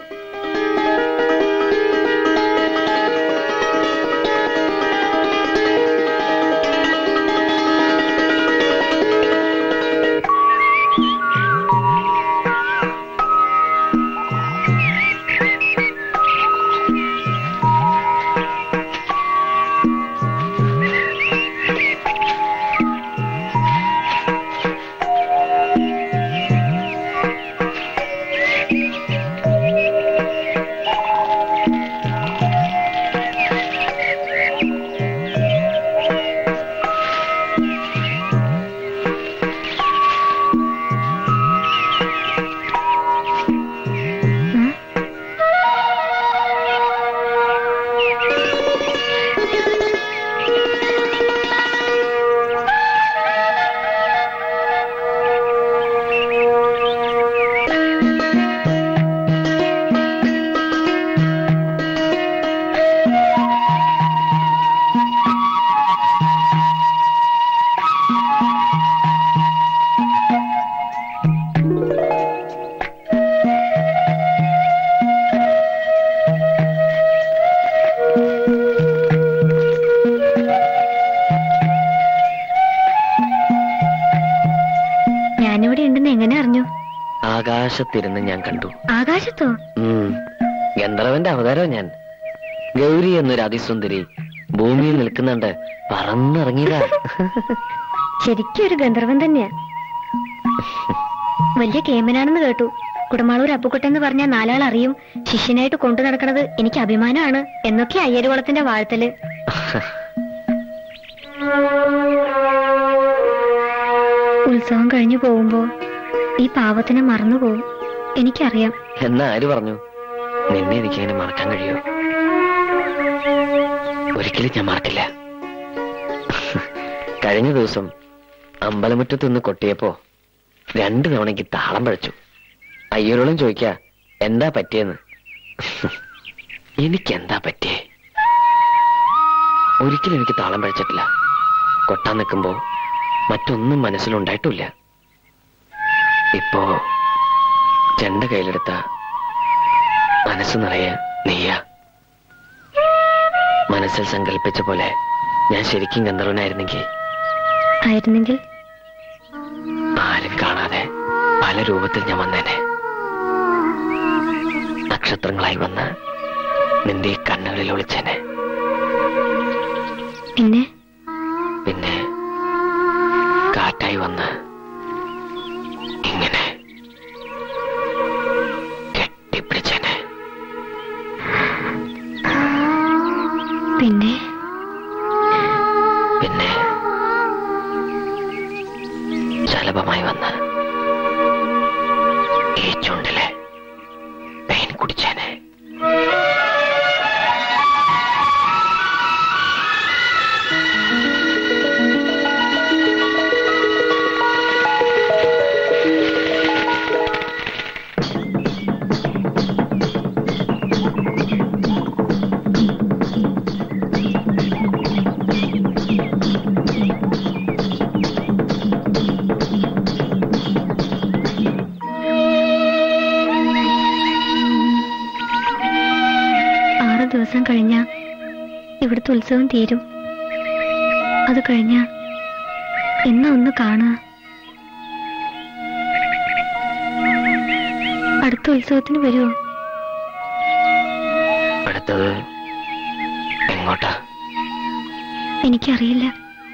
S3: ഞാനിവിടെ ഉണ്ടെന്ന് എങ്ങനെ അറിഞ്ഞു
S7: ആകാശത്തിരുന്ന് ഞാൻ കണ്ടു
S2: ആകാശത്തോ
S7: ഉം. ഗന്ധർവന്റെ അവതാരം ഞാൻ ഗൗരി എന്നൊരു അതിസുന്ദരി ഭൂമിയിൽ നിൽക്കുന്നുണ്ട് പറന്നിറങ്ങിയതാ
S2: ശരിക്കും ഒരു ഗന്ധർവൻ തന്നെയാ വലിയ കേമനാണെന്ന് കേട്ടു കുടമാളൂർ അപ്പുക്കുട്ടൻ എന്ന് പറഞ്ഞാൽ നാലാൾ അറിയും ശിഷ്യനായിട്ട് കൊണ്ടു നടക്കണത് എനിക്ക് അഭിമാനമാണ് എന്നൊക്കെ അയ്യരുകുളത്തിന്റെ വാഴ്ത്തല് ഉത്സവം കഴിഞ്ഞു പോകുമ്പോ ഈ പാവത്തിനെ മറന്നുപോകും എനിക്കറിയാം
S7: എന്നാ ആര് പറഞ്ഞു നിന്നെ എനിക്ക് അങ്ങനെ മറക്കാൻ കഴിയോ ഒരിക്കലും ഞാൻ മറക്കില്ല കഴിഞ്ഞ ദിവസം അമ്പലമുറ്റത്ത് നിന്ന് കൊട്ടിയപ്പോ രണ്ടു തവണ എനിക്ക് താളം പഴച്ചു അയ്യരോളം ചോദിക്ക എന്താ പറ്റിയെന്ന് എനിക്കെന്താ പറ്റിയേ ഒരിക്കലും എനിക്ക് താളം പഴിച്ചിട്ടില്ല കൊട്ടാൻ നിൽക്കുമ്പോ മറ്റൊന്നും മനസ്സിലുണ്ടായിട്ടില്ല ഇപ്പോ ചെണ്ട കയ്യിലെടുത്ത മനസ്സ് നിറയെ നെയ്യ മനസ്സിൽ സങ്കല്പിച്ച പോലെ ഞാൻ ശരിക്കും ഗന്ധർവനായിരുന്നെങ്കിൽ
S2: ആയിരുന്നെങ്കിൽ
S7: ആരും കാണാതെ പല രൂപത്തിൽ ഞാൻ വന്നേനെ നക്ഷത്രങ്ങളായി വന്ന് നിന്റെ ഈ കണ്ണുകളിൽ ഒളിച്ചേനെ
S2: പിന്നെ
S7: പിന്നെ കാറ്റായി വന്ന് ഇങ്ങനെ കെട്ടിപ്പിടിച്ചേനെ
S2: പിന്നെ
S7: പിന്നെ ശലഭമായി വന്ന് ഈ ചുണ്ടിലെ തേൻ കുടിച്ചേനെ
S2: ആറ് ദിവസം കഴിഞ്ഞ ഇവിടുത്തെ ഉത്സവം തീരും അത് കഴിഞ്ഞ എന്നാ ഒന്ന് കാണുക അടുത്ത ഉത്സവത്തിന് വരുമോ
S7: അടുത്തത് എങ്ങോട്ടാ
S2: എനിക്കറിയില്ല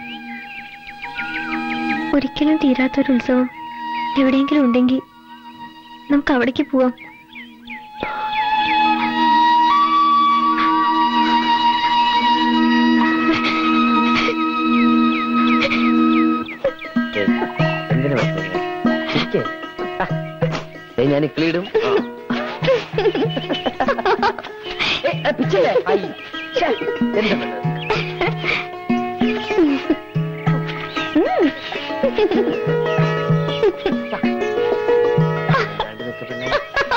S2: ഒരിക്കലും തീരാത്തൊരു ഉത്സവം എവിടെയെങ്കിലും ഉണ്ടെങ്കിൽ നമുക്ക് അവിടേക്ക് പോവാം
S7: എന്തിനു ഞാൻ ഇക്ലിയിടും പിച്ചല്ലേ ഐ ഛെ, എന്താ പെണ്ണ്? ആണ്ട് നിക്ക് പെണ്ണെ.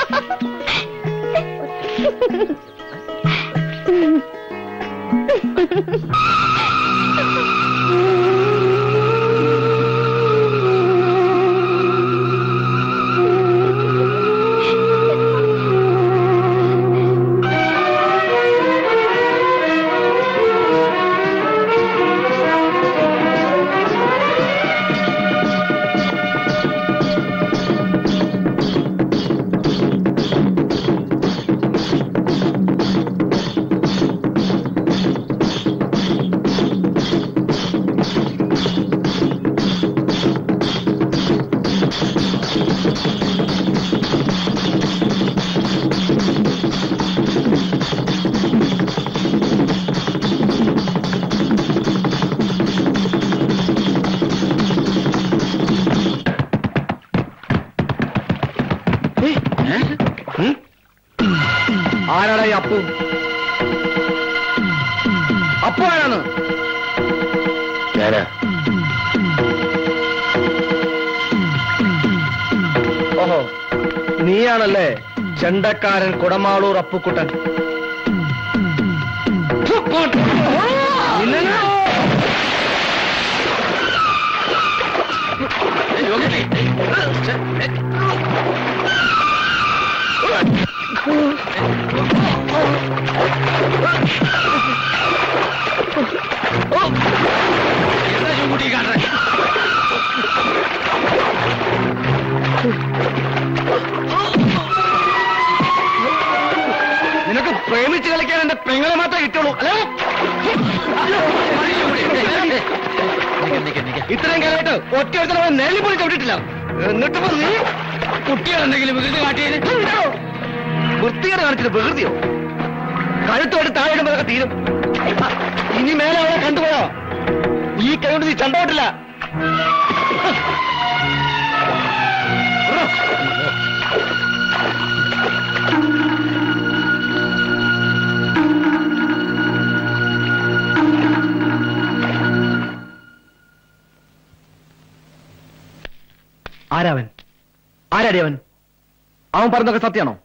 S4: ആരാടാ ഈ അപ്പു അപ്പു ആരാണ്
S7: ഞാനാ
S4: ഓഹോ നീയാണല്ലേ ചെണ്ടക്കാരൻ കുടമാളൂർ അപ്പുക്കുട്ടൻ നിന്നെ ഞാൻ- നിനക്ക് പ്രേമിച്ച് കളിക്കാൻ എന്റെ പെങ്ങളെ മാത്രമേ ഇത്രയും കാലമായിട്ട് ഒറ്റ നേരിൽ പോലും ചവിട്ടിട്ടില്ല എന്നിട്ടിപ്പോ നീ കുട്ടികളെന്തെങ്കിലും വികൃതി കാട്ടിയത് വൃത്തികേട് കാണിച്ചത് വികൃതിയോ കഴുത്തോട്ട് താഴെ ഇടുമ്പോഴൊക്കെ തീരും ഇനി മേലെ അവളെ കണ്ടുപോയോ ഈ കൈ കൊണ്ട് നീ ചണ്ടോട്ടില്ല ആരാവൻ ആരാടി അവൻ അവൻ പറഞ്ഞതൊക്കെ സത്യാണോ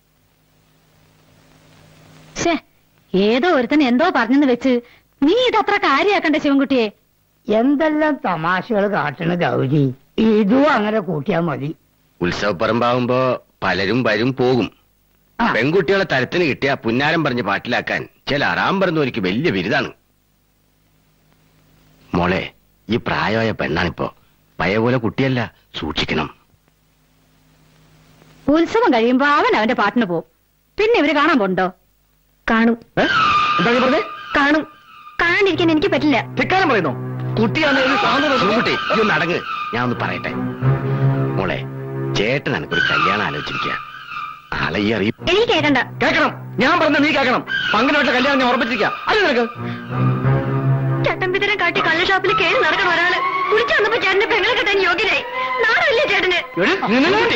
S3: ഛേ ഏതോ ഒരുത്തൻ എന്തോ പറഞ്ഞെന്ന് വെച്ച് നീ ഇതത്ര കാര്യാക്കണ്ട ശിവൻകുട്ടിയെ
S15: എന്തെല്ലാം തമാശകൾ കാട്ടണ ഗൗരി ഇതും അങ്ങനെ കൂട്ടിയാ മതി
S5: ഉത്സവപ്പറമ്പാവുമ്പോ പലരും വരും പോകും പെൺകുട്ടികളെ തരത്തിന് കിട്ടിയ പുന്നാരം പറഞ്ഞ് പാട്ടിലാക്കാൻ ചില അറാം പറഞ്ഞവർക്ക് വലിയ ബിരുദാണ് മോളെ ഈ പ്രായമായ പെണ്ണാണിപ്പോ പഴയ പോലെ കുട്ടിയല്ല സൂക്ഷിക്കണം
S3: ഉത്സവം കഴിയുമ്പോ അവൻ അവന്റെ പാട്ടിന് പോവും പിന്നെ ഇവര് കാണാൻ പോണ്ടോ
S2: കാണും
S4: എന്താ നീ പറഞ്ഞേ
S2: കാണും കാണാണ്ടിരിക്കാൻ എനിക്ക് പറ്റില്ല
S4: ധിക്കാരം പറയുന്നോ കുട്ടിയാണ്
S5: കുട്ടി ഈ ഒന്ന് അടങ്ങ് ഞാൻ ഒന്ന് പറയട്ടെ മോളെ ചേട്ടൻ എനിക്കൊരു കല്യാണം ആലോചിച്ചിരിക്കുക ആളെ ഈ അറിയും
S2: എനിക്ക് കേൾക്കണ്ട
S4: കേൾക്കണം ഞാൻ പറഞ്ഞ നീ കേൾക്കണം പങ്കനായിട്ട് കല്യാണം ഞാൻ ഉറപ്പിച്ചിരിക്കുക അത് നിനക്ക്
S2: ചട്ടമ്പിത്തരം കാട്ടി കള്ള ഷോപ്പിൽ കയറി നടക്കണ ഒരാള് കുടിച്ചു വന്നപ്പോ ചേട്ടന്റെ പെങ്ങളെ കെട്ടാൻ യോഗ്യനായി നാണമില്ലേ ചേട്ടന്
S4: എടി, നിന്നെ കൂട്ടി.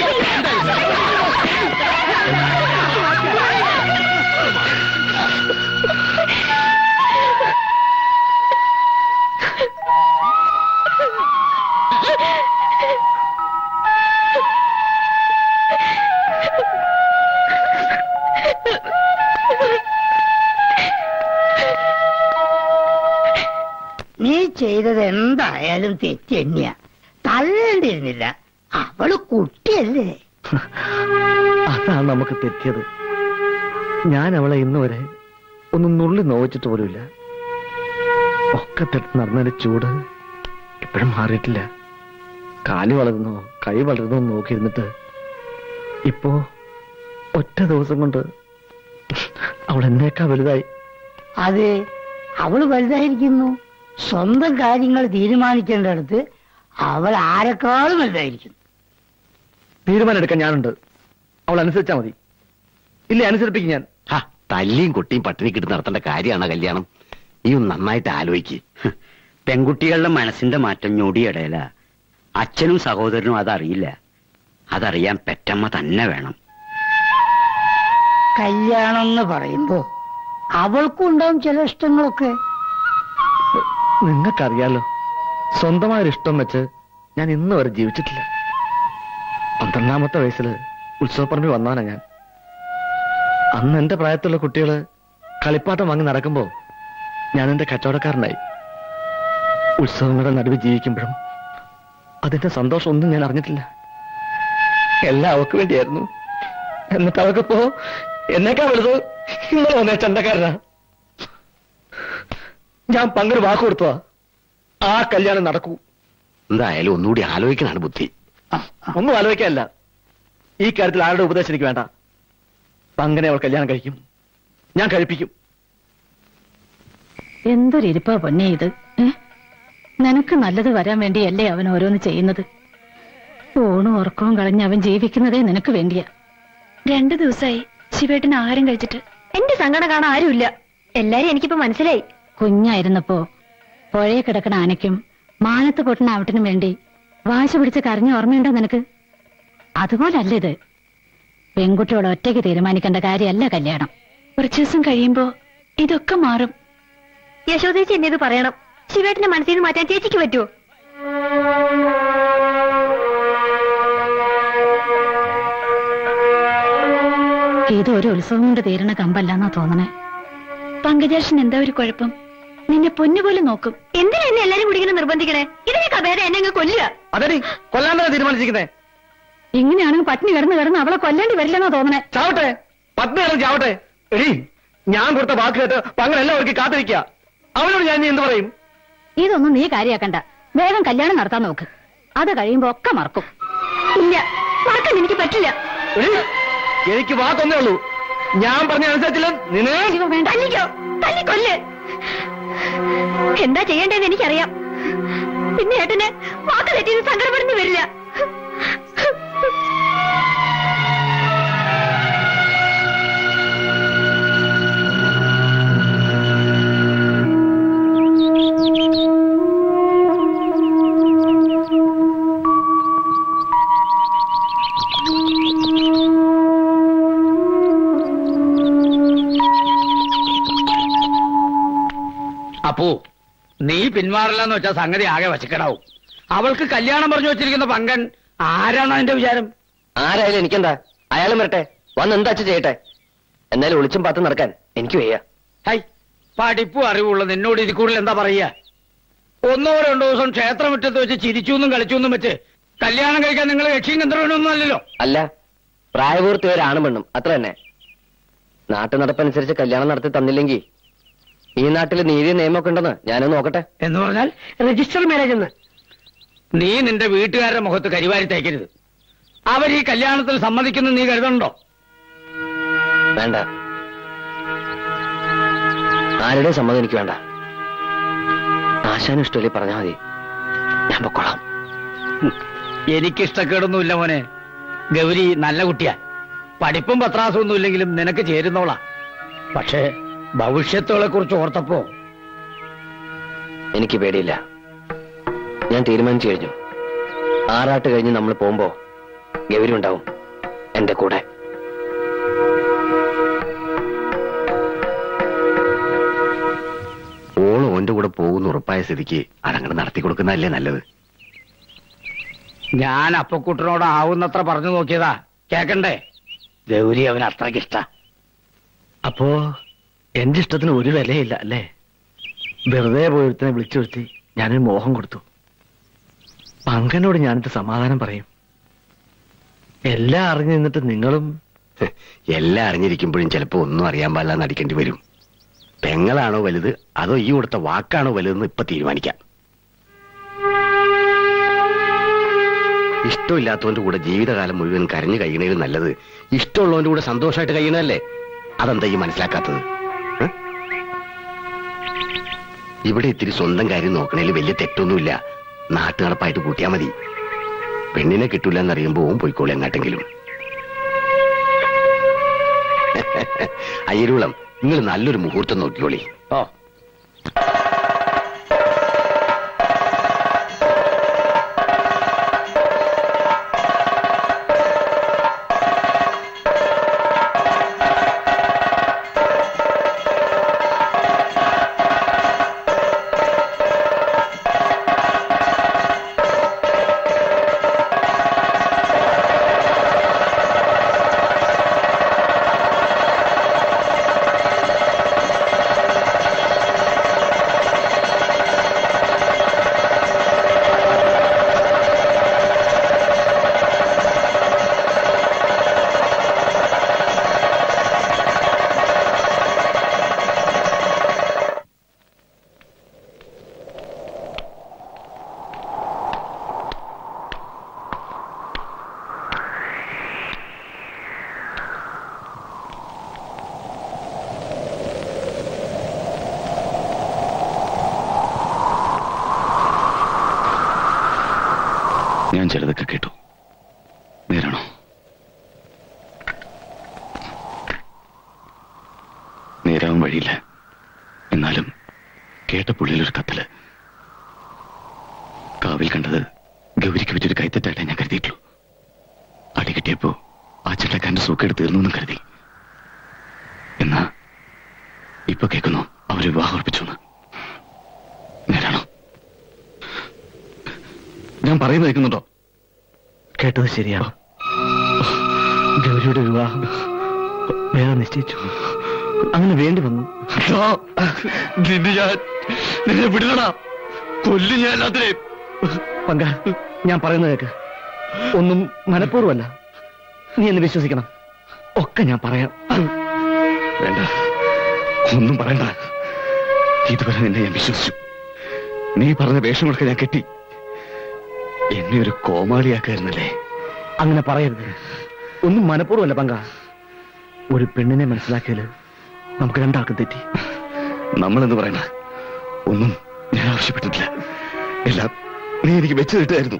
S15: നീ ചെയ്തത് എന്തായാലും തെറ്റ് തന്നെയാ തള്ളേണ്ടിരുന്നില്ല അവള് കുട്ടിയല്ലേ
S4: അതാണ് നമുക്ക് തെറ്റിയത് ഞാൻ അവളെ ഇന്ന് വരെ ഒന്ന് നുള്ളി നോവിച്ചിട്ട് പോലുമില്ല ഒക്കെ തെറ്റ് നടന്നതിന്റെ ചൂട് ഇപ്പോഴും മാറിയിട്ടില്ല കാല് വളരുന്നോ കൈ വളരുന്നോ എന്ന് നോക്കിയിരുന്നിട്ട് ഇപ്പോ ഒറ്റ ദിവസം കൊണ്ട് അവൾ എന്നേക്കാ വലുതായി
S15: അതെ അവള് വലുതായിരിക്കുന്നു സ്വന്തം കാര്യങ്ങൾ തീരുമാനിക്കേണ്ടടുത്ത് അവൾ ആരെക്കാളും വലുതായിരിക്കുന്നു
S4: തീരുമാനം എടുക്കാൻ ഞാനുണ്ട് അവൾ അനുസരിച്ചാ മതി ഇല്ലേ അനുസരിപ്പിക്കും ഞാൻ
S5: ഹാ, തല്ലിയും കൊട്ടിയും പട്ടിണി കിട്ടി നടത്തേണ്ട കാര്യമാണ് കല്യാണം ഈ ഒന്ന് നന്നായിട്ട് ആലോചിക്ക്
S16: പെൺകുട്ടികളുടെ മനസ്സിന്റെ മാറ്റം ഞൊടിയിടയില അച്ഛനും സഹോദരനും അതറിയില്ല അതറിയാൻ പെറ്റമ്മ തന്നെ വേണം
S15: കല്യാണം എന്ന് പറയുമ്പോ അവൾക്കും ഉണ്ടാവും ചില ഇഷ്ടങ്ങളൊക്കെ
S4: നിങ്ങൾക്കറിയാലോ സ്വന്തമായൊരു ഇഷ്ടം വെച്ച് ഞാൻ ഇന്ന് വരെ ജീവിച്ചിട്ടില്ല പന്ത്രണ്ടാമത്തെ വയസ്സിൽ ഉത്സവപ്പറമ്പിൽ വന്നവനാ ഞാൻ അന്ന് എന്റെ പ്രായത്തിലുള്ള കുട്ടികള് കളിപ്പാട്ടം വാങ്ങി നടക്കുമ്പോ ഞാൻ എന്റെ കച്ചവടക്കാരനായി ഉത്സവങ്ങളുടെ നടുവ് ജീവിക്കുമ്പോഴും അതിന്റെ സന്തോഷം ഒന്നും ഞാൻ അറിഞ്ഞിട്ടില്ല എല്ലാം അവക്ക് വേണ്ടിയായിരുന്നു എന്നിട്ട് അവക്കിപ്പോ എന്നേക്കാ വലുത് ഇന്നലെ വന്നേ ചന്തക്കാരനാ ഞാൻ പങ്കൊരു വാക്ക് കൊടുത്തതാ ആ കല്യാണം നടക്കൂ
S5: എന്തായാലും ഒന്നുകൂടി ആലോചിക്കണാണ് ബുദ്ധി
S4: ഒന്നും ആലോചിക്കാനല്ല ഈ കാര്യത്തിൽ ആരുടെ ഉപദേശം എനിക്ക് വേണ്ട പങ്കനെ അവൾ കല്യാണം കഴിക്കും ഞാൻ കഴിപ്പിക്കും
S3: എന്തൊരിരിപ്പാ പൊന്നെ ഇത് ഏ? നിനക്ക് നല്ലത് വരാൻ വേണ്ടിയല്ലേ അവൻ ഓരോന്ന് ചെയ്യുന്നത് ഊണും ഉറക്കവും കളഞ്ഞ് അവൻ ജീവിക്കുന്നതേ നിനക്ക് വേണ്ടിയാ
S2: രണ്ടു ദിവസമായി ശിവേട്ടൻ ആഹാരം കഴിച്ചിട്ട് എന്റെ സങ്കടം കാണാൻ ആരുമില്ല എല്ലാരും എനിക്കിപ്പോ മനസ്സിലായി
S3: കുഞ്ഞായിരുന്നപ്പോ പുഴയെ കിടക്കണ ആനയ്ക്കും മാനത്ത് പൊട്ടണ ആവട്ടിനും വേണ്ടി വാശി പിടിച്ച് കരഞ്ഞ ഓർമ്മയുണ്ടോ നിനക്ക് അതുപോലല്ല ഇത് പെൺകുട്ടിയോട് ഒറ്റയ്ക്ക് തീരുമാനിക്കേണ്ട കാര്യമല്ല കല്യാണം
S2: കുറച്ചു ദിവസം കഴിയുമ്പോ ഇതൊക്കെ മാറും യശോദേച്ചി എന്നെ ഇത് പറയണം ശിവേട്ടന്റെ മനസ്സിൽ നിന്ന് മാറ്റാൻ ചേച്ചിക്ക് പറ്റുമോ
S3: ഇത് ഒരു ഉത്സവം കൊണ്ട് തീരണ കമ്പല്ലെന്നാ തോന്നണേ
S2: പങ്കജാക്ഷൻ എന്താ ഒരു കുഴപ്പം നിന്നെ പൊന്നുപോലെ നോക്കും എന്തിനാ എന്നെ എല്ലാരും കൂടി ഇങ്ങനെ നിർബന്ധിക്കണേ ഇതിനേക്കാ ഭേദം എന്നെ അങ്ങ് കൊല്ലുക
S4: അതെടി കൊല്ലാൻ തന്നെ തീരുമാനിച്ചിരിക്കുന്നേ
S3: ഇങ്ങനെയാണെങ്കിൽ പട്ടിണി കിടന്ന് കിടന്ന് അവളെ കൊല്ലേണ്ടി വരില്ലെന്നാ തോന്നണേ
S4: ചാവട്ടെ പത്നി കാലം ചാവട്ടെ എടി ഞാൻ കൊടുത്ത വാക്ക് കേട്ട് പങ്കൻ എല്ലാവർക്കും കാത്തിരിക്കുക അവനോട് ഞാൻ ഇനി എന്ത് പറയും
S3: ഇതൊന്നും നീ കാര്യാക്കണ്ട വേഗം കല്യാണം നടത്താൻ നോക്ക് അത് കഴിയുമ്പോ ഒക്കെ മറക്കും
S2: ഇല്ല മറക്കാൻ എനിക്ക് പറ്റില്ല
S4: എടി, എനിക്ക് വാക്കൊന്നേ ഉള്ളൂ ഞാൻ പറഞ്ഞ അനുസരിച്ചില്ല നിന്നെ
S2: തല്ലിക്കോ തല്ലിക്കൊല്ല് എന്താ ചെയ്യേണ്ടതെന്ന് എനിക്കറിയാം പിന്നെ ഏട്ടന് വാക്ക് തെറ്റിയത് സങ്കടപ്പെടുന്നു വരില്ല
S12: അപ്പോ നീ പിന്മാറില്ലെന്ന് വെച്ചാൽ സംഗതി ആകെ വശക്കടാവും അവൾക്ക് കല്യാണം പറഞ്ഞു വെച്ചിരിക്കുന്ന പങ്കൻ ആരാണ് അതിന്റെ വിചാരം
S7: ആരായാലും എനിക്കെന്താ അയാളും വരട്ടെ വന്ന് എന്താ അച്ഛൻ ചെയ്യട്ടെ എന്നാലും ഒളിച്ചും പാത്തും നടക്കാൻ എനിക്ക് വയ്യ
S12: ഹൈ പഠിപ്പും അറിവുള്ള നിന്നോട് ഇതിൽ കൂടുതൽ എന്താ പറയുക ഒന്നോ രണ്ടോ ദിവസം ക്ഷേത്രമുറ്റത്ത് വെച്ച് ചിരിച്ചൂന്നും കളിച്ചൂന്നും വെച്ച് കല്യാണം കഴിക്കാൻ നിങ്ങൾ യക്ഷിയും ഗന്ധർവനൊന്നും അല്ലല്ലോ
S7: അല്ല പ്രായപൂർത്തി ഒരാണും പെണ്ണും അത്ര തന്നെ നാട്ടു നടപ്പനുസരിച്ച് കല്യാണം നടത്തി തന്നില്ലെങ്കിൽ ഈ നാട്ടിൽ നീതി നിയമമൊക്കെ ഉണ്ടെന്ന് ഞാനൊന്ന് നോക്കട്ടെ
S12: എന്ന് പറഞ്ഞാൽ രജിസ്റ്റർ മാരേജ് എന്ന് നീ നിന്റെ വീട്ടുകാരുടെ മുഖത്ത് കരിവാരി തേക്കരുത് അവർ ഈ കല്യാണത്തിൽ സമ്മതിക്കുന്നു നീ കരുതണ്ടോ
S7: വേണ്ട ആരുടെ സമ്മതം എനിക്ക് വേണ്ട ആശാനും ഇഷ്ടമല്ലേ പറഞ്ഞാൽ മതി ഞാൻ പൊക്കോളാം
S12: എനിക്ക് ഇഷ്ടക്കേടൊന്നുമില്ല മോനെ ഗൗരി നല്ല കുട്ടിയാ പഠിപ്പും പത്രാസും ഒന്നും ഇല്ലെങ്കിലും നിനക്ക് ചേരുന്നോളാ പക്ഷേ ഭവിഷ്യത്തുകളെ കുറിച്ച് ഓർത്തപ്പോ
S7: എനിക്ക് പേടിയില്ല ഞാൻ തീരുമാനിച്ചു കഴിഞ്ഞു ആറാട്ട് കഴിഞ്ഞ് നമ്മൾ പോകുമ്പോ ഗൗരി ഉണ്ടാവും എന്റെ കൂടെ
S5: ഓള് ഓന്റെ കൂടെ പോകുന്ന ഉറപ്പായ സ്ഥിതിക്ക് അതങ്ങോട്ട് നടത്തി കൊടുക്കുന്നതല്ലേ നല്ലത്
S12: ഞാൻ അപ്പക്കുട്ടനോട് ആവുന്നത്ര പറഞ്ഞു നോക്കിയതാ കേക്കണ്ടേ ഗൗരി അവന് അത്രയ്ക്ക് ഇഷ്ട
S4: അപ്പോ എന്റെ ഇഷ്ടത്തിന് ഒരു വിലയില്ല അല്ലേ വെറുതെ പോയൊരുത്തനെ വിളിച്ചു വരുത്തി ഞാനൊരു മോഹം കൊടുത്തു പങ്കനോട് ഞാനിത് സമാധാനം പറയും എല്ലാം അറിഞ്ഞു നിന്നിട്ട് നിങ്ങളും
S5: എല്ലാം അറിഞ്ഞിരിക്കുമ്പോഴും ചിലപ്പോ ഒന്നും അറിയാൻ പാടില്ല നടിക്കേണ്ടി വരും പെങ്ങളാണോ വലുത് അതോ ഈ കൊടുത്ത വാക്കാണോ വലുതെന്ന് ഇപ്പൊ തീരുമാനിക്കാം ഇഷ്ടമില്ലാത്തവന്റെ കൂടെ ജീവിതകാലം മുഴുവൻ കരഞ്ഞു കഴിയണേലും നല്ലത് ഇഷ്ടമുള്ളവന്റെ കൂടെ സന്തോഷമായിട്ട് കഴിയണല്ലേ അതെന്താ ഈ മനസ്സിലാക്കാത്തത് ഏ? ഇവിടെ ഇത്തിരി സ്വന്തം കാര്യം നോക്കണേൽ വലിയ തെറ്റൊന്നുമില്ല നാട്ടു നടപ്പായിട്ട് കൂട്ടിയാ മതി പെണ്ണിനെ കിട്ടൂല എന്നറിയുമ്പോ ഓൻ പോയിക്കോളെ എങ്ങാട്ടെങ്കിലും അയ്യരുളം നിങ്ങൾ നല്ലൊരു മുഹൂർത്തം നോക്കിക്കോളി
S12: ഓ
S8: ഞാൻ ചിലതൊക്കെ കേട്ടു നേരാണോ നേരാവാൻ വഴിയില്ല എന്നാലും കേട്ട പുള്ളിയിലൊരു കത്തില് കാവിൽ കണ്ടത് ഗൗരിക്ക് പറ്റിയൊരു കൈത്തെറ്റായിട്ടേ ഞാൻ കരുതിയിട്ടുള്ളൂ അടി കിട്ടിയപ്പോ ആ ചെട്ടക്കാരന്റെ സൂക്കേട് തീർന്നു എന്നും കരുതി എന്നാ ഇപ്പൊ കേൾക്കുന്നു അവര് വിവാഹം ഉറപ്പിച്ചു എന്ന്. നേരാണോ ഞാൻ പറയുന്നത് കേൾക്കുന്നുണ്ടോ
S4: കേട്ടത് ശരിയാണ് ഗൗരിയുടെ വിവാഹം വേറെ നിശ്ചയിച്ചു അങ്ങനെ വേണ്ടി വന്നു
S8: നിന്നെ ഞാൻ നിന്നെ വിടണടാ കൊല്ലും ഞാൻ എല്ലാത്തിനെയും
S4: പങ്ക ഞാൻ പറയുന്നത് കേക്ക് ഒന്നും മനഃപൂർവ്വമല്ല നീ എന്നെ വിശ്വസിക്കണം ഒക്കെ ഞാൻ പറയാം
S8: വേണ്ട ഒന്നും പറയണ്ട ഇതുവരെ നിന്നെ ഞാൻ വിശ്വസിച്ചു നീ പറഞ്ഞ വേഷങ്ങളൊക്കെ ഞാൻ കെട്ടി എന്നെ ഒരു കോമാളിയാക്കായിരുന്നല്ലേ
S4: അങ്ങനെ പറയരുത് ഒന്നും മനഃപൂർവ്വമല്ല പങ്ക ഒരു പെണ്ണിനെ മനസ്സിലാക്കിയാല് നമുക്ക് രണ്ടാൾക്കും തെറ്റി
S8: നമ്മളെന്ന് പറയണ ഒന്നും ഞാൻ ആവശ്യപ്പെട്ടിട്ടില്ല എല്ലാം നീ എനിക്ക് വെച്ച് കിട്ടുമായിരുന്നു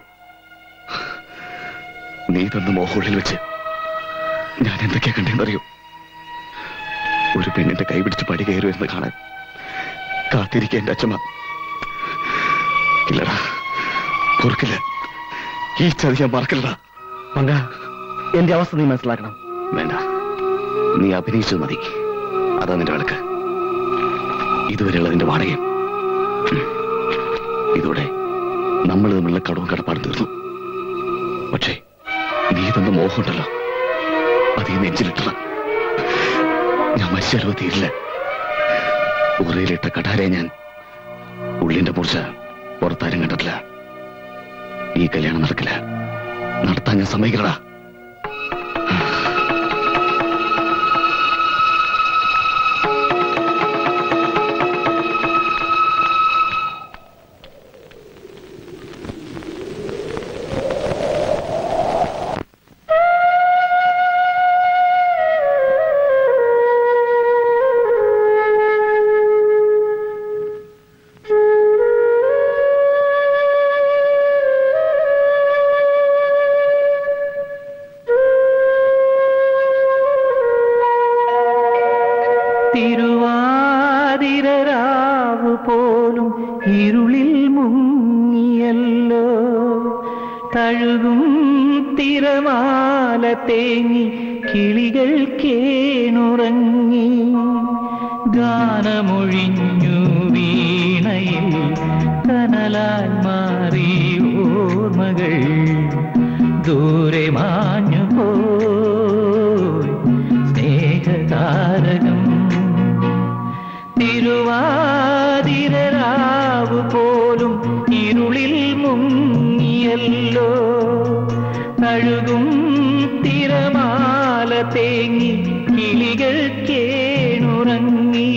S8: നീ തന്ന മോഹുള്ളിൽ വെച്ച് ഞാൻ എന്തൊക്കെയാ കണ്ടെന്നറിയോ ഒരു പെണ്ണിന്റെ കൈ പിടിച്ച് പടി കയറി വരുന്നത് കാണാൻ കാത്തിരിക്കുക എന്റെ അച്ഛമ്മ ഇല്ലടാ പൊറുക്കില്ല ഈ ചതി ഞാൻ മറക്കില്ലടാ
S4: മങ്ക എന്റെ അവസ്ഥ നീ മനസ്സിലാക്കണം
S8: വേണ്ട നീ അഭിനയിച്ചത് മതി അതാ നിന്റെ വിളക്ക് ഇതുവരെയുള്ള നിന്റെ വാടകയും ഉം. ഇതോടെ നമ്മൾ തമ്മിലുള്ള കടവും കടപ്പാടും തീർന്നു പക്ഷേ നീ തന്ന മോഹമുണ്ടല്ലോ അത് ഈ നെഞ്ചിലിട്ട ഞാൻ മരിച്ചാലോ തീരില്ല ഉറയിലിട്ട കടാരെ ഞാൻ ഉള്ളിന്റെ മൂർച്ച പുറത്താരും കണ്ടിട്ടില്ല ഈ കല്യാണം നടക്കില്ല നടത്താൻ ഞാൻ സമ്മതിക്കണടാ
S13: തിരുവാതിരരാവ് പോലും ഇരുളിൽ മുങ്ങിയല്ലോ തഴുകും തിരമാല തേങ്ങി കിളികൾ കേണുറങ്ങി ഗാനമൊഴിഞ്ഞു വീണയിൽ കനലാൽ മാറി ഓർമ്മകൾ ദൂരെ മാഞ്ഞു പോയി സ്നേഹതാരകം തിരുവാതിരരാവ് പോലും ഇരുളിൽ മുങ്ങിയല്ലോ കഴുകും തിരമാല തേങ്ങി കിളികൾ കേണുറങ്ങി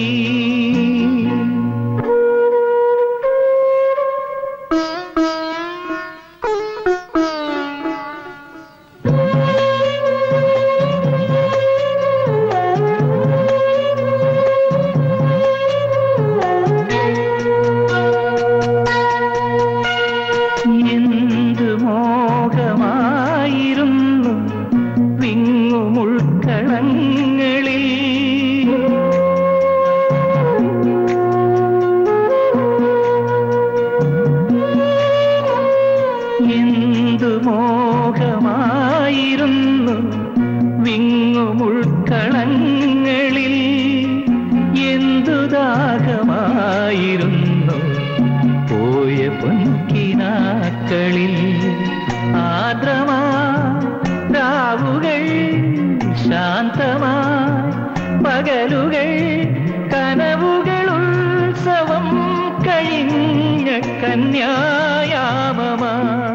S13: എന്ത് മോഹമായിരുന്നു വിങ്ങുമുൾക്കളങ്ങളിൽ എന്തു മോഹമായിരുന്നു വിങ്ങുമുൾക്കളങ്ങളിൽ എന്തു ദാഹമായിരുന്നു പോയ പൊൻകിനാക്കളിൽ ആദ്രമാ രാവുകൾ ശാന്തമായി പകലുകൾ കനവുകൾ ഉത്സവം കഴിഞ്ഞ കന്യായാമമാ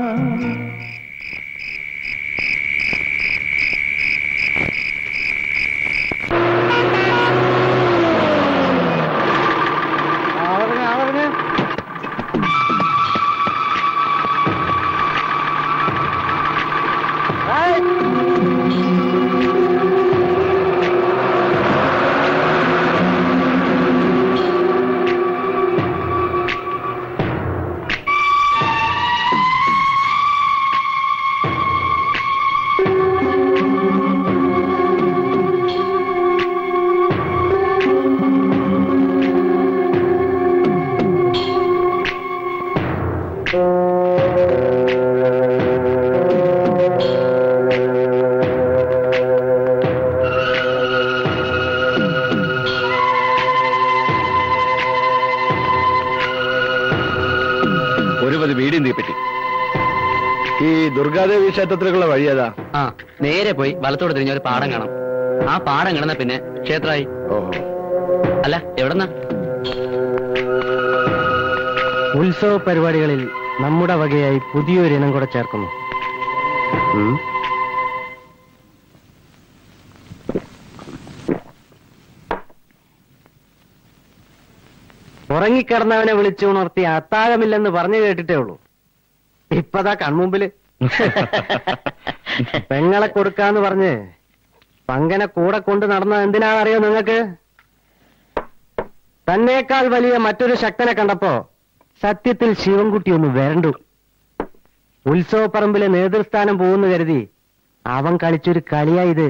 S8: ഒരു പതി വീടിയും തീപ്പറ്റി
S4: ഈ ദുർഗാദേവി ക്ഷേത്രത്തിലേക്കുള്ള വഴി ഏതാ
S7: ആ നേരെ പോയി വലത്തോട് തിരിഞ്ഞ ഒരു പാടം കാണാം ആ പാടം കിടന്ന പിന്നെ ക്ഷേത്രമായി അല്ല എവിടെന്നാ
S6: ഉത്സവ പരിപാടികളിൽ നമ്മുടെ വകയായി പുതിയൊരു ഇനം കൂടെ ചേർക്കുന്നു ഉം. ഉറങ്ങിക്കിടന്നവനെ വിളിച്ചുണർത്തി അത്താഴമില്ലെന്ന് പറഞ്ഞു കേട്ടിട്ടേ ഉള്ളൂ ഇപ്പതാ കൺമുമ്പില് പെങ്ങളെ കൊടുക്കാന്ന് പറഞ്ഞ് പങ്കനെ കൂടെ കൊണ്ട് നടന്നത് എന്തിനാണെന്നറിയോ നിങ്ങൾക്ക് തന്നേക്കാൾ വലിയ മറ്റൊരു ശക്തനെ കണ്ടപ്പോ സത്യത്തിൽ ശിവൻകുട്ടി ഒന്ന് വരണ്ടു ഉത്സവപ്പറമ്പിലെ നേതൃസ്ഥാനം പോകുന്നു കരുതി അവൻ കളിച്ചൊരു കളിയായത്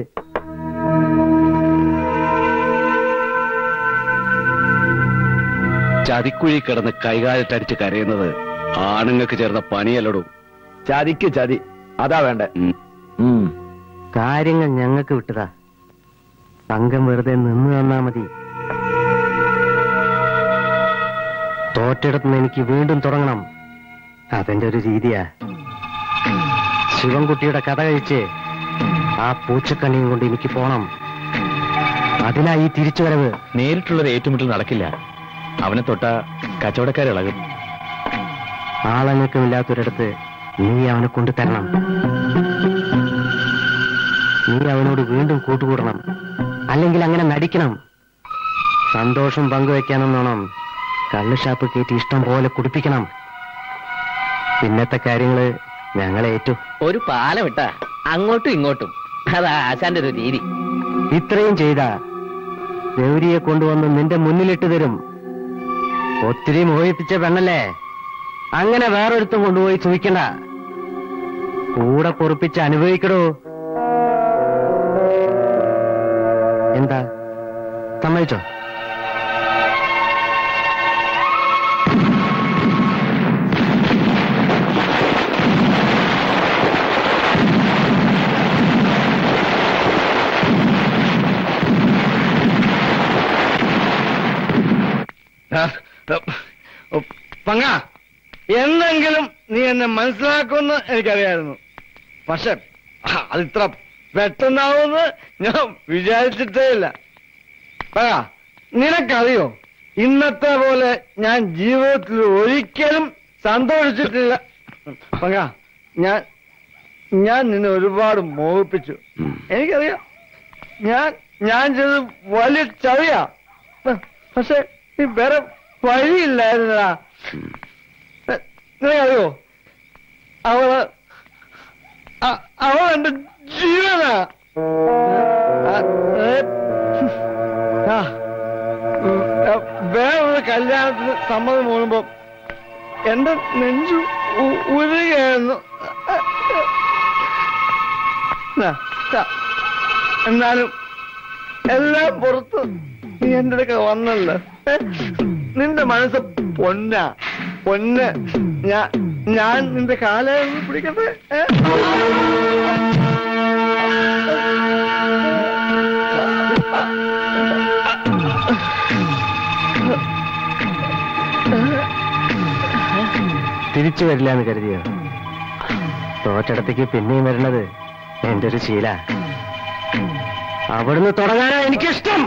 S4: ചതിക്കുഴി കിടന്ന് കൈകാലിട്ടടിച്ച് കരയുന്നത് ആണുങ്ങൾക്ക് ചേർന്ന പണിയല്ലടൂ ചതിക്ക് ചതി അതാ വേണ്ടേ
S6: കാര്യങ്ങൾ ഞങ്ങൾക്ക് വിട്ടതാ തങ്കം വെറുതെ നിന്ന് തന്നാ മതി തോറ്റിടത്തുനിന്ന് എനിക്ക് വീണ്ടും തുടങ്ങണം അതെന്റെ ഒരു രീതിയാ ശിവൻകുട്ടിയുടെ കഥ കഴിച്ച് ആ പൂച്ചക്കണ്ണിയും കൊണ്ട് എനിക്ക് പോണം അതിനാ ഈ തിരിച്ചുവരവ്
S8: നേരിട്ടുള്ളൊരു ഏറ്റുമുട്ടൽ നടക്കില്ല അവനെ തൊട്ട കച്ചവടക്കാരിളകും
S6: ആളനക്കമില്ലാത്തൊരിടത്ത് നീ അവനെ കൊണ്ടു തരണം നീ അവനോട് വീണ്ടും കൂട്ടുകൂടണം അല്ലെങ്കിൽ അങ്ങനെ നടിക്കണം സന്തോഷം പങ്കുവെക്കാനെന്നോണം കള്ളുഷാപ്പ് കയറ്റി ഇഷ്ടം പോലെ കുടിപ്പിക്കണം പിന്നത്തെ കാര്യങ്ങള് ഞങ്ങളെ ഏറ്റു
S7: ഒരു പാലം ഇട്ടാ അങ്ങോട്ടും ഇങ്ങോട്ടും അതാ ആശാന്റെ ഒരു രീതി
S6: ഇത്രയും ചെയ്ത ഗൗരിയെ കൊണ്ടുവന്ന് നിന്റെ മുന്നിലിട്ട് തരും ഒത്തിരി മോഹിപ്പിച്ച പെണ്ണല്ലേ അങ്ങനെ വേറൊരുത്തും കൊണ്ടുപോയി സൂഹിക്കണ്ട കൂടെ പൊറുപ്പിച്ച് അനുഭവിക്കടോ എന്താ സമ്മതിച്ചോ
S12: പങ്ങ എന്നെങ്കിലും നീ എന്നെ മനസ്സിലാക്കുമെന്ന് എനിക്കറിയായിരുന്നു പക്ഷെ അത് ഇത്ര പെട്ടെന്നാവുമെന്ന് ഞാൻ വിചാരിച്ചിട്ടേ ഇല്ല പങ്ങ നിനക്കറിയോ ഇന്നത്തെ പോലെ ഞാൻ ജീവിതത്തിൽ ഒരിക്കലും സന്തോഷിച്ചിട്ടില്ല പങ്ങ ഞാൻ ഞാൻ നിന്നെ ഒരുപാട് മോഹിപ്പിച്ചു എനിക്കറിയാം ഞാൻ ഞാൻ ചെയ്ത് വലിയ ചതിയാ പ- പക്ഷെ നീ വേറെ വഴിയില്ലായിരുന്നടാ നി- നിനക്കറിയോ അവള് അ- അവൾ എന്റെ ജീവനാ ആ, ഏ, ആ, ഉം, ആ, വേറൊരു കല്യാണത്തിന് സമ്മതം മൂടുമ്പോ എന്റെ നെഞ്ചു ഉ- ഉരുകയായിരുന്നു ദാ, ദാ. എന്നാലും എല്ലാം പുറത്ത് നീ എന്റെ അടുക്ക വന്നല്ലോ ഏ? നിന്റെ മനസ്സ് പൊന്ന പൊന്ന് ഞാൻ ഞാൻ നിന്റെ കാലേ ഒന്ന് പിടിക്കട്ടെ ഏ?
S6: തിരിച്ചു വരില്ല എന്ന് കരുതിയോ തോറ്റടത്തേക്ക് പിന്നെയും വരണത് എന്റെ ഒരു ശീല അവിടുന്ന് തുടങ്ങാനാ എനിക്കിഷ്ടം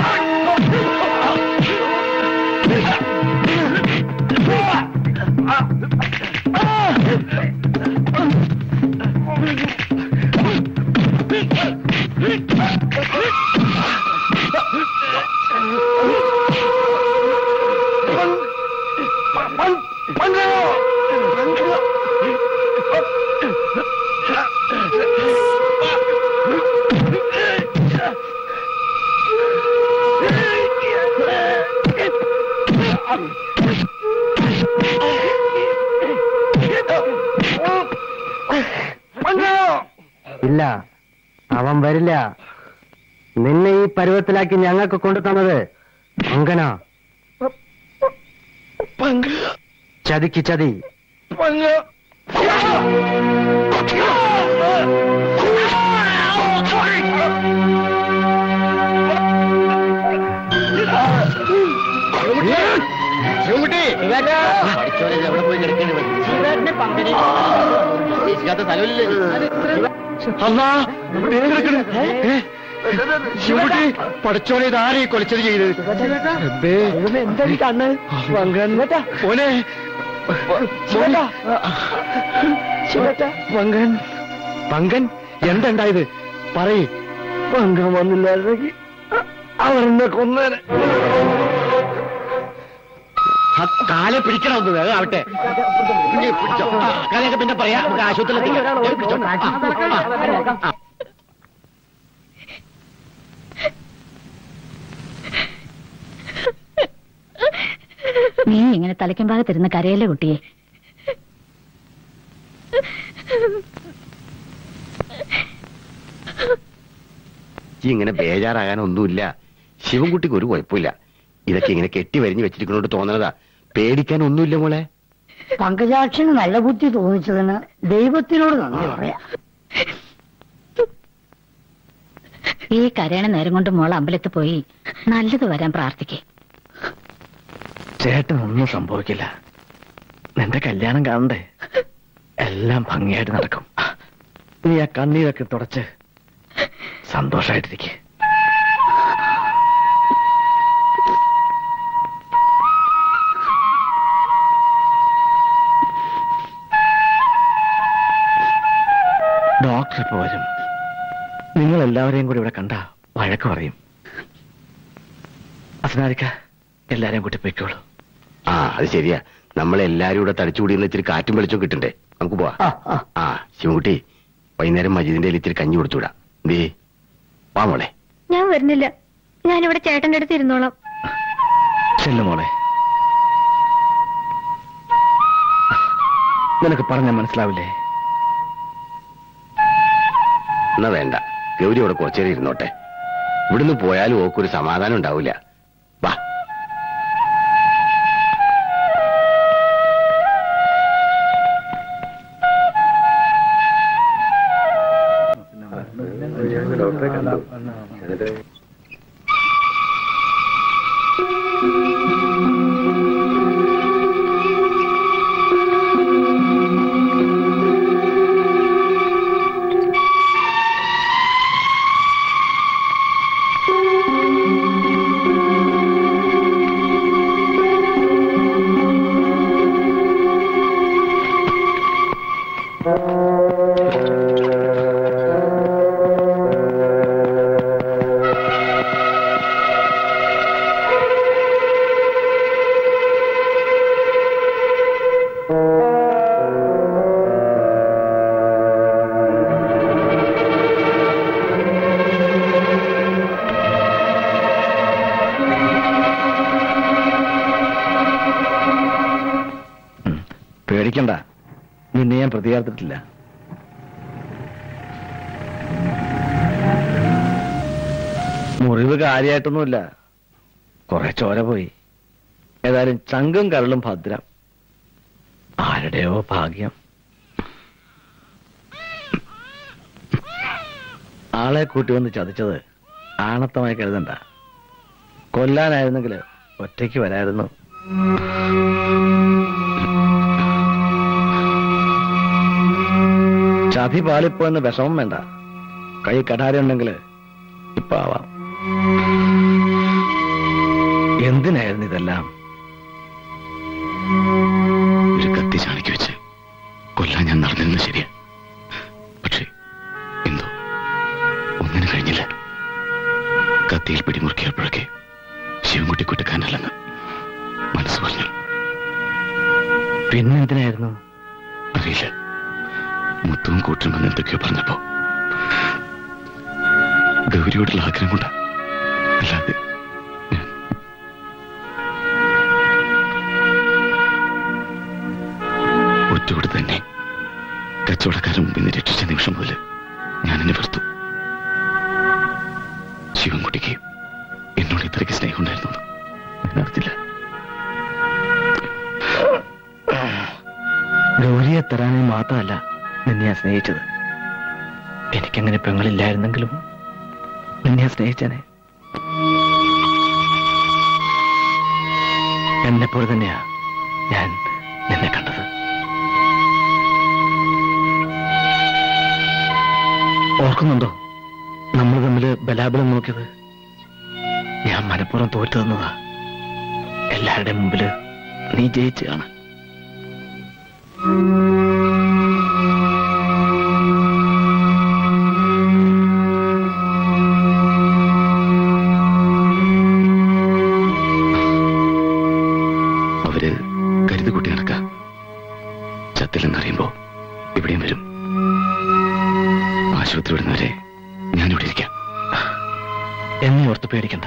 S6: ഇല്ല അവൻ വരില്ല നിന്നെ ഈ പരുവത്തിലാക്കി ഞങ്ങൾക്ക് കൊണ്ടു തന്നത് അങ്കന ചതിക്ക് ചതി
S12: പങ്ക്
S5: ശിവൻകുട്ടി പഠിച്ചോനെ ഇത് എവിടെ പോയി കിടക്കേണ്ടി സ്ഥലമില്ലേ
S12: അല്ലാ ഇവിടെ ഏത് കിടക്കണ്? ഏ? ശിവകുട്ടി പഠിച്ചോനെ ഇതാരെ ഈ കൊലച്ചത് ചെയ്തത് എന്താ കണ്ണ് മോനെ പങ്കൻ പങ്കൻ എന്തുണ്ടായത് പറയ് പങ്കൻ വന്നില്ലായിരുന്നെങ്കിൽ അവരെന്നെ കൊന്നേനെ
S5: ആ കാലെ പിടിക്കണം ഒന്ന് വേഗം ആവട്ടെ പിന്നെ പിടിച്ചോ ആ, കാലൊക്കെ പിന്നെ പറയാം നമുക്ക് ആശുപത്രിയിൽ എത്തിക്കാം. ഏ, പിടിച്ചോ. ആ, ആ, ആ.
S3: നീ ഇങ്ങനെ തലയ്ക്കും ഭാഗത്തിരുന്ന് കരയല്ലേ കുട്ടിയെ
S5: ഈ ഇങ്ങനെ ബേജാറാകാനൊന്നുമില്ല ശിവൻകുട്ടിക്ക് ഒരു കുഴപ്പമില്ല ഇതൊക്കെ ഇങ്ങനെ കെട്ടി വരിഞ്ഞ് വെച്ചിരിക്കുന്നോണ്ട് തോന്നണതാ പേടിക്കാൻ ഒന്നുമില്ല മോളെ
S15: പങ്കജാക്ഷന് നല്ല ബുദ്ധി തോന്നിച്ചതിന് ദൈവത്തിനോട് നന്ദി പറയാം
S3: ഈ കരയണ നേരം കൊണ്ട് മോൾ അമ്പലത്തിൽ പോയി നല്ലത് വരാൻ പ്രാർത്ഥിക്കേ
S4: ചേട്ടനൊന്നും സംഭവിക്കില്ല നിന്റെ കല്യാണം കാണണ്ടേ എല്ലാം ഭംഗിയായിട്ട് നടക്കും നീ ആ കണ്ണീരൊക്കെ തുടച്ച് സന്തോഷായിട്ടിരിക്കെ ഡോക്ടർ ഇപ്പൊ വരും നിങ്ങൾ എല്ലാവരെയും കൂടി ഇവിടെ കണ്ട വഴക്ക് പറയും അസനാരിക്ക എല്ലാരെയും കൂട്ടി പൊയ്ക്കോളൂ
S5: ആ അത് ശരിയാ നമ്മളെല്ലാരും ഇവിടെ തടിച്ചുകൂടി നിന്ന് ഇത്തിരി കാറ്റും വെളിച്ചം കിട്ടണ്ടേ നമുക്ക് പോവാ ആ ശിവൻകുട്ടി വൈകുന്നേരം മജീദിന്റെ കയ്യിൽ ഇത്തിരി കഞ്ഞി കൊടുത്തുവിടാ എന്തേ വാ മോളെ
S2: ഞാൻ വരുന്നില്ല ഞാനിവിടെ ചേട്ടന്റെ അടുത്ത് ഇരുന്നോളാം
S4: ചെല്ലു മോളെ നിനക്ക് പറഞ്ഞ മനസ്സിലാവില്ലേ
S5: എന്നാ വേണ്ട ഗൗരി ഇവിടെ കുറച്ചേരം ഇരുന്നോട്ടെ ഇവിടുന്ന് പോയാലും ഓക്കൊരു സമാധാനം ഉണ്ടാവില്ല വാ
S4: പേടിക്കണ്ട നിന്നെ ഞാൻ പ്രതികാരത്തിട്ടില്ല മുറിവ് കാര്യമായിട്ടൊന്നുമില്ല കുറെ ചോര പോയി ഏതായാലും ചങ്കും കരളും ഭദ്രം ആരുടെയോ ഭാഗ്യം ആളെ കൂട്ടി വന്ന് ചതിച്ചത് ആണത്തമായി കരുതണ്ട കൊല്ലാനായിരുന്നെങ്കിൽ ഒറ്റയ്ക്ക് വരായിരുന്നു ചതി പാളിപ്പോയെന്ന് വിഷമം വേണ്ട കൈ കടാര ഉണ്ടെങ്കിൽ ഇപ്പൊ ആവാം എന്തിനായിരുന്നു ഇതെല്ലാം
S8: ഒരു കത്തി ചാണിക്ക് വെച്ച് കൊല്ലാൻ ഞാൻ നടന്നിരുന്നത് ശരിയാ പക്ഷേ എന്തോ ഒന്നിനും കഴിഞ്ഞില്ല കത്തിയിൽ പിടിമുറുക്കിയപ്പോഴൊക്കെ ശിവൻകുട്ടി കുറ്റക്കാരനല്ലെന്ന് മനസ്സ് പറഞ്ഞു
S4: പിന്നെന്തിനായിരുന്നു
S8: അറിയില്ല മുത്തവും കൂട്ടും വന്ന് എന്തൊക്കെയോ പറഞ്ഞപ്പോ ഗൗരിയോടുള്ള ആഗ്രഹം കൊണ്ടാ അല്ലാതെ ഞാൻ- ഒറ്റയോട് തന്നെ കച്ചവടക്കാരൻ മുമ്പിൽ നിന്ന് രക്ഷിച്ച നിമിഷം മുതൽ ഞാൻ എന്നെ വെറുത്തു ശിവൻകുട്ടിക്ക് എന്നോട് ഇത്രയ്ക്ക് സ്നേഹം ഉണ്ടായിരുന്നു ഞാൻ അറിഞ്ഞില്ല
S4: ഗൗരിയെ തരാനേ മാത്രമല്ല നിന്നെ ഞാൻ സ്നേഹിച്ചത് എനിക്കങ്ങനെ പെങ്ങളില്ലായിരുന്നെങ്കിലും നിന്നെ ഞാൻ സ്നേഹിച്ചനെ എന്നെപ്പോലെ തന്നെയാ ഞാൻ നിന്നെ കണ്ടത് ഓർക്കുന്നുണ്ടോ നമ്മൾ തമ്മിൽ ബലാബലം നോക്കിയത് ഞാൻ മനഃപൂർവ്വം തോറ്റു തന്നതാ എല്ലാവരുടെയും മുമ്പില് നീ ജയിച്ചു കാണാൻ
S8: അവര് കരുതുകുട്ടി നടക്ക ചത്തില്ലെന്നറിയുമ്പോ ഇവിടെയും വരും ആശുപത്രി വിടുന്നവരെ ഞാനിവിടെ ഇരിക്കാം
S4: എന്നെ ഓർത്ത് പേടിക്കണ്ട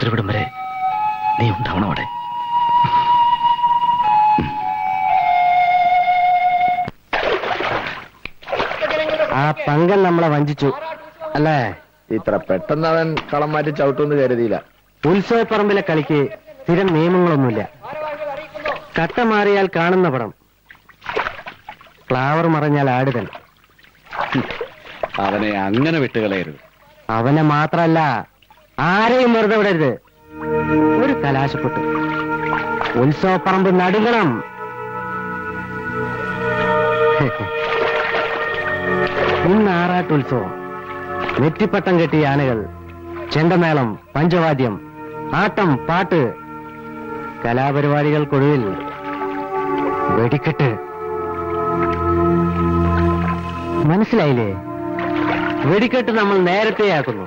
S8: ഉത്തരവിടും വരെ നീ ഉണ്ടാവണം അവിടെ
S6: ആ പങ്കൻ നമ്മളെ വഞ്ചിച്ചു അല്ലേ
S12: ഇത്ര പെട്ടെന്ന് അവൻ കളം മാറ്റി ചവിട്ടുമെന്ന് കരുതിയില്ല
S6: ഉത്സവപ്പറമ്പിലെ കളിക്ക് സ്ഥിരം നിയമങ്ങളൊന്നുമില്ല കട്ട മാറിയാൽ കാണുന്ന പടം ഫ്ലവർ മറഞ്ഞാൽ ആടുതൻ
S8: അവനെ അങ്ങനെ വിട്ടുകളയരുത്
S6: അവനെ മാത്രല്ല ആരെയും വെറുതെ വിടരുത് ഒരു കലാശപ്പെട്ട് ഉത്സവപ്പറമ്പ് നടുങ്ങണം ഇന്ന് ആറാട്ടുത്സവം നെറ്റിപ്പട്ടം കെട്ടിയ ആനകൾ ചെണ്ടമേളം പഞ്ചവാദ്യം ആട്ടം പാട്ട് കലാപരിപാടികൾക്കൊടുവിൽ വെടിക്കെട്ട് മനസ്സിലായില്ലേ വെടിക്കെട്ട് നമ്മൾ നേരത്തെയാക്കുന്നു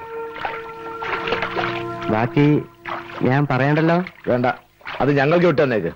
S6: ബാക്കി ഞാൻ പറയണ്ടല്ലോ
S12: വേണ്ട അത് ഞങ്ങൾക്ക് വിട്ടു തന്നേക്ക്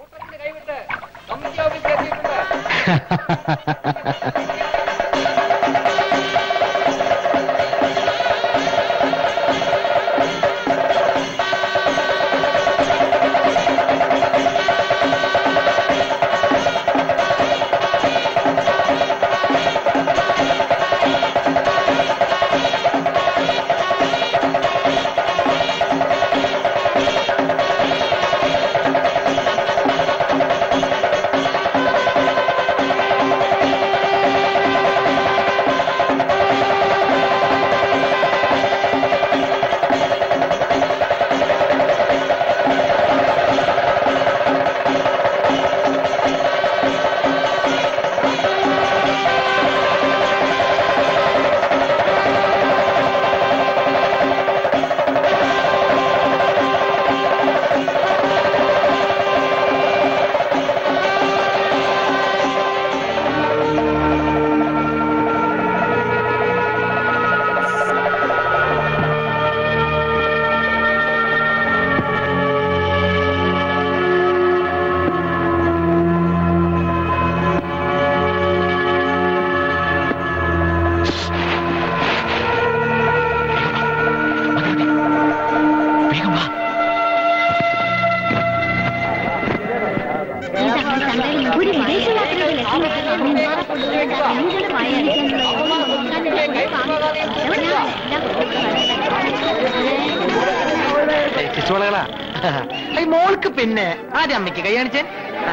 S2: ഒരു വിദേശയാത്രയിൽ
S1: ശിശുവളകളാ ഈ മോൾക്ക് പിന്നെ ആദ്യം അമ്മയ്ക്ക് കൈ കാണിച്ചേ ആ.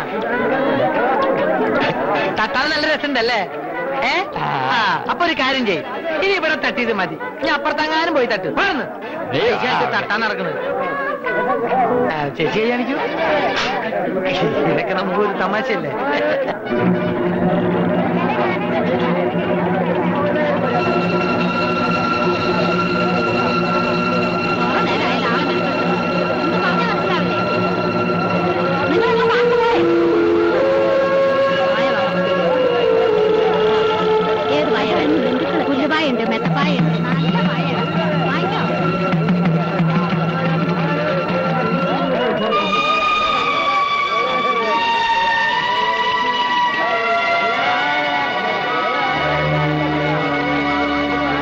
S1: തട്ടാൻ നല്ല രസമുണ്ടല്ലേ ഏ ആ അപ്പൊ ഒരു കാര്യം ചെയ്യും ഇനി ഇവിടെ തട്ടിയത് മതി ഇനി അപ്പുറത്തെങ്ങാനും പോയി തട്ട് വേണമെന്ന് തട്ടാൻ നടക്കുന്നത് ആ, ചേച്ചി കൈ കാണിക്കൂ ഇതൊക്കെ നമുക്ക് ഒരു തമാശയല്ലേ
S2: ഏത് പായ പുല്ലുപായുണ്ട് മെത്തപ്പായുണ്ട് നല്ല പായുണ്ട് വാങ്ങിക്കോ
S1: ആ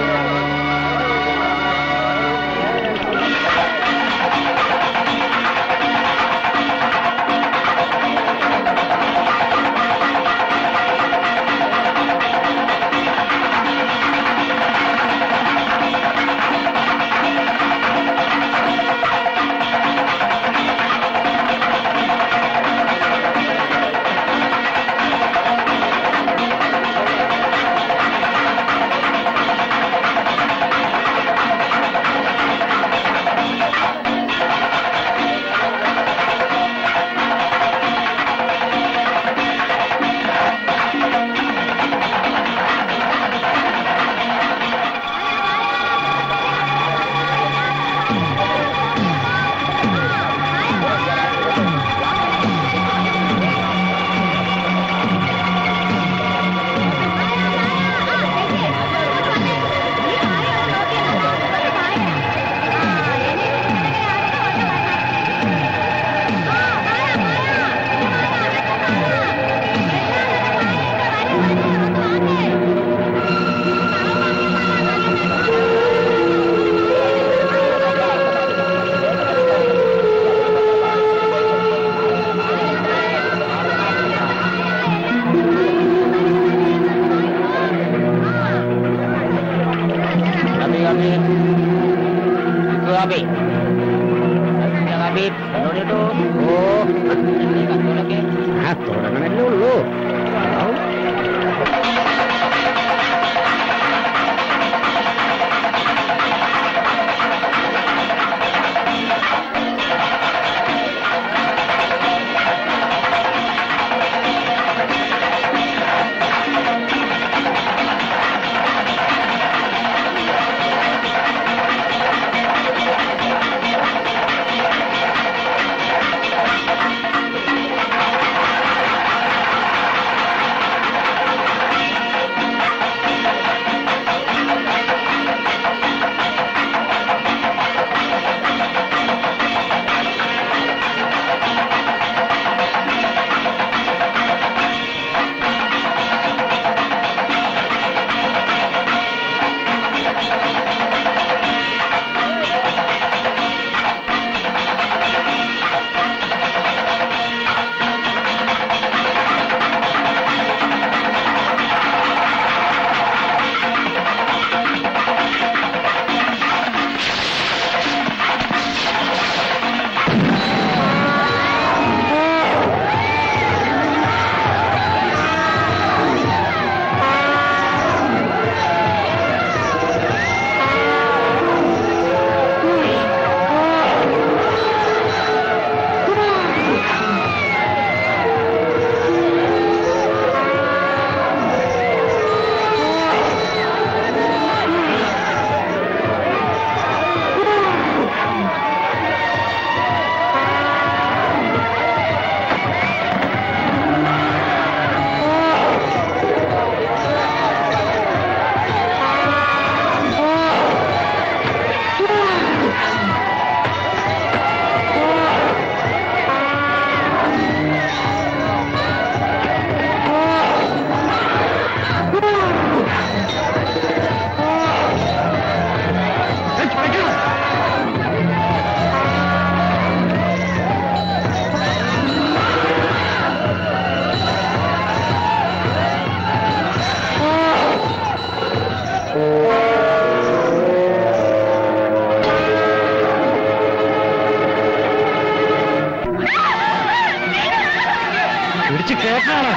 S12: പിടിച്ച് കേട്ടാണ്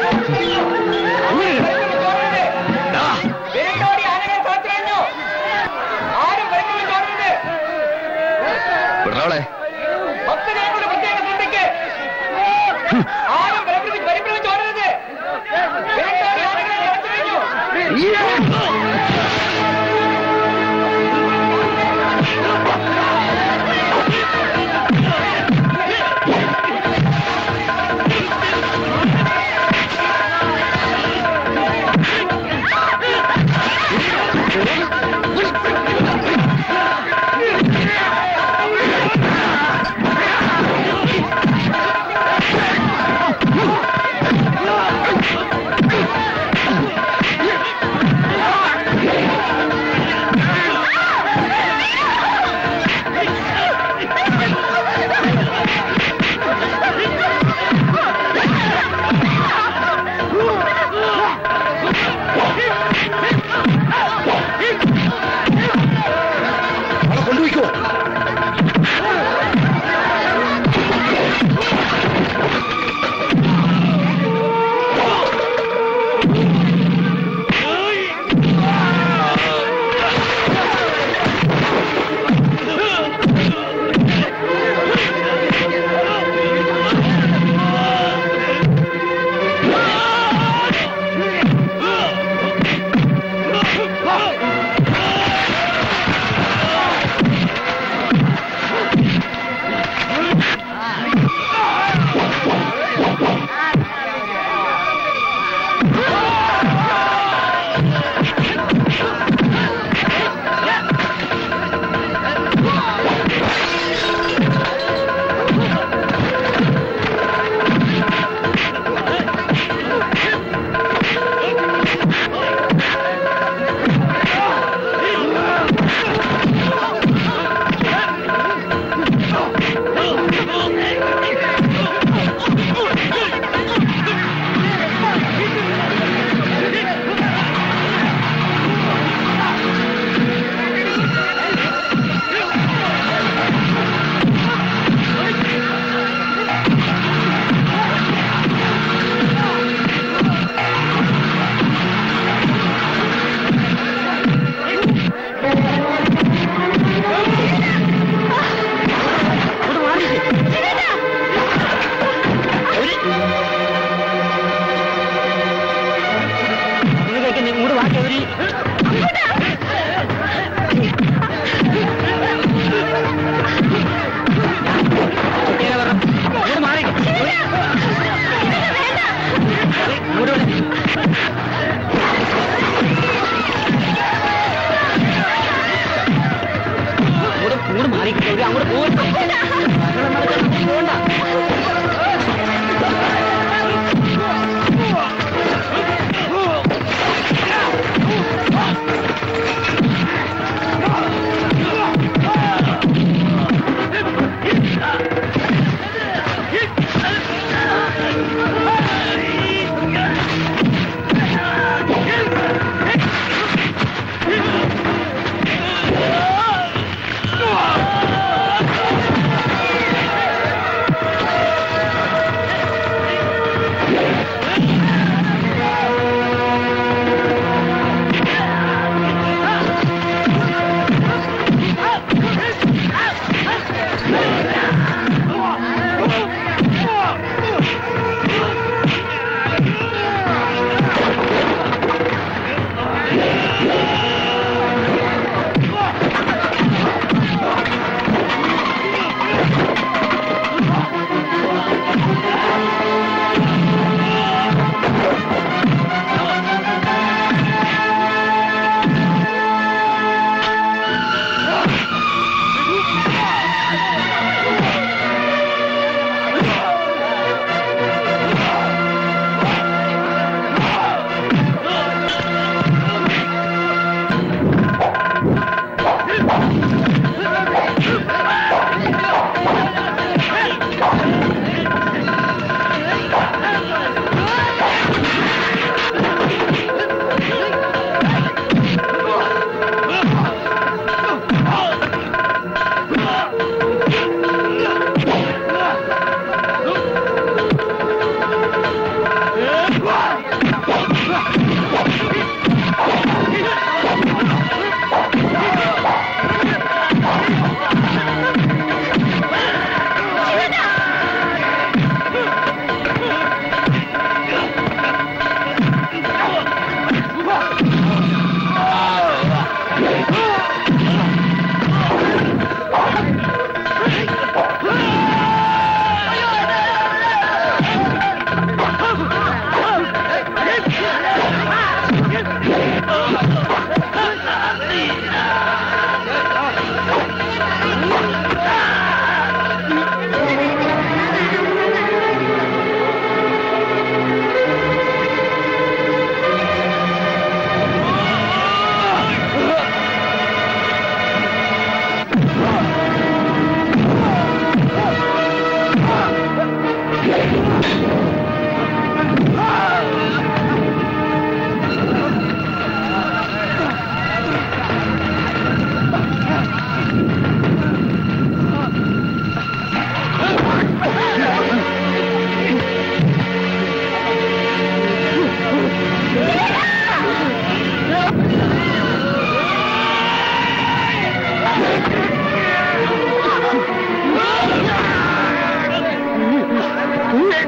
S10: വിരണ്ടോടി ആനകൾ തോറ്റുകഴിഞ്ഞു ആരും വരുന്നത് തോന്നുന്നത്
S8: വിടറവളെ
S10: ഭക്തജനങ്ങളുടെ പ്രത്യേക ശ്രദ്ധയ്ക്ക് ആരും പരിഭ്രമിച്ച് പരിഭ്രമിച്ച് ഓടരുത് വിരണ്ടോടി ആനകളെ തോറ്റുകഴിഞ്ഞു
S14: ആ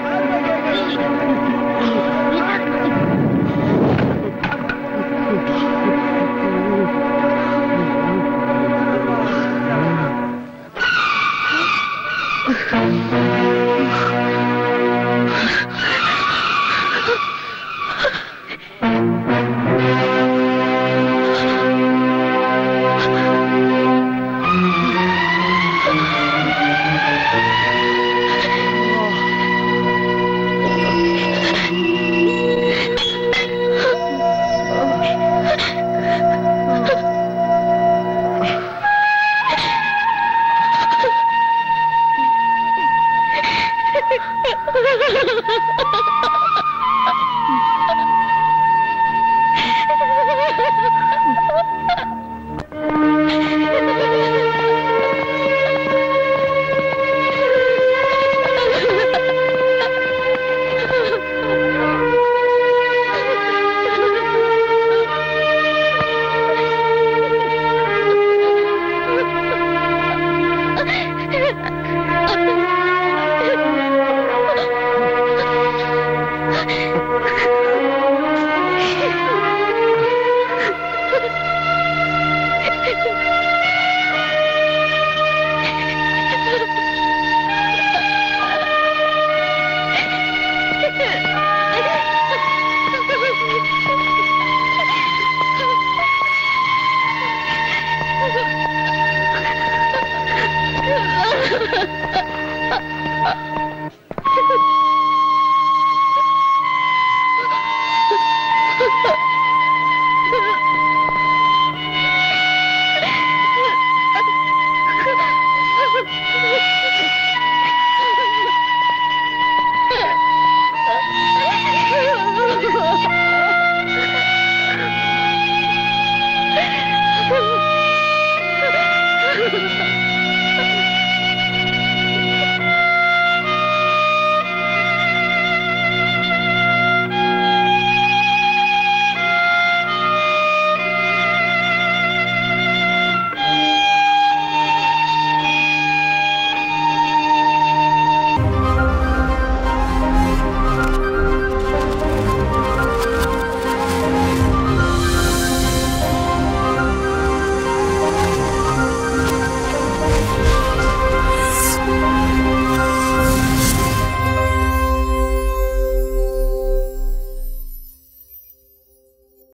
S2: Ha ha ha ha!